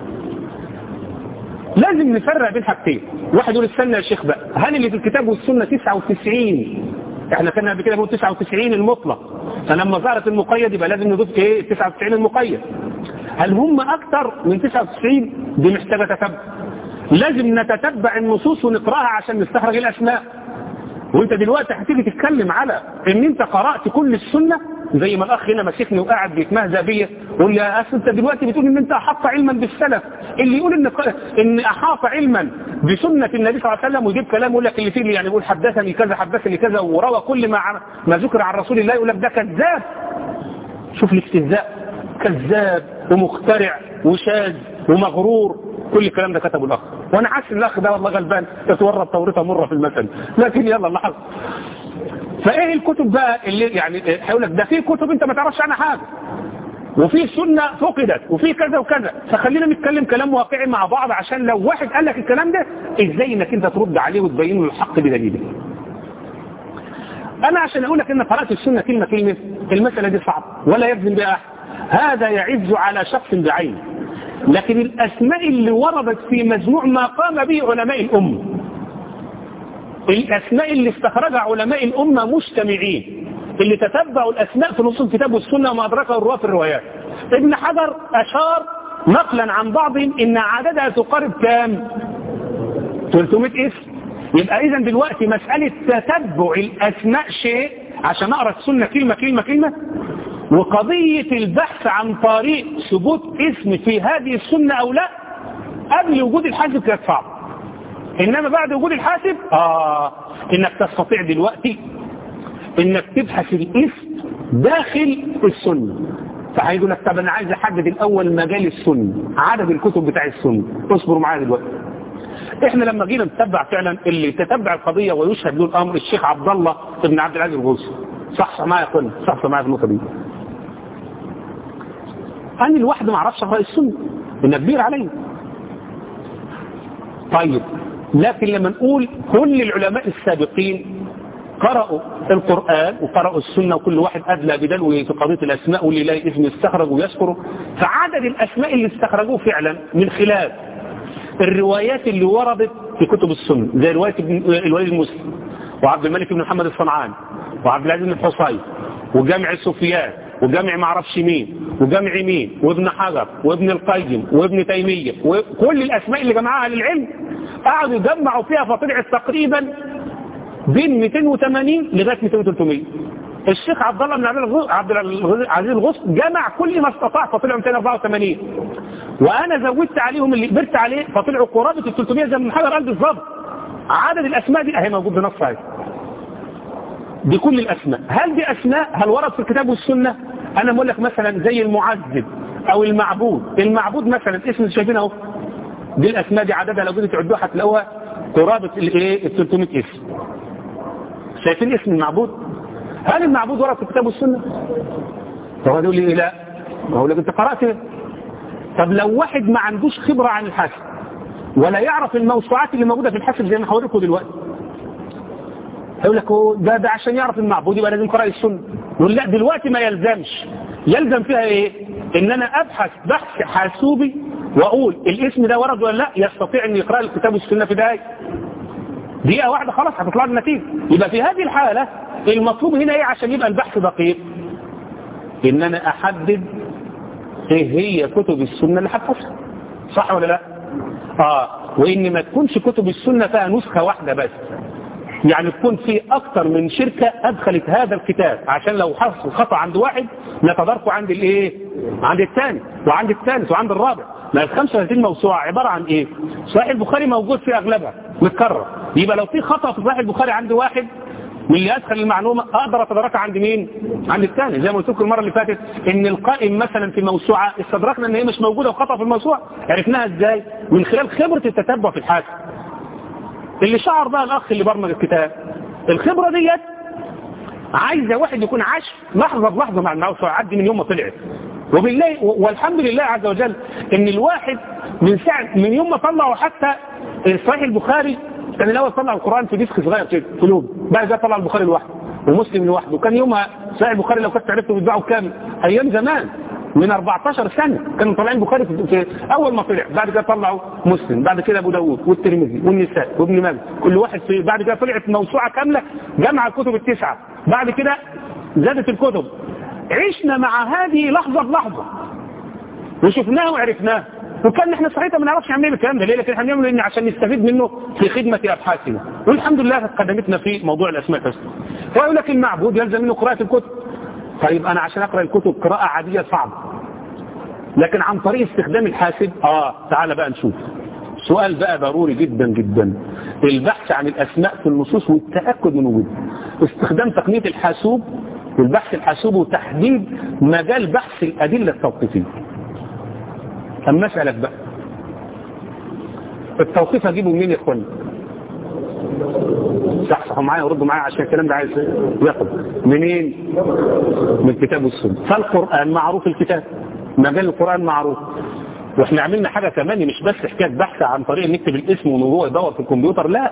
لازم نفرق بين حاجتين واحد يقول استنى يا شيخ بقى هل اللي في الكتاب والسنه 99 احنا كنا قبل كده بنقول 99 المطلق فلما ظهرت المقيد يبقى لازم نضيف ايه 99 المقيد هل هم اكثر من 99 دي محتاجه تتبع لازم نتتبع النصوص ونقراها عشان نستخرج الاسماء وانت دلوقتي هتيجي تتكلم على ان انت قرات كل السنه زي ما الاخ هنا ماسكني وقاعد بيتمهزى بيا يقول لي يا اصل انت دلوقتي بتقول ان انت احاط علما بالسلف اللي يقول ان ان احاط علما بسنه النبي صلى الله عليه وسلم ويجيب كلام يقول لك اللي فيه يعني يقول حدثني كذا حدثني كذا وروى كل ما ما ذكر عن رسول الله يقول لك ده كذاب شوف الاستهزاء كذاب ومخترع وشاذ ومغرور كل الكلام ده كتبه الاخ وانا حاسس ان الاخ ده والله غلبان تتورط تورطه مره في المثل لكن يلا الله حظ فايه الكتب بقى اللي يعني هيقول لك ده في كتب انت ما تعرفش عنها حاجه وفي سنه فقدت وفي كذا وكذا فخلينا نتكلم كلام واقعي مع بعض عشان لو واحد قال لك الكلام ده ازاي انك انت ترد عليه وتبين له الحق بدليله انا عشان اقول لك ان قرات السنه كلمه كلمه المساله دي صعبه ولا يجزم بها احد هذا يعز على شخص بعينه لكن الأسماء اللي وردت في مجموع ما قام به علماء الأمة الأسماء اللي استخرجها علماء الأمة مجتمعين اللي تتبعوا الأسماء في نصوص الكتاب والسنة وما أدركه الرواة في الروايات ابن حجر أشار نقلا عن بعضهم إن عددها تقارب كام 300 اسم يبقى إذا دلوقتي مسألة تتبع الأسماء شيء عشان أقرأ السنة كلمة كلمة كلمة وقضية البحث عن طريق ثبوت اسم في هذه السنة أو لا قبل وجود الحاسب كانت صعب إنما بعد وجود الحاسب آه إنك تستطيع دلوقتي إنك تبحث الاسم داخل السنة فهيقول لك طب أنا عايز أحدد الأول مجال السنة عدد الكتب بتاع السنة اصبروا معايا دلوقتي احنا لما جينا نتبع فعلا اللي تتبع القضية ويشهد له الأمر الشيخ عبد الله بن عبد العزيز الغوثي صح معايا يا اخوانا صح معايا في النقطة دي أنا لوحدي ما اعرفش اقرا السنة إن كبير علي طيب لكن لما نقول كل العلماء السابقين قرأوا القرآن وقرأوا السنة وكل واحد أدلى بدلو في قضية الأسماء واللي لا اسم استخرج ويذكره فعدد الأسماء اللي استخرجوه فعلا من خلال الروايات اللي وردت في كتب السنة زي رواية الوليد المسلم وعبد الملك بن محمد الصنعاني وعبد العزيز بن الحصين وجامع سفيان وجامع معرفش مين وجامع مين وابن حجر وابن القيم وابن تيمية وكل الأسماء اللي جمعها للعلم قعدوا يجمعوا فيها فطلعت تقريبا بين 280 لغاية 200 300 الشيخ عبد الله بن عبد العزيز الغص جمع كل ما استطاع فطلعوا 284 وانا زودت عليهم اللي قدرت عليه فطلعوا قرابه ال 300 زي ما ابن حجر قال بالظبط عدد الاسماء دي اهي موجود بنص اهي دي كل الاسماء هل دي اسماء هل ورد في الكتاب والسنه انا بقول لك مثلا زي المعذب او المعبود المعبود مثلا اسم شايفين اهو دي الاسماء دي عددها لو جيتوا تعدوها هتلاقوها قرابه الايه ال 300 اسم شايفين اسم المعبود هل المعبود ورد في الكتاب والسنه فهو يقول لي إيه لا اقول لك انت قرات إيه؟ طب لو واحد ما عندوش خبره عن الحاسب ولا يعرف الموسوعات اللي موجوده في الحاسب زي ما هوريكم دلوقتي يقول لك هو ده ده عشان يعرف المعبود يبقى لازم قراءة السنه يقول لا دلوقتي ما يلزمش يلزم فيها ايه ان انا ابحث بحث حاسوبي واقول الاسم ده ورد ولا لا يستطيع ان يقرا الكتاب والسنه في دقائق دقيقه واحده خلاص هتطلع لي النتيجه يبقى في هذه الحاله المطلوب هنا ايه عشان يبقى البحث دقيق ان انا احدد ايه هي كتب السنه اللي هبحثها صح ولا لا اه وان ما تكونش كتب السنه فيها نسخه واحده بس يعني تكون في اكتر من شركة ادخلت هذا الكتاب عشان لو حصل خطأ عند واحد نتداركه عند الايه عند الثاني وعند الثالث وعند الرابع ما ال 35 موسوعة عبارة عن ايه صحيح البخاري موجود في اغلبها متكرر يبقى لو في خطأ في صحيح البخاري عند واحد من اللي ادخل المعلومة اقدر اتداركها عند مين عند الثاني زي ما قلت لكم المرة اللي فاتت ان القائم مثلا في موسوعة استدركنا ان هي مش موجودة وخطأ في الموسوعة عرفناها ازاي من خلال خبرة التتبع في الحاسب اللي شعر بقى الاخ اللي برمج الكتاب الخبرة ديت عايزة واحد يكون عاش لحظة بلحظة مع الموسوعة عدي من يوم ما طلعت وبالله والحمد لله عز وجل ان الواحد من ساعة من يوم ما طلعوا حتى صحيح البخاري كان الاول طلع القرآن في ديسك صغير كده قلوب بعد كده طلع البخاري لوحده ومسلم لوحده وكان يومها صحيح البخاري لو كنت عرفته بيتباعوا كام ايام زمان من 14 سنة كانوا طالعين بخاري في في اول ما طلع بعد كده طلعوا مسلم بعد كده ابو داوود والترمذي والنساء وابن ماجه كل واحد في بعد كده طلعت موسوعة كاملة جمع الكتب التسعة بعد كده زادت الكتب عشنا مع هذه لحظة بلحظة وشفناها وعرفناها وكان احنا صحيح ما نعرفش نعمل الكلام ده ليه لكن احنا بنعمله لان عشان نستفيد منه في خدمة ابحاثنا والحمد لله قدمتنا في موضوع الاسماء الحسنى ويقول لك المعبود يلزم منه قراءة الكتب طيب انا عشان اقرا الكتب قراءة عادية صعبة لكن عن طريق استخدام الحاسب اه تعال بقى نشوف سؤال بقى ضروري جدا جدا البحث عن الاسماء في النصوص والتاكد من وجودها استخدام تقنيه الحاسوب والبحث الحاسوبي وتحديد مجال بحث الادله التوقيفيه اما اسالك بقى التوقيف هجيبه منين يا اخواني صحصحوا معايا وردوا معايا عشان الكلام ده عايز ياخد منين من الكتاب والسنه فالقران معروف الكتاب مجال القرآن معروف واحنا عملنا حاجة كمان مش بس حكاية بحث عن طريق نكتب الاسم وان هو يدور في الكمبيوتر لا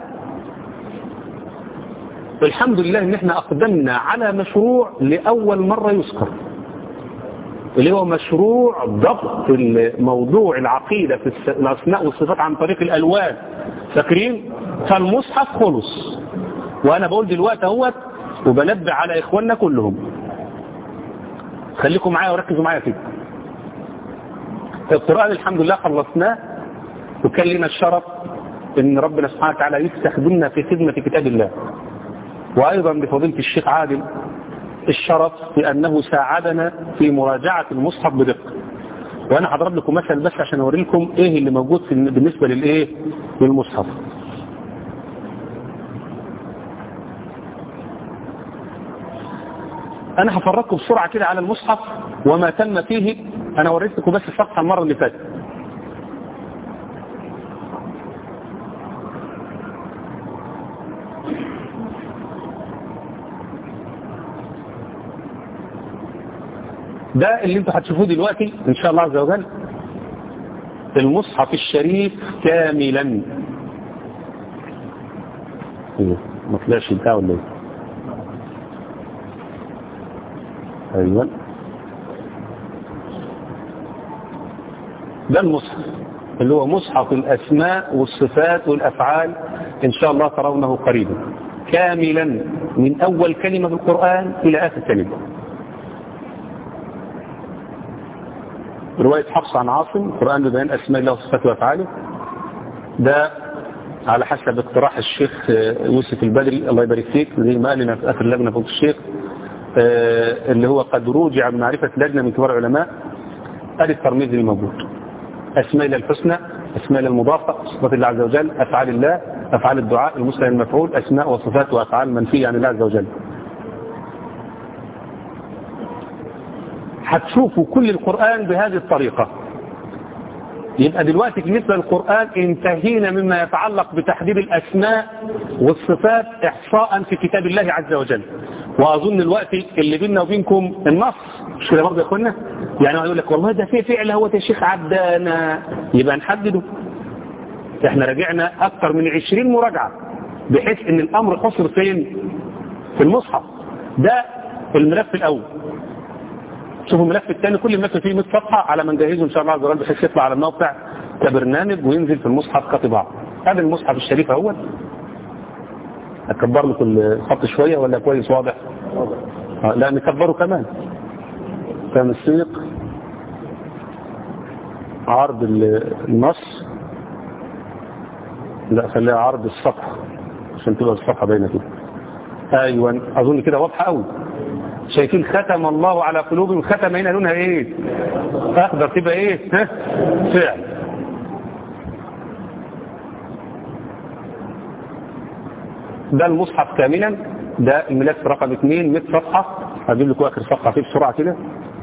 الحمد لله ان احنا اقدمنا على مشروع لأول مرة يذكر اللي هو مشروع ضبط موضوع العقيدة في الأسماء والصفات عن طريق الألوان فاكرين فالمصحف خلص وأنا بقول دلوقتي اهوت وبنبه على إخواننا كلهم خليكم معايا وركزوا معايا فيه القرآن الحمد لله خلصناه وكان لنا الشرف ان ربنا سبحانه وتعالى يستخدمنا في خدمة كتاب الله وايضا بفضيلة الشيخ عادل الشرف في انه ساعدنا في مراجعة المصحف بدقة وانا هضرب لكم مثل بس عشان اوري لكم ايه اللي موجود في بالنسبة للايه للمصحف انا هفرجكم بسرعة كده على المصحف وما تم فيه انا وريتكم بس الصفحة المرة اللي فاتت ده اللي انتوا هتشوفوه دلوقتي ان شاء الله عز وجل المصحف الشريف كاملا ايه ما طلعش بتاع ولا ايه ايوه ده المصحف اللي هو مصحف الاسماء والصفات والافعال ان شاء الله ترونه قريبا كاملا من اول كلمة في القرآن الى اخر كلمة رواية حفص عن عاصم القرآن ببيان أسماء الله وصفاته وأفعاله ده على حسب اقتراح الشيخ يوسف البدري الله يبارك فيك زي ما قال لنا في آخر لجنة فوق الشيخ اللي هو قد روجع بمعرفة لجنة من كبار العلماء ادي الترميز اللي موجود أسماء الله الحسنى أسماء الله المضافة صفات الله عز وجل أفعال الله أفعال الدعاء المسلم المفعول أسماء وصفات وأفعال منفية عن الله عز وجل هتشوفوا كل القرآن بهذه الطريقة يبقى دلوقتي بالنسبة للقرآن انتهينا مما يتعلق بتحديد الأسماء والصفات إحصاء في كتاب الله عز وجل وأظن الوقت اللي بيننا وبينكم النص مش كده برضه يا اخوانا يعني يقول لك والله ده في فعل هو يا شيخ عدانا يبقى نحدده احنا راجعنا أكثر من 20 مراجعة بحيث ان الأمر حصر فين في المصحف ده الملف الأول شوفوا الملف الثاني كل ملف فيه 100 صفحة على ما نجهزه إن شاء الله عز وجل بحيث يطلع على الموقع كبرنامج وينزل في المصحف كطباعة هذا المصحف الشريف اهو أكبر لكم الخط شوية ولا كويس واضح آه لا نكبره كمان تنسيق عرض النص لا خليها عرض الصفحة عشان تبقى الصفحة باينة كده ايوه اظن كده واضحة قوي شايفين ختم الله على قلوبهم ختم هنا لونها ايه اخضر تبقى ايه ها فعل ده المصحف كاملا ده الملف رقم 2 100 صفحة هجيب لكم اخر صفحة فيه بسرعة كده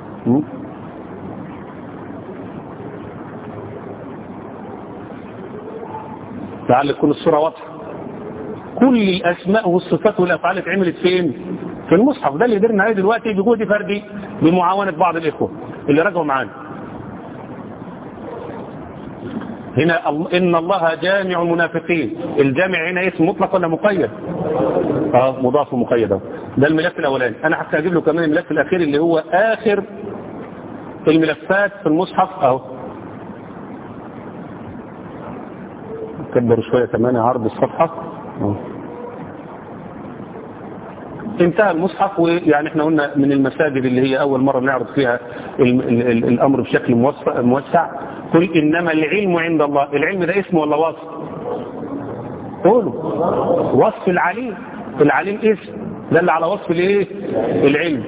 لعل تكون الصورة واضحة كل الأسماء والصفات والأفعال اتعملت فين في المصحف ده اللي قدرنا عليه دلوقتي بجهد فردي بمعاونة بعض الإخوة اللي رجعوا معانا هنا إن الله جامع المنافقين الجامع هنا اسم مطلق ولا مقيد اه مضاف ومقيد ده الملف الأولاني أنا حتى أجيب له كمان الملف الأخير اللي هو آخر الملفات في المصحف أهو كبر شوية كمان عرض الصفحة أوه. انتهى المصحف ويعني احنا قلنا من المساجد اللي هي اول مرة نعرض فيها ال ال ال الامر بشكل موسع قل انما العلم عند الله العلم ده اسم ولا وصف قولوا وصف العليم العليم اسم دل على وصف الايه العلم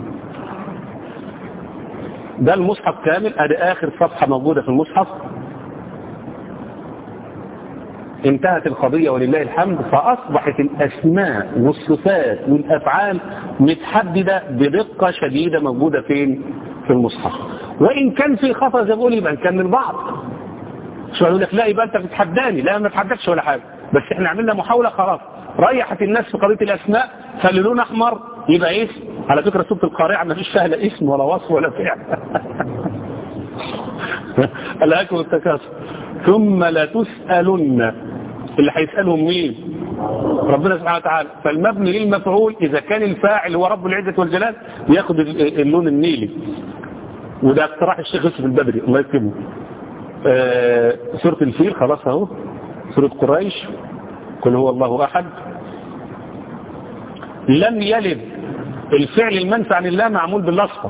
ده المصحف كامل ادي اخر صفحة موجودة في المصحف انتهت القضية ولله الحمد فأصبحت الأسماء والصفات والأفعال متحددة بدقة شديدة موجودة فين في المصحف وإن كان في خطأ زي ما بقول يبقى كان من بعض شو يقول لك لا يبقى أنت بتتحداني لا ما تحدكش ولا حاجة بس احنا عملنا محاولة خلاص ريحت الناس في قضية الأسماء خلي لون أحمر يبقى اسم على فكرة سورة القارعة ما فيش فيها لا اسم ولا وصف ولا فعل الهاكم التكاثر ثم لا تسألن اللي هيسألهم مين ربنا سبحانه وتعالى فالمبني للمفعول إذا كان الفاعل هو رب العزة والجلال ياخد اللون النيلي وده اقتراح الشيخ يوسف البدري الله يكرمه آه سورة الفيل خلاص اهو سورة قريش قل هو الله أحد لم يلد الفعل المنفع عن الله معمول بالأصفر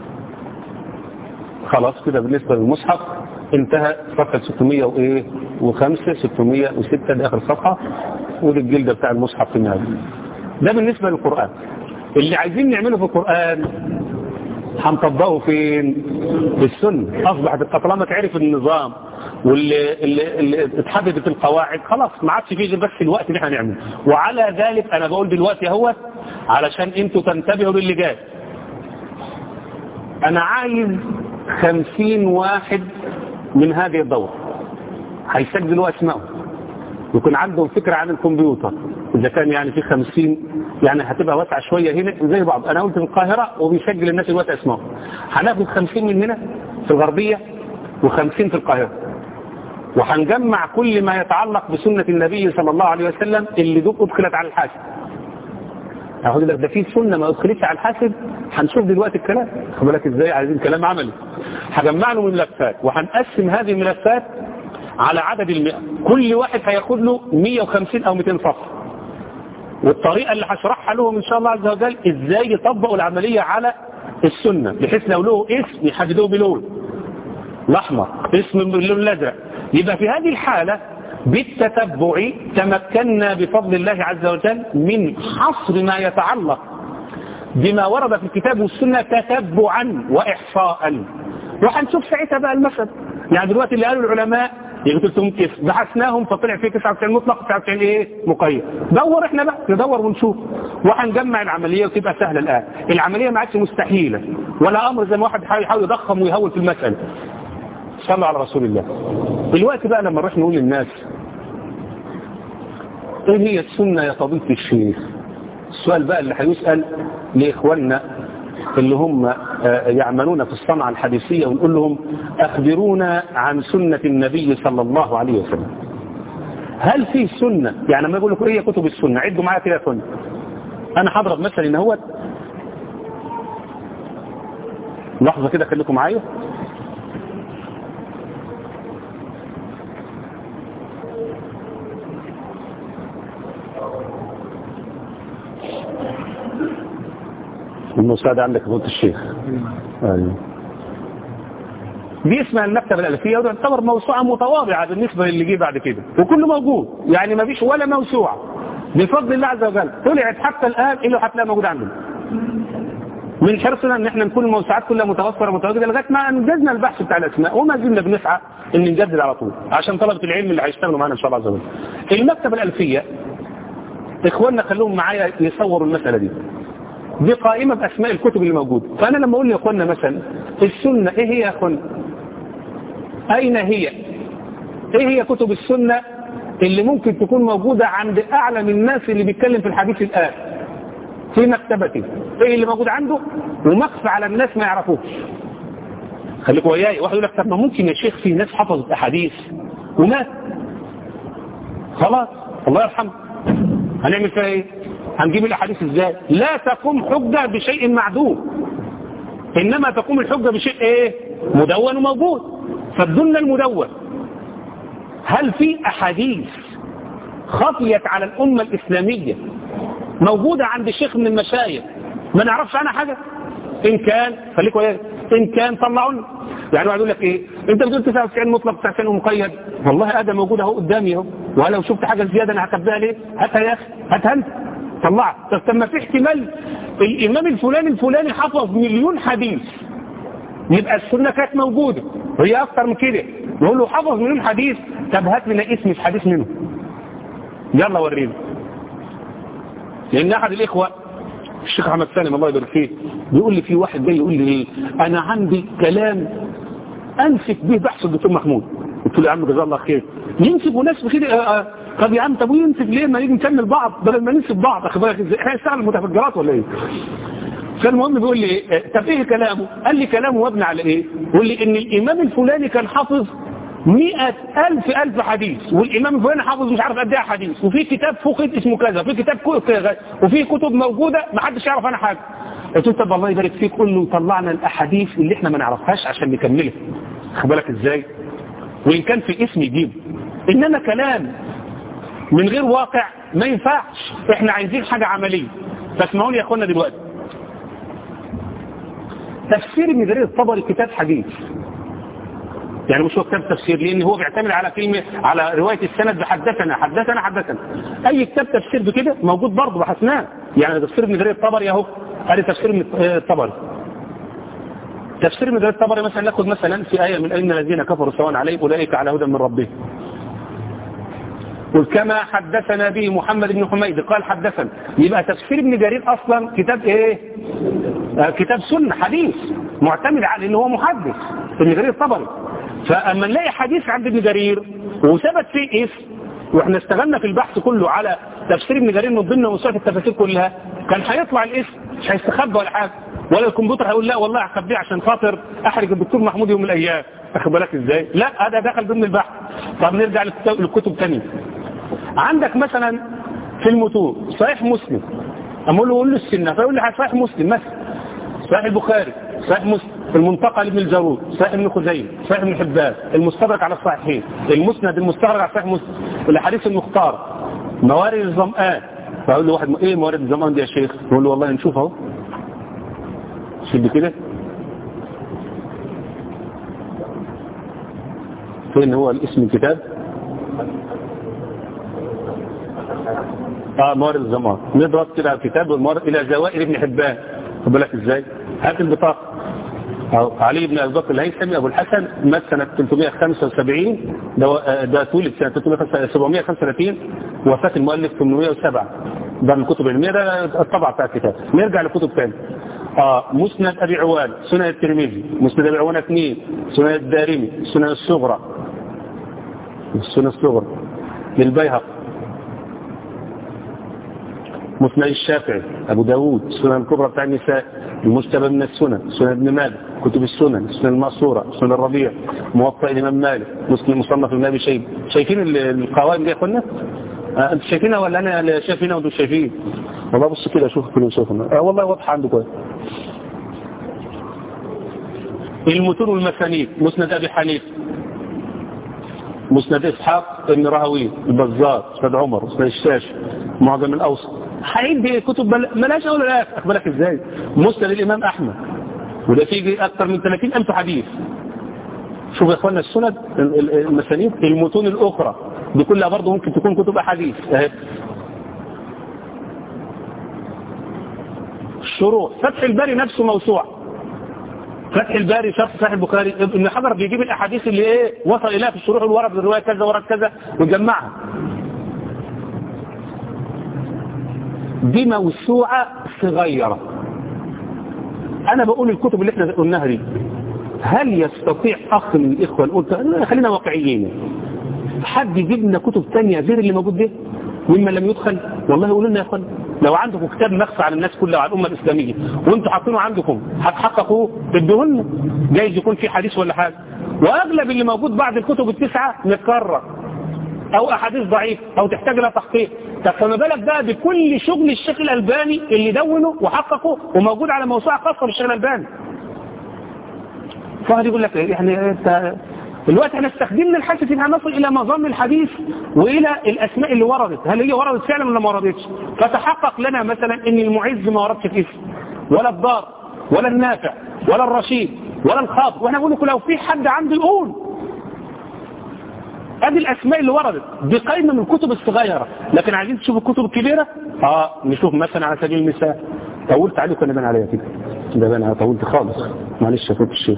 خلاص كده بالنسبة للمصحف انتهى صفحة 605 606 دي آخر صفحة ودي الجلدة بتاع المصحف في النهاية ده بالنسبة للقرآن اللي عايزين نعمله في القرآن هنطبقه فين في السنة أصبحت طالما تعرف النظام واللي اللي اللي اتحددت القواعد خلاص ما عادش فيه غير بس الوقت اللي احنا نعمله وعلى ذلك انا بقول دلوقتي اهوت علشان انتوا تنتبهوا للي جاي انا عايز خمسين واحد من هذه الدورة هيسجلوا اسمائهم يكون عندهم فكرة عن الكمبيوتر إذا كان يعني في خمسين يعني هتبقى واسعة شوية هنا زي بعض أنا قلت في القاهرة وبيسجل الناس الواسع اسمائهم هناخد خمسين من هنا في الغربية وخمسين في القاهرة وهنجمع كل ما يتعلق بسنة النبي صلى الله عليه وسلم اللي دوب أدخلت على الحاسب هقول لك ده في سنة ما أدخلتش على الحاسب هنشوف دلوقتي الكلام خد بالك ازاي عايزين كلام عملي هجمع له ملفات وهنقسم هذه الملفات على عدد المئة كل واحد هياخد له 150 أو 200 صفحة والطريقة اللي هشرحها لهم إن شاء الله عز وجل إزاي يطبقوا العملية على السنة بحيث لو له اسم يحددوه بلون الأحمر اسم باللون الأزرق يبقى في هذه الحالة بالتتبع تمكنا بفضل الله عز وجل من حصر ما يتعلق بما ورد في الكتاب والسنة تتبعا وإحصاء وهنشوف ساعتها بقى المثل يعني دلوقتي اللي قالوا العلماء يقول لهم كيف بحثناهم فطلع فيه 99 مطلق 99 ايه مقيد دور احنا بقى ندور ونشوف وهنجمع العملية وتبقى سهلة الآن العملية ما عادش مستحيلة ولا أمر زي ما واحد يحاول يضخم ويهول في المسألة صلوا على رسول الله دلوقتي بقى لما نروح نقول للناس ايه هي السنة يا فضيلة الشيخ السؤال بقى اللي هيسأل لإخواننا اللي هم آه، يعملون في الصنعة الحديثية ونقول لهم أخبرونا عن سنة النبي صلى الله عليه وسلم هل في سنة يعني لما يقول لكم ايه هي كتب السنة عدوا معايا كده يا اخوانا انا هضرب مثل ان هو لحظة كده خليكم معايا المساعدة عندك فضيلة الشيخ أيوه. دي اسمها المكتبة الألفية وتعتبر موسوعة متواضعة بالنسبة للي جه بعد كده وكله موجود يعني ما فيش ولا موسوعة بفضل الله عز وجل طلعت حتى الآن إلا هتلاقيها موجودة عندنا من حرصنا ان احنا نكون الموسوعات كلها متوفرة متواجدة لغاية ما انجزنا البحث بتاع الاسماء وما زلنا بنسعى ان نجدد على طول عشان طلبة العلم اللي هيشتغلوا معانا ان شاء الله عز وجل المكتبة الألفية اخواننا خلوهم معايا يصوروا المسألة دي دي قائمة بأسماء الكتب اللي موجودة فأنا لما أقول لإخواننا مثلا السنة إيه هي يا أخوانا أين هي إيه هي كتب السنة اللي ممكن تكون موجودة عند أعلم الناس اللي بيتكلم في الحديث الآن في مكتبته إيه اللي موجود عنده ومخفى على الناس ما يعرفوش خليكم وياي واحد يقول لك طب ما ممكن يا شيخ في ناس حفظت أحاديث ومات خلاص الله يرحمه هنعمل فيها ايه هنجيب الاحاديث ازاي لا تقوم حجة بشيء معدوم انما تقوم الحجة بشيء ايه مدون وموجود فالدن المدون هل في احاديث خفيت على الامة الاسلامية موجودة عند شيخ من المشايخ ما نعرفش عنها حاجة ان كان خليكوا ايه ان كان طلعوا لنا يعني واحد يقول لك ايه انت بتقول 99 مطلق 99 مقيد والله ادم موجود اهو قدامي اهو ولو شفت حاجه زياده انا هكبها ليه هاتها يا اخي هاتها انت طلعها طب ما في احتمال الامام الفلاني الفلاني حفظ مليون حديث يبقى السنه كانت موجوده وهي اكتر من كده نقول له حفظ مليون حديث طب هات لنا اسم في حديث منه يلا ورينا لان احد الاخوه الشيخ احمد سالم الله يبارك فيه بيقول لي في واحد جاي يقول لي ايه انا عندي كلام انسف به بحث الدكتور محمود قلت له يا عم جزاه الله خير ينسف وناس كده آه، آه. طب يا عم طب وينسف ليه ما نيجي نكمل بعض بدل ما ننسف بعض اخد بالك ازاي احنا نشتغل المتفجرات ولا ايه فالمهم بيقول لي إيه؟ طب ايه كلامه قال لي كلامه مبني على ايه يقول لي ان الامام الفلاني كان حافظ مئة ألف ألف حديث والإمام الفلاني حافظ مش عارف قد ايه حديث وفي كتاب فقد اسمه كذا وفي كتاب كذا وفي كتب موجودة ما حدش يعرف عنها حاجة قلت له طب الله يبارك فيك قول له طلعنا الأحاديث اللي احنا ما نعرفهاش عشان نكملها خد بالك ازاي وإن كان في اسم يجيب إنما كلام من غير واقع ما ينفعش احنا عايزين حاجة عملية فاسمعوني يا اخوانا دلوقتي تفسير ابن جرير الطبري كتاب حديث يعني مش هو كتاب تفسير لان هو بيعتمد على كلمه على روايه السند بحدثنا حدثنا حدثنا اي كتاب تفسير بكده موجود برضه بحثناه يعني تفسير ابن جرير الطبري اهو ادي تفسير ابن الطبري تفسير ابن جرير الطبري مثلا ناخد مثلا في ايه من اين الذين كفروا سواء عليهم اولئك على هدى من ربهم قل كما حدثنا به محمد بن حميد قال حدثنا يبقى تفسير ابن جرير اصلا كتاب ايه آه كتاب سنة حديث معتمد على انه هو محدث ابن جرير الطبري فاما نلاقي حديث عند ابن جرير وثبت فيه اسم واحنا اشتغلنا في البحث كله على تفسير ابن جرير من ضمن موسوعه التفاسير كلها كان هيطلع الاسم مش هيستخبى ولا حاجه ولا الكمبيوتر هيقول لا والله هخبيه عشان خاطر احرج الدكتور محمود يوم من الايام واخد بالك ازاي لا هذا دخل ضمن البحث طب نرجع للكتب تانية عندك مثلا في المتون صحيح مسلم اقول له قول له السنه فيقول لي صحيح مسلم مثلا صحيح البخاري صحيح مسلم المنتقى لابن الجارود صحيح ابن خزيمه صحيح ابن حبان المستدرك على الصحيحين المسند المستدرك على صحيح مسلم الاحاديث المختار موارد الظمآن فاقول له واحد ايه موارد الظمآن دي يا شيخ يقول له والله نشوف اهو شد كده فين هو الاسم الكتاب اه موارد الزمان نضرب كده على الكتاب والموارد الى زوائر ابن حبان خد بالك ازاي هات البطاقه أو علي بن ابي بكر الهيثمي ابو الحسن مات سنه 375 ده ده تولد سنه 735 وفاه المؤلف 807 ده من الكتب العلميه ده الطبعه بتاع الكتاب نرجع لكتب ثانيه اه مسند ابي عوان سنن الترمذي مسند ابي عوان اثنين سنن الدارمي سنن الصغرى السنن الصغرى للبيهق مسند الشافعي ابو داود السنن الكبرى بتاع النساء المجتبى من السنن سنن ابن مالك كتب السنن السنن المأصورة سنن الربيع موطئ الامام مالك مسلم مصنف ابن ابي شيبه شايفين القوائم دي يا اخوانا آه انتوا شايفينها ولا انا اللي شايفينها وانتوا شايفين والله بص كده اشوف كل يوسفنا آه والله واضحه عندكم المتون والمسانيد مسند ابي حنيفه مسند اسحاق ابن راهوي البزار مسند عمر مسند الشاش معجم الاوسط هيدي دي كتب ملاش ولا لا اخبارك ازاي مسند الامام احمد وده فيه اكثر من 30 الف حديث شوف يا اخوانا السند المسانيد المتون الاخرى دي كلها برضه ممكن تكون كتب احاديث اهي الشروح فتح الباري نفسه موسوعه فتح الباري شرح صحيح البخاري ابن حجر بيجيب الاحاديث اللي ايه وصل اليها في الشروح الورد الروايه كذا ورد كذا ويجمعها دي موسوعه صغيره انا بقول الكتب اللي احنا قلناها دي هل يستطيع اخ من الاخوه نقول خلينا واقعيين حد يجيب لنا كتب ثانيه غير اللي موجود ده مما لم يدخل والله قولوا لنا يا اخوان لو عندكم كتاب مخفى على الناس كلها وعلى الامه الاسلاميه وانتوا حاطينه عندكم هتحققوه تدوه لنا جايز يكون في حديث ولا حاجه واغلب اللي موجود بعد الكتب التسعه متكرر او احاديث ضعيف او تحتاج لها تحقيق طب فما بالك بقى بكل شغل الشيخ الالباني اللي دونه وحققه وموجود على موسوعه خاصه بالشيخ الالباني فهد يقول لك يعني انت دلوقتي احنا استخدمنا الحاسة انها نصل الى مظام الحديث والى الاسماء اللي وردت هل هي وردت فعلا ولا ما وردتش فتحقق لنا مثلا ان المعز ما وردش في اسم ولا الضار ولا النافع ولا الرشيد ولا الخاطب واحنا بنقول لكم لو في حد عنده يقول ادي الاسماء اللي وردت دي قايمه من الكتب الصغيره لكن عايزين تشوفوا الكتب الكبيره اه نشوف مثلا على سبيل المثال طولت عليكم انا بان عليا كده ده بان طولت خالص معلش يا فوت الشيخ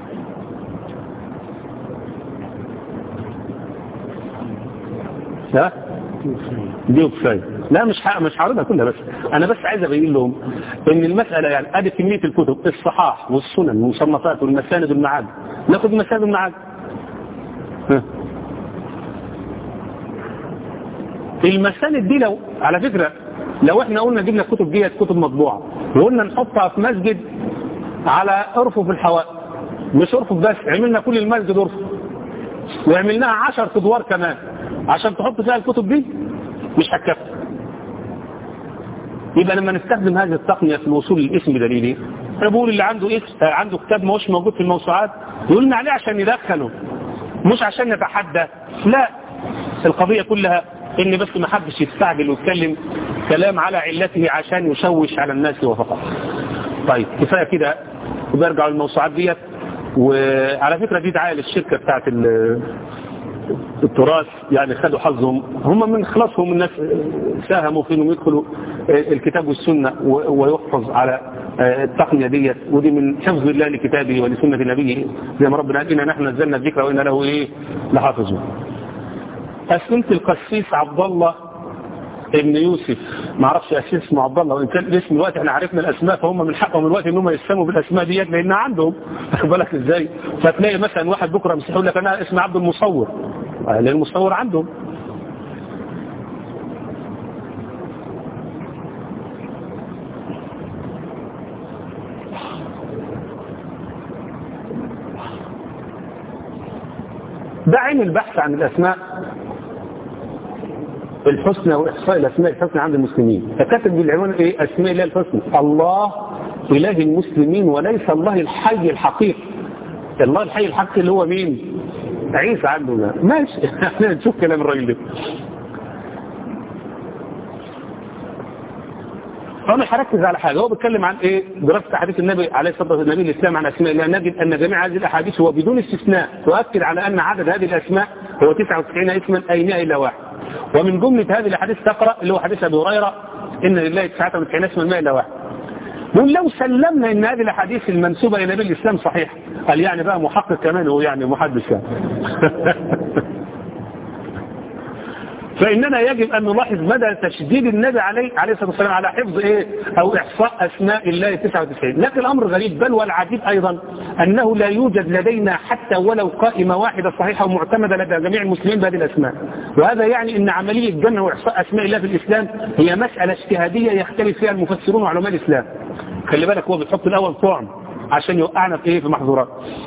ها دي وكفايه لا مش ح... مش هعرضها كلها بس انا بس عايز ابين لهم ان المساله يعني ادي كميه الكتب الصحاح والسنن والمصنفات والمساند والمعاد ناخد مساند والمعاد ها. المساند دي لو على فكره لو احنا قلنا جبنا الكتب ديت كتب مطبوعه وقلنا نحطها في مسجد على ارفف الحوائط مش ارفف بس عملنا كل المسجد ارفف وعملناها 10 ادوار كمان عشان تحط فيها الكتب دي مش هتكفي يبقى لما نستخدم هذه التقنية في الوصول للاسم دليلي انا بقول اللي عنده اسم عنده كتاب ما هوش موجود في الموسوعات يقول لنا عليه عشان ندخله مش عشان نتحدى لا القضية كلها ان بس ما حدش يستعجل ويتكلم كلام على علته عشان يشوش على الناس وفقط طيب كفايه كده وبرجع للموسوعات ديت وعلى فكرة دي دعاية للشركة بتاعت التراث يعني خدوا حظهم هم من خلاصهم الناس ساهموا في انهم يدخلوا الكتاب والسنة ويحفظ على التقنية ديت ودي من حفظ الله لكتابه ولسنة نبيه زي ما ربنا قال إنا نحن نزلنا الذكر وإنا له إيه لحافظون أسئلة القسيس عبد الله ابن يوسف ما اعرفش اساس اسمه عبد الله وان كان الاسم الوقت احنا عرفنا الاسماء فهم من حقهم الوقت ان هم يسموا بالاسماء ديت لان عندهم واخد بالك ازاي فتلاقي مثلا واحد بكره مسيحي يقول لك انا اسمي عبد المصور لان المصور عندهم ده عين البحث عن الاسماء الحسنى واحصاء الاسماء الحسنى عند المسلمين فكتب بالعنوان ايه اسماء الله الحسنى الله اله المسلمين وليس الله الحي الحقيقي الله الحي الحقيقي اللي هو مين عيسى عندنا ماشي احنا نشوف كلام الراجل ده فانا هركز على حاجه هو بيتكلم عن ايه دراسه احاديث النبي عليه الصلاه والسلام النبي الاسلام عن اسماء الله نجد ان جميع هذه الاحاديث هو بدون استثناء تؤكد على ان عدد هذه الاسماء هو 99 اسما اي 100 الا واحد ومن جملة هذه الأحاديث تقرأ اللي هو حديث أبي هريرة إن لله 99 اسما ما إلا واحد نقول لو سلمنا إن هذه الأحاديث المنسوبة إلى نبي الإسلام صحيح قال يعني بقى محقق كمان هو يعني محدث يعني فإننا يجب أن نلاحظ مدى تشديد النبي عليه عليه الصلاة والسلام على حفظ إيه أو إحصاء أسماء الله 99 لكن الأمر غريب بل والعجيب أيضا أنه لا يوجد لدينا حتى ولو قائمة واحدة صحيحة ومعتمدة لدى جميع المسلمين بهذه الأسماء وهذا يعني أن عملية جمع وإحصاء أسماء الله في الإسلام هي مسألة اجتهادية يختلف فيها المفسرون وعلماء الإسلام خلي بالك هو بيحط الأول طعم عشان يوقعنا في إيه في محظورات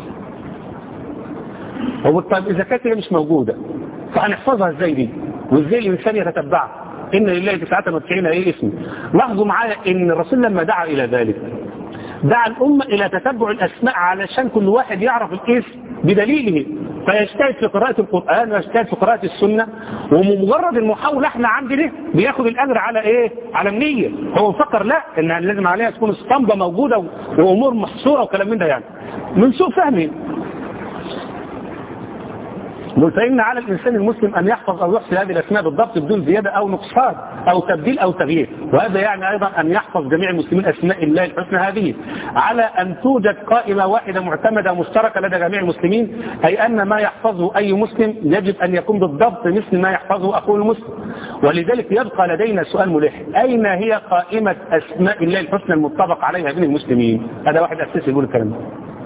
هو طيب إذا كانت هي مش موجودة فهنحفظها ازاي دي وازاي الانسان يتتبعها ان لله 99 ايه اسم لاحظوا معايا ان الرسول لما دعا الى ذلك دعا الامه الى تتبع الاسماء علشان كل واحد يعرف الاسم بدليله فيجتهد في قراءة القرآن ويجتهد في قراءة السنة ومجرد المحاولة احنا عندنا بياخد الأجر على ايه؟ على النية هو مفكر لا ان لازم عليها تكون اسطمبة موجودة وامور محصورة وكلام من ده يعني من سوء فهمه نقول فإن على الإنسان المسلم أن يحفظ أو يحصي هذه الأسماء بالضبط بدون زيادة أو نقصان أو تبديل أو تغيير وهذا يعني أيضا أن يحفظ جميع المسلمين أسماء الله الحسنى هذه على أن توجد قائمة واحدة معتمدة مشتركة لدى جميع المسلمين أي أن ما يحفظه أي مسلم يجب أن يكون بالضبط مثل ما يحفظه أخوه المسلم ولذلك يبقى لدينا سؤال ملح أين هي قائمة أسماء الله الحسنى المتفق عليها بين المسلمين هذا واحد أساسي يقول الكلام ده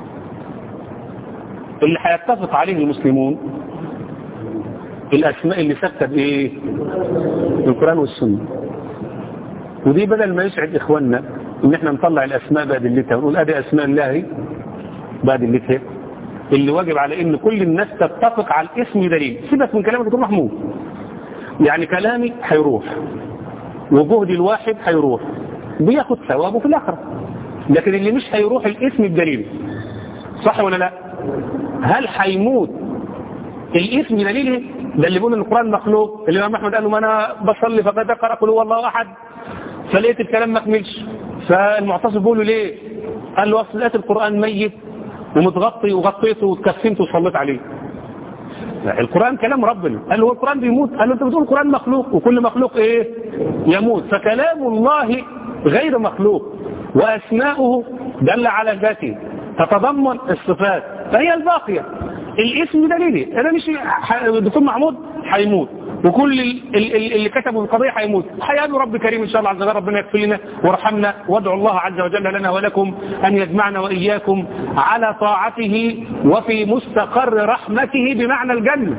اللي هيتفق عليه المسلمون الأسماء اللي ثابته بإيه؟ القرآن والسنة ودي بدل ما يسعد إخواننا إن إحنا نطلع الأسماء بأدلتها ونقول أدي أسماء الله بأدلتها اللي واجب على إن كل الناس تتفق على الاسم دليل سيبك من كلام دكتور محمود يعني كلامي هيروح وجهدي الواحد هيروح بياخد ثوابه في الآخرة لكن اللي مش هيروح الاسم بدليل صح ولا لا هل هيموت الاسم دليله ده اللي بيقول ان القران مخلوق الامام احمد قال له ما انا بصلي فقد اقرا قل هو الله احد فلقيت الكلام ما كملش فالمعتصم بيقول له ليه قال له اصل لقيت القران ميت ومتغطي وغطيته واتكفنت وصليت عليه القرآن كلام ربنا قال له هو القرآن بيموت قال له انت بتقول القرآن مخلوق وكل مخلوق ايه يموت فكلام الله غير مخلوق واسماؤه دل على ذاته تتضمن الصفات فهي الباقية الاسم دليلي انا مش الدكتور محمود هيموت وكل اللي كتبوا القضية هيموت هيقابلوا رب كريم ان شاء الله عز وجل ربنا يغفر لنا وارحمنا وادعو الله عز وجل لنا ولكم ان يجمعنا واياكم على طاعته وفي مستقر رحمته بمعنى الجنة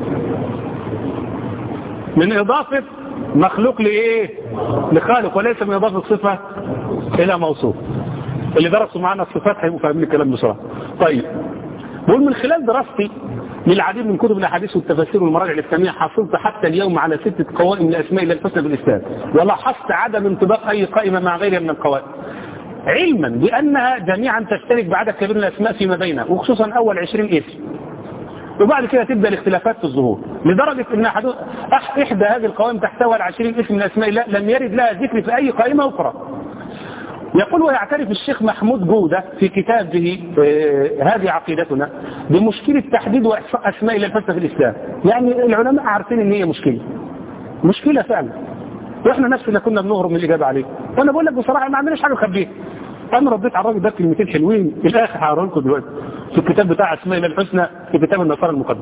من اضافة مخلوق لايه لخالق وليس من اضافة صفة الى موصوف اللي درسوا معنا الصفات هيبقوا فاهمين الكلام بسرعة طيب بقول من خلال دراستي للعديد من كتب الاحاديث والتفاسير والمراجع الاسلاميه حصلت حتى اليوم على ستة قوائم لاسماء الله الحسنى بالاسلام ولاحظت عدم انطباق اي قائمه مع غيرها من القوائم علما بانها جميعا تشترك بعدد كبير من الاسماء فيما بينها وخصوصا اول 20 اسم وبعد كده تبدا الاختلافات في الظهور لدرجه ان احدى هذه القوائم تحتوي على 20 اسم من اسماء الله لم يرد لها ذكر في اي قائمه اخرى يقول ويعترف الشيخ محمود جودة في كتابه هذه عقيدتنا بمشكلة تحديد وإحصاء أسماء الله الحسنى في الإسلام يعني العلماء عارفين إن هي مشكلة مشكلة فعلا وإحنا نفسنا كنا بنهرب من الإجابة عليه وأنا بقول لك بصراحة ما عندناش حاجة نخبيها أنا رديت على الراجل ده كلمتين حلوين في الآخر هقرا لكم دلوقتي في الكتاب بتاع أسماء الله الحسنى في كتاب النصارى المقدس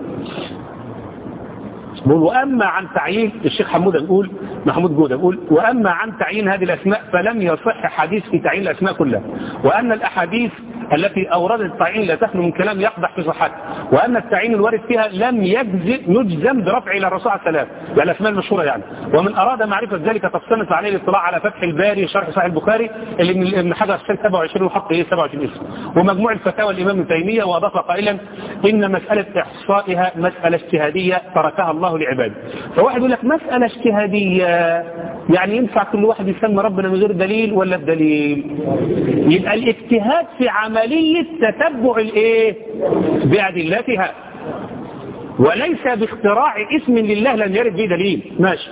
بقول وأما عن تعيين الشيخ حمود يقول محمود جودة يقول وأما عن تعيين هذه الأسماء فلم يصح حديث في تعيين الأسماء كلها وأن الأحاديث التي أوردت التعيين لا تخلو من كلام يقدح في صحتها وأن التعيين الوارد فيها لم يجزم يجزم برفع إلى الرسول عليه السلام يعني الأسماء المشهورة يعني ومن أراد معرفة ذلك تفصلت عليه الاطلاع على فتح الباري شرح صحيح البخاري اللي من ابن حجر السنة 27 وحط ايه 27 اسم ومجموع الفتاوى الإمام ابن تيمية وأضاف قائلا إن مسألة إحصائها مسألة اجتهادية تركها الله لعباده فواحد يقول لك مسألة اجتهادية يعني ينفع كل واحد يسمي ربنا من غير دليل ولا بدليل يبقى الاجتهاد في عملية تتبع الايه بأدلتها وليس باختراع اسم لله لم يرد به دليل ماشي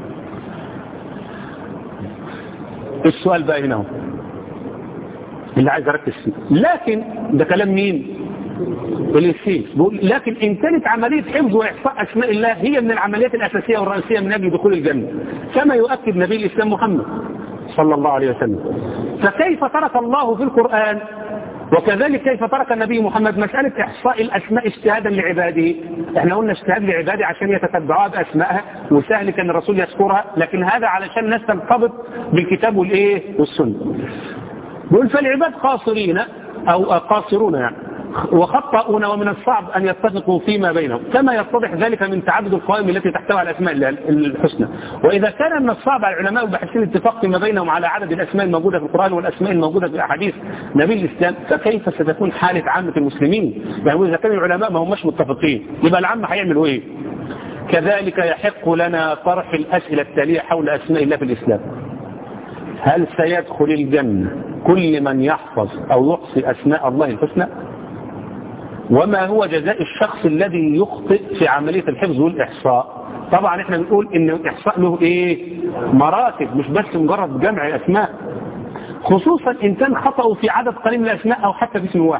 السؤال بقى هنا هو اللي عايز اركز فيه لكن ده كلام مين الانسيس لكن ان كانت عملية حفظ واحصاء اسماء الله هي من العمليات الاساسية والرئيسية من اجل دخول الجنة كما يؤكد نبي الاسلام محمد صلى الله عليه وسلم فكيف ترك الله في القرآن وكذلك كيف ترك النبي محمد مسألة إحصاء الأسماء اجتهادا لعباده احنا قلنا اجتهاد لعباده عشان يتتبعوها بأسمائها وسهل كان الرسول يذكرها لكن هذا علشان الناس ترتبط بالكتاب والإيه والسنة بيقول فالعباد قاصرين أو قاصرون يعني وخطأون ومن الصعب أن يتفقوا فيما بينهم كما يتضح ذلك من تعدد القوائم التي تحتوي على الأسماء الحسنى وإذا كان من الصعب على العلماء والباحثين الاتفاق فيما بينهم على عدد الأسماء الموجودة في القرآن والأسماء الموجودة في أحاديث نبي الإسلام فكيف ستكون حالة عامة المسلمين يعني إذا كان العلماء ما هماش متفقين يبقى العامة هيعملوا إيه كذلك يحق لنا طرح الأسئلة التالية حول أسماء الله في الإسلام هل سيدخل الجنة كل من يحفظ أو يحصي أسماء الله الحسنى وما هو جزاء الشخص الذي يخطئ في عملية الحفظ والإحصاء طبعا احنا بنقول ان الإحصاء له ايه مراتب مش بس مجرد جمع أسماء خصوصا إن كان خطأوا في عدد قليل من الأسماء أو حتى في اسم واحد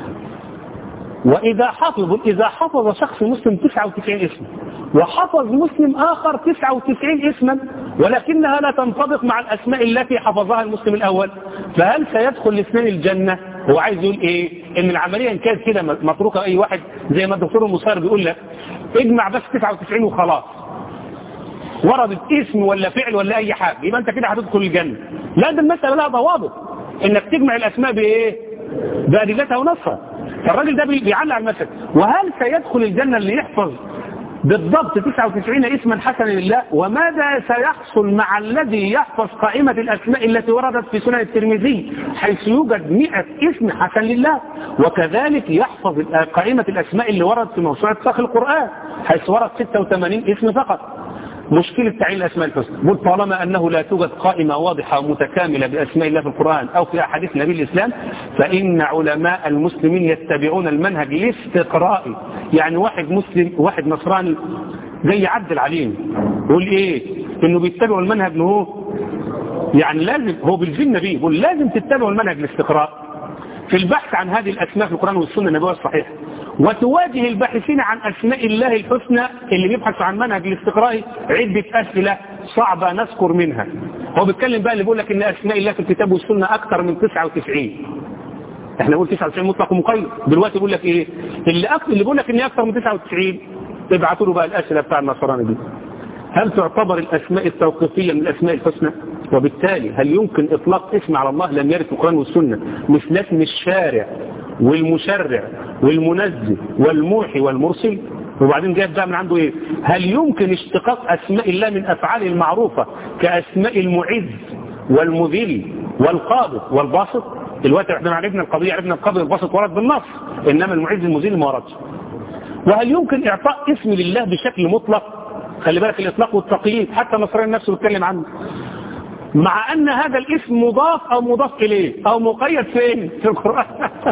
وإذا حفظ إذا حفظ شخص مسلم 99 اسم وحفظ مسلم آخر 99 اسما ولكنها لا تنطبق مع الأسماء التي حفظها المسلم الأول فهل سيدخل الاثنين الجنة هو عايز يقول ايه ان العملية ان كانت كده متروكة اي واحد زي ما الدكتور المصير بيقول لك اجمع بس 99 وخلاص وردت اسم ولا فعل ولا اي حاجة يبقى انت كده هتدخل الجنة لا ده المسألة لها ضوابط انك تجمع الاسماء بايه بأدلتها ونصها فالراجل ده بيعلق على المسألة وهل سيدخل الجنة اللي يحفظ بالضبط 99 اسما حسنا لله وماذا سيحصل مع الذي يحفظ قائمة الأسماء التي وردت في سنن الترمذي حيث يوجد 100 اسم حسن لله وكذلك يحفظ قائمة الأسماء اللي وردت في موسوعة فقه القرآن حيث ورد 86 اسم فقط مشكلة تعيين الأسماء الحسنى بل طالما أنه لا توجد قائمة واضحة ومتكاملة بأسماء الله في القرآن أو في أحاديث نبي الإسلام فإن علماء المسلمين يتبعون المنهج الاستقرائي يعني واحد مسلم واحد نصراني جاي يعدل علينا يقول إيه إنه بيتبعوا المنهج إنه هو يعني لازم هو بالجنة بيه يقول لازم تتبعوا المنهج الاستقراء في البحث عن هذه الأسماء في القرآن والسنة النبوية الصحيحة وتواجه الباحثين عن أسماء الله الحسنى اللي بيبحثوا عن منهج الاستقراء عدة أسئلة صعبة نذكر منها هو بيتكلم بقى اللي بيقول لك إن أسماء الله في الكتاب والسنة أكثر من 99 احنا نقول 99 مطلق ومقيد دلوقتي بيقول لك ايه اللي أكثر اللي بيقول لك ان اكثر من 99 ابعتوا له بقى الاسئله بتاع النصراني دي هل تعتبر الاسماء التوقيفيه من الاسماء الحسنى وبالتالي هل يمكن اطلاق اسم على الله لم يرد في القران والسنه مثل اسم الشارع والمشرع والمنزل والموحي والمرسل وبعدين جايب بقى من عنده ايه هل يمكن اشتقاق اسماء الله من افعاله المعروفه كاسماء المعز والمذل والقابض والباسط دلوقتي احنا عرفنا القضيه عرفنا القابض والباسط ورد بالنص انما المعز المذل ما وردش وهل يمكن اعطاء اسم لله بشكل مطلق خلي بالك الاطلاق والتقييد حتى نصرين نفسه بيتكلم عنه مع ان هذا الاسم مضاف او مضاف اليه او مقيد فين في القرآن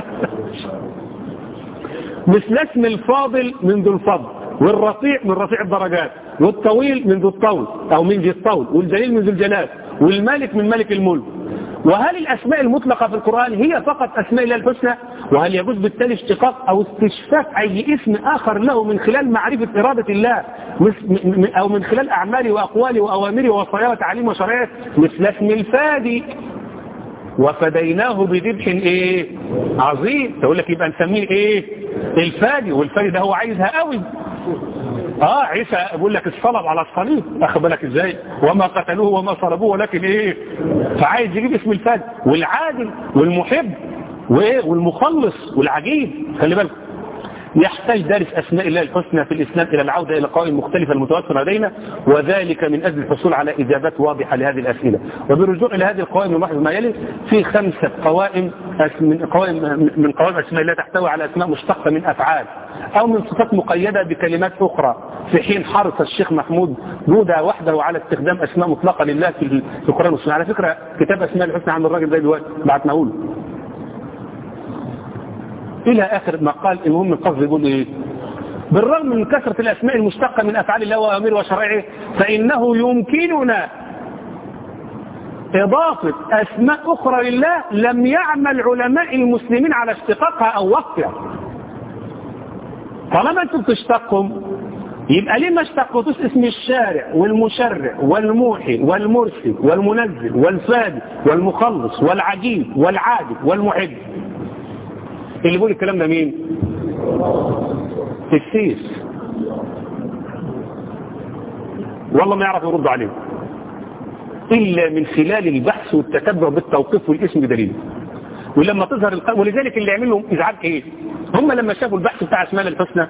مثل اسم الفاضل من ذو الفضل والرفيع من رفيع الدرجات والطويل من ذو الطول او من ذي الطول والجليل من ذو الجلال والمالك من ملك الملك وهل الأسماء المطلقة في القرآن هي فقط أسماء الله الحسنى وهل يجوز بالتالي اشتقاق أو استشفاف أي اسم آخر له من خلال معرفة إرادة الله أو من خلال أعماله وأقواله وأوامره ووصاياه وتعليمه وشرائعه مثل اسم الفادي وفديناه بذبح ايه عظيم تقول لك يبقى نسميه ايه الفادي والفادي ده هو عايزها قوي اه عيسى بيقول لك الصلب على الصليب اخد بالك ازاي وما قتلوه وما صلبوه ولكن ايه فعايز يجيب اسم الفادي والعادل والمحب وايه والمخلص والعجيب خلي بالك يحتاج دارس أسماء الله الحسنى في الإسلام إلى العودة إلى قوائم مختلفة المتوفرة لدينا وذلك من أجل الحصول على إجابات واضحة لهذه الأسئلة وبالرجوع إلى هذه القوائم نلاحظ ما يلي في خمسة قوائم من قوائم من قوائم أسماء الله تحتوي على أسماء مشتقة من أفعال أو من صفات مقيدة بكلمات أخرى في حين حرص الشيخ محمود جودة وحده على استخدام أسماء مطلقة لله في القرآن والسنة على فكرة كتاب أسماء الحسنى عند الراجل ده دلوقتي بعتناه له إلى آخر ما قال المهم القصد يقول إيه بالرغم من كثرة الأسماء المشتقة من أفعال الله وأمير وشرائعه فإنه يمكننا إضافة أسماء أخرى لله لم يعمل علماء المسلمين على اشتقاقها أو وقفها طالما أنتم بتشتقهم يبقى ليه ما اشتقتوش اسم الشارع والمشرع والموحي والمرسي والمنزل والفادي والمخلص والعجيب والعادل والمحب اللي بيقول الكلام ده مين السيس والله ما يعرف يرد عليه إلا من خلال البحث والتتبع بالتوقيف والاسم بدليل ولما تظهر الق... ولذلك اللي يعمل لهم إزعاج إيه هم لما شافوا البحث بتاع أسماء الحسنى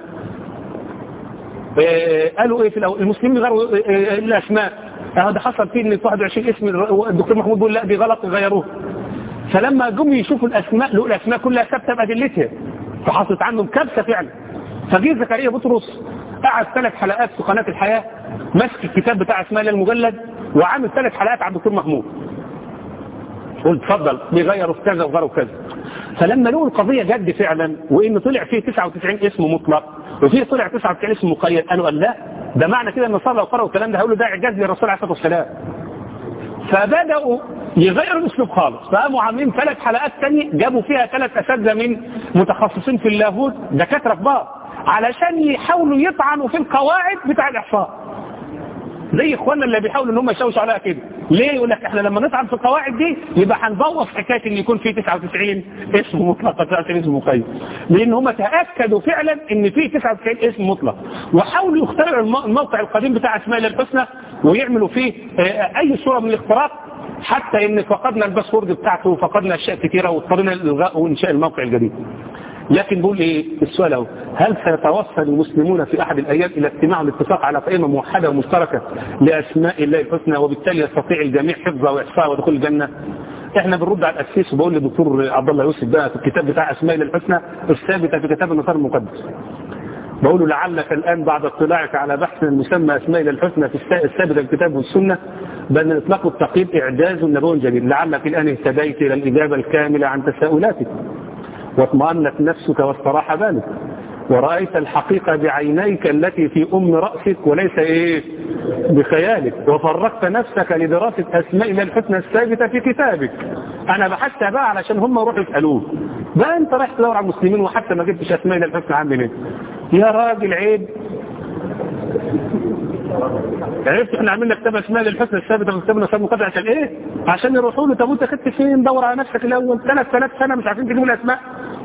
آه قالوا إيه في الأول المسلمين غيروا آه الأسماء هذا حصل فيه ان 21 اسم الدكتور محمود بيقول لا دي غلط غيروه فلما جم يشوفوا الاسماء لقوا الاسماء كلها ثابته بادلتها فحصلت عنهم كارثه فعلا فجه زكريا بطرس قعد ثلاث حلقات في قناه الحياه ماسك الكتاب بتاع اسماء الله المجلد وعامل ثلاث حلقات على الدكتور محمود قلت اتفضل بيغيروا في كذا وغيروا في كذا فلما لقوا القضيه جد فعلا وان طلع فيه 99 اسم مطلق وفيه طلع 99 اسم مقيد قالوا قال لا ده معنى كده ان النصارى لو قرأوا الكلام ده هيقولوا ده اعجاز للرسول عليه الصلاه والسلام فبداوا يغيروا الاسلوب خالص فقاموا عاملين ثلاث حلقات ثانيه جابوا فيها ثلاث اساتذه من متخصصين في اللاهوت دكاتره كبار علشان يحاولوا يطعنوا في القواعد بتاع الاحصاء زي اخواننا اللي بيحاولوا ان هم يشوشوا عليها كده ليه يقول لك احنا لما نطعن في القواعد دي يبقى هنبوظ حكايه ان يكون في 99 اسم مطلق 99 اسم مقيد لان هم تاكدوا فعلا ان في 99 اسم مطلق وحاولوا يخترعوا الموقع القديم بتاع اسماء الله الحسنى ويعملوا فيه اي صوره من الاختراق حتى ان فقدنا الباسورد بتاعته وفقدنا اشياء كثيره واضطرينا للغاء وانشاء الموقع الجديد لكن بيقول ايه السؤال اهو هل سيتوصل المسلمون في احد الايام الى اجتماع والاتفاق على قائمه موحده ومشتركه لاسماء الله الحسنى وبالتالي يستطيع الجميع حفظها واحصائها ودخول الجنه؟ احنا بنرد على الاسيس وبقول للدكتور عبد الله يوسف بقى في الكتاب بتاع اسماء الله الحسنى الثابته في كتاب النصارى المقدس. بقول له لعلك الان بعد اطلاعك على بحث المسمى اسماء الله الحسنى في الثابته في الكتاب والسنه بل اطلاق التقييد اعجاز نبوي جديد لعلك الان اهتديت الى الاجابه الكامله عن تساؤلاتك. واطمأنت نفسك واستراح بالك ورأيت الحقيقة بعينيك التي في أم رأسك وليس إيه بخيالك وفرقت نفسك لدراسة أسماء الله الحسنى الثابتة في كتابك أنا بحثت بقى علشان هم يروحوا يسألوه بقى أنت رايح تدور على المسلمين وحتى ما جبتش أسماء الله الحسنى عندنا إيه يا راجل عيب عرفت احنا عملنا كتاب اسماء للحسنى الثابته في كتاب النصارى المقدس عشان ايه؟ عشان يروحوا له طب وانت خدت فين؟ دور على نفسك الاول ثلاث ثلاث سنه مش عارفين تجيبوا الاسماء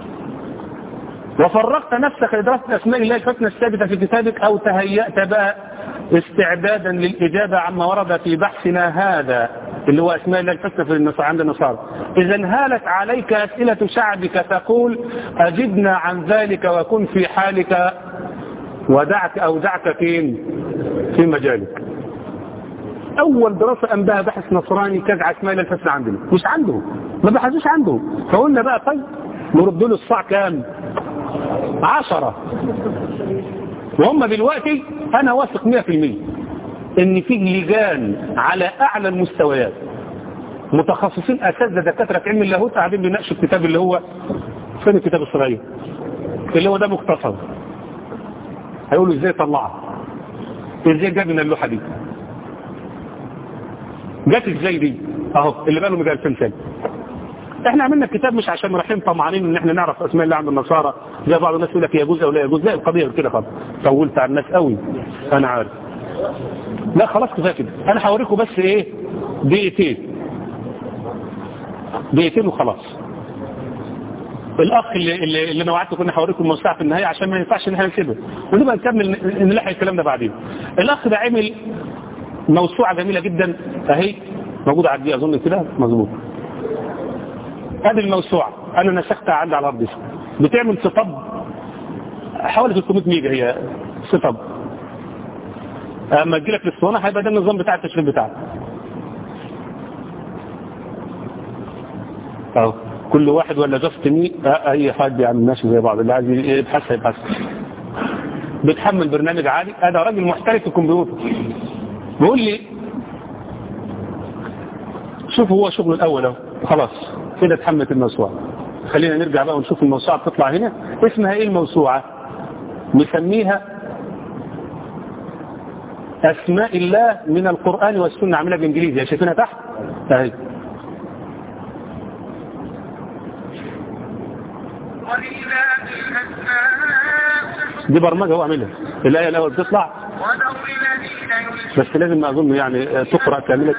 وفرغت نفسك لدراسه اسماء الله الحسنى الثابته في كتابك او تهيأت بقى استعدادا للاجابه عما ورد في بحثنا هذا اللي هو اسماء الله الحسنى في النصارى عند النصارى اذا هالت عليك اسئله شعبك تقول اجبنا عن ذلك وكن في حالك ودعك او دعك فين في مجالك اول دراسة انباها بحث نصراني كان اسماء الله الحسنى عندنا مش عندهم ما بحثوش عندهم فقلنا بقى طيب نرد له الصاع كام عشرة وهم دلوقتي انا واثق 100% ان في لجان على اعلى المستويات متخصصين اساتذه دكاتره في علم اللاهوت قاعدين بيناقشوا الكتاب اللي هو فين الكتاب الصغير اللي هو ده مختصر هيقولوا ازاي طلعها ازاي جاب من اللوحه دي جت ازاي دي اهو اللي بقاله من 2000 سنه احنا عملنا الكتاب مش عشان رايحين طمعانين ان احنا نعرف اسماء الله عند النصارى زي بعض الناس يقول لك يجوز او لا يجوز لا القضيه كده خالص طولت على الناس قوي انا عارف لا خلاص كفايه كده انا هوريكم بس ايه دقيقتين دقيقتين وخلاص الاخ اللي اللي, اللي انا وعدته كنا هوريكم الموسوعه في النهايه عشان ما ينفعش ان احنا نسيبها ونبقى نكمل نلحق الكلام ده بعدين الاخ ده عمل موسوعه جميله جدا اهي موجوده عندي اظن كده مظبوط هذه الموسوعه انا نسختها عندي على الارض بتعمل سطب حوالي 300 ميجا هي سطب اما تجي لك للصوانه هيبقى ده النظام بتاع التشغيل بتاعك اهو كل واحد ولا جاست مي اي حد يعني ماشي زي بعض اللي عايز يبحث يبحث بتحمل برنامج عادي هذا راجل محترف في الكمبيوتر بيقول لي شوف هو شغله الاول اهو خلاص كده اتحملت الموسوعه خلينا نرجع بقى ونشوف الموسوعه بتطلع هنا اسمها ايه الموسوعه نسميها اسماء الله من القران والسنه عاملها بالانجليزي شايفينها تحت اهي دي برمجة هو عاملها الآية الأول بتطلع بس لازم ما أظن يعني تقرأ كاملة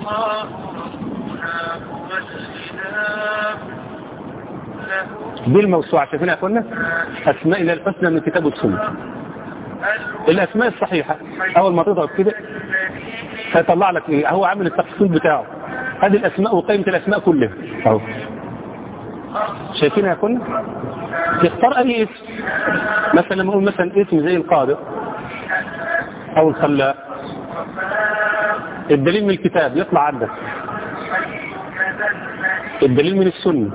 دي الموسوعة شايفين يا اخوانا اسماء الله الحسنى من كتاب السنة الاسماء الصحيحة اول ما تضغط كده هيطلع لك ايه هو عامل التفصيل بتاعه هذه الاسماء وقيمة الاسماء كلها اهو شايفين يا اخوانا تختار اي اسم مثلا لما نقول مثلا اسم زي القادر او الخلاق الدليل من الكتاب يطلع عندك الدليل من السنة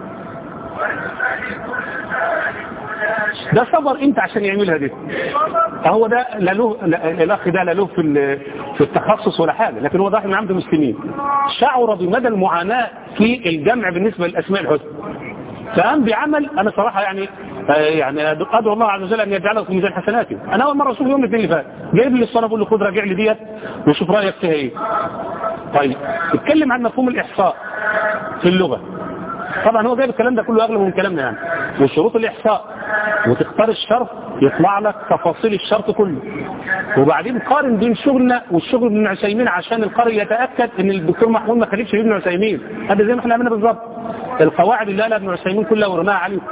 ده صبر انت عشان يعملها دي هو ده لا له لا الاخ ده لا له في في التخصص ولا حاجه لكن هو ضاحي من عند المسلمين شعر بمدى المعاناه في الجمع بالنسبه للاسماء الحسنى فقام بعمل انا صراحه يعني آه يعني ادعو الله عز وجل ان يجعله في ميزان حسناتي انا اول مره اشوف يوم الاثنين اللي فات جايب لي الصلاه بقول له خد راجع لي ديت وشوف رايك فيها ايه طيب اتكلم عن مفهوم الاحصاء في اللغه طبعا هو جايب الكلام ده كله اغلب من كلامنا يعني وشروط الاحصاء وتختار الشرط يطلع لك تفاصيل الشرط كله وبعدين قارن بين شغلنا والشغل ابن عثيمين عشان القارئ يتاكد ان الدكتور محمود ما خليفش ابن عثيمين هذا زي ما احنا عملنا بالظبط القواعد اللي قالها ابن عثيمين كلها ورماها عليكم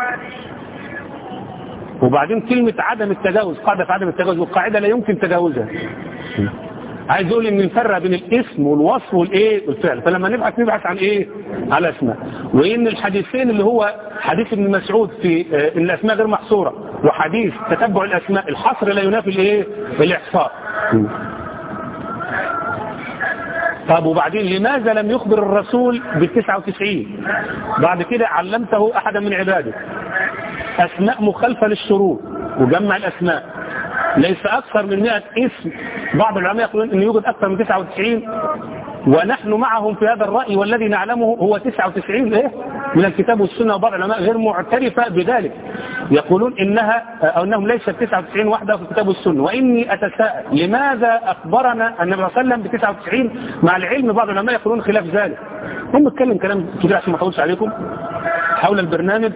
وبعدين كلمة عدم التجاوز قاعدة في عدم التجاوز والقاعدة لا يمكن تجاوزها عايز اقول ان نفرق بين الاسم والوصف والايه والفعل فلما نبحث نبحث عن ايه على اسماء وان الحديثين اللي هو حديث ابن مسعود في ان الاسماء غير محصوره وحديث تتبع الاسماء الحصر لا ينافي الايه الاحصاء طب وبعدين لماذا لم يخبر الرسول بالتسعة وتسعين بعد كده علمته احدا من عباده اسماء مخالفة للشروط وجمع الاسماء ليس اكثر من 100 اسم بعض العلماء يقولون ان يوجد اكثر من 99 ونحن معهم في هذا الرأي والذي نعلمه هو 99 ايه من الكتاب والسنة وبعض العلماء غير معترفة بذلك يقولون انها او انهم ليست 99 وحده في الكتاب والسنة واني اتساءل لماذا اخبرنا النبي صلى الله عليه وسلم ب 99 مع العلم بعض العلماء يقولون خلاف ذلك هم اتكلم كلام كتير عشان ما اطولش عليكم حول البرنامج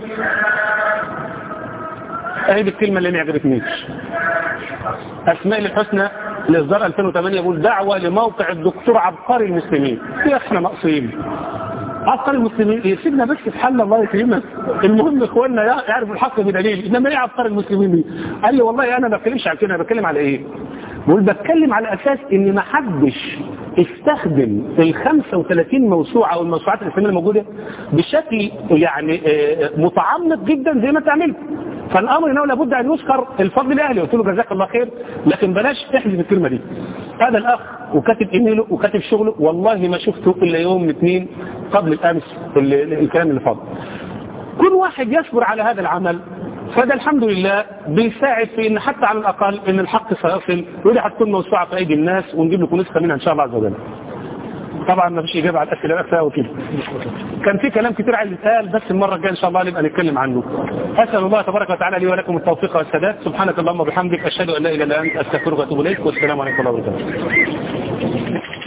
اهي دي الكلمة اللي ما عجبتنيش اسماء الحسنى الاصدار 2008 يقول دعوة لموقع الدكتور عبقري المسلمين يا احنا ناقصين عبقري المسلمين يسيبنا بس في حل الله يكرمك المهم اخواننا يعرفوا الحق بدليل انما ايه عبقري المسلمين دي قال لي والله انا ما بتكلمش عن كده انا بتكلم على ايه بقول بتكلم على اساس ان ما حدش استخدم ال 35 موسوعه او الموسوعات الاسلاميه الموجوده بشكل يعني متعمق جدا زي ما انت عملت فالامر انه لابد ان يذكر الفضل الاهلي قلت له جزاك الله خير لكن بلاش تحذف الكلمه دي هذا الاخ وكاتب ايميله وكاتب شغله والله ما شفته الا يوم اثنين قبل الامس الكلام اللي فاضل كل واحد يصبر على هذا العمل فده الحمد لله بيساعد في ان حتى على الاقل ان الحق سيصل ودي هتكون موسوعه في ايدي الناس ونجيب لكم نسخه منها ان شاء الله عز وجل طبعا ما فيش اجابه على الاسئله اكثر وكده كان في كلام كتير عايز يتقال بس المره الجايه ان شاء الله نبقى نتكلم عنه اسال الله تبارك وتعالى لي ولكم التوفيق والسداد سبحانك اللهم وبحمدك اشهد ان لا اله الا انت استغفرك واتوب اليك والسلام عليكم ورحمه الله وبركاته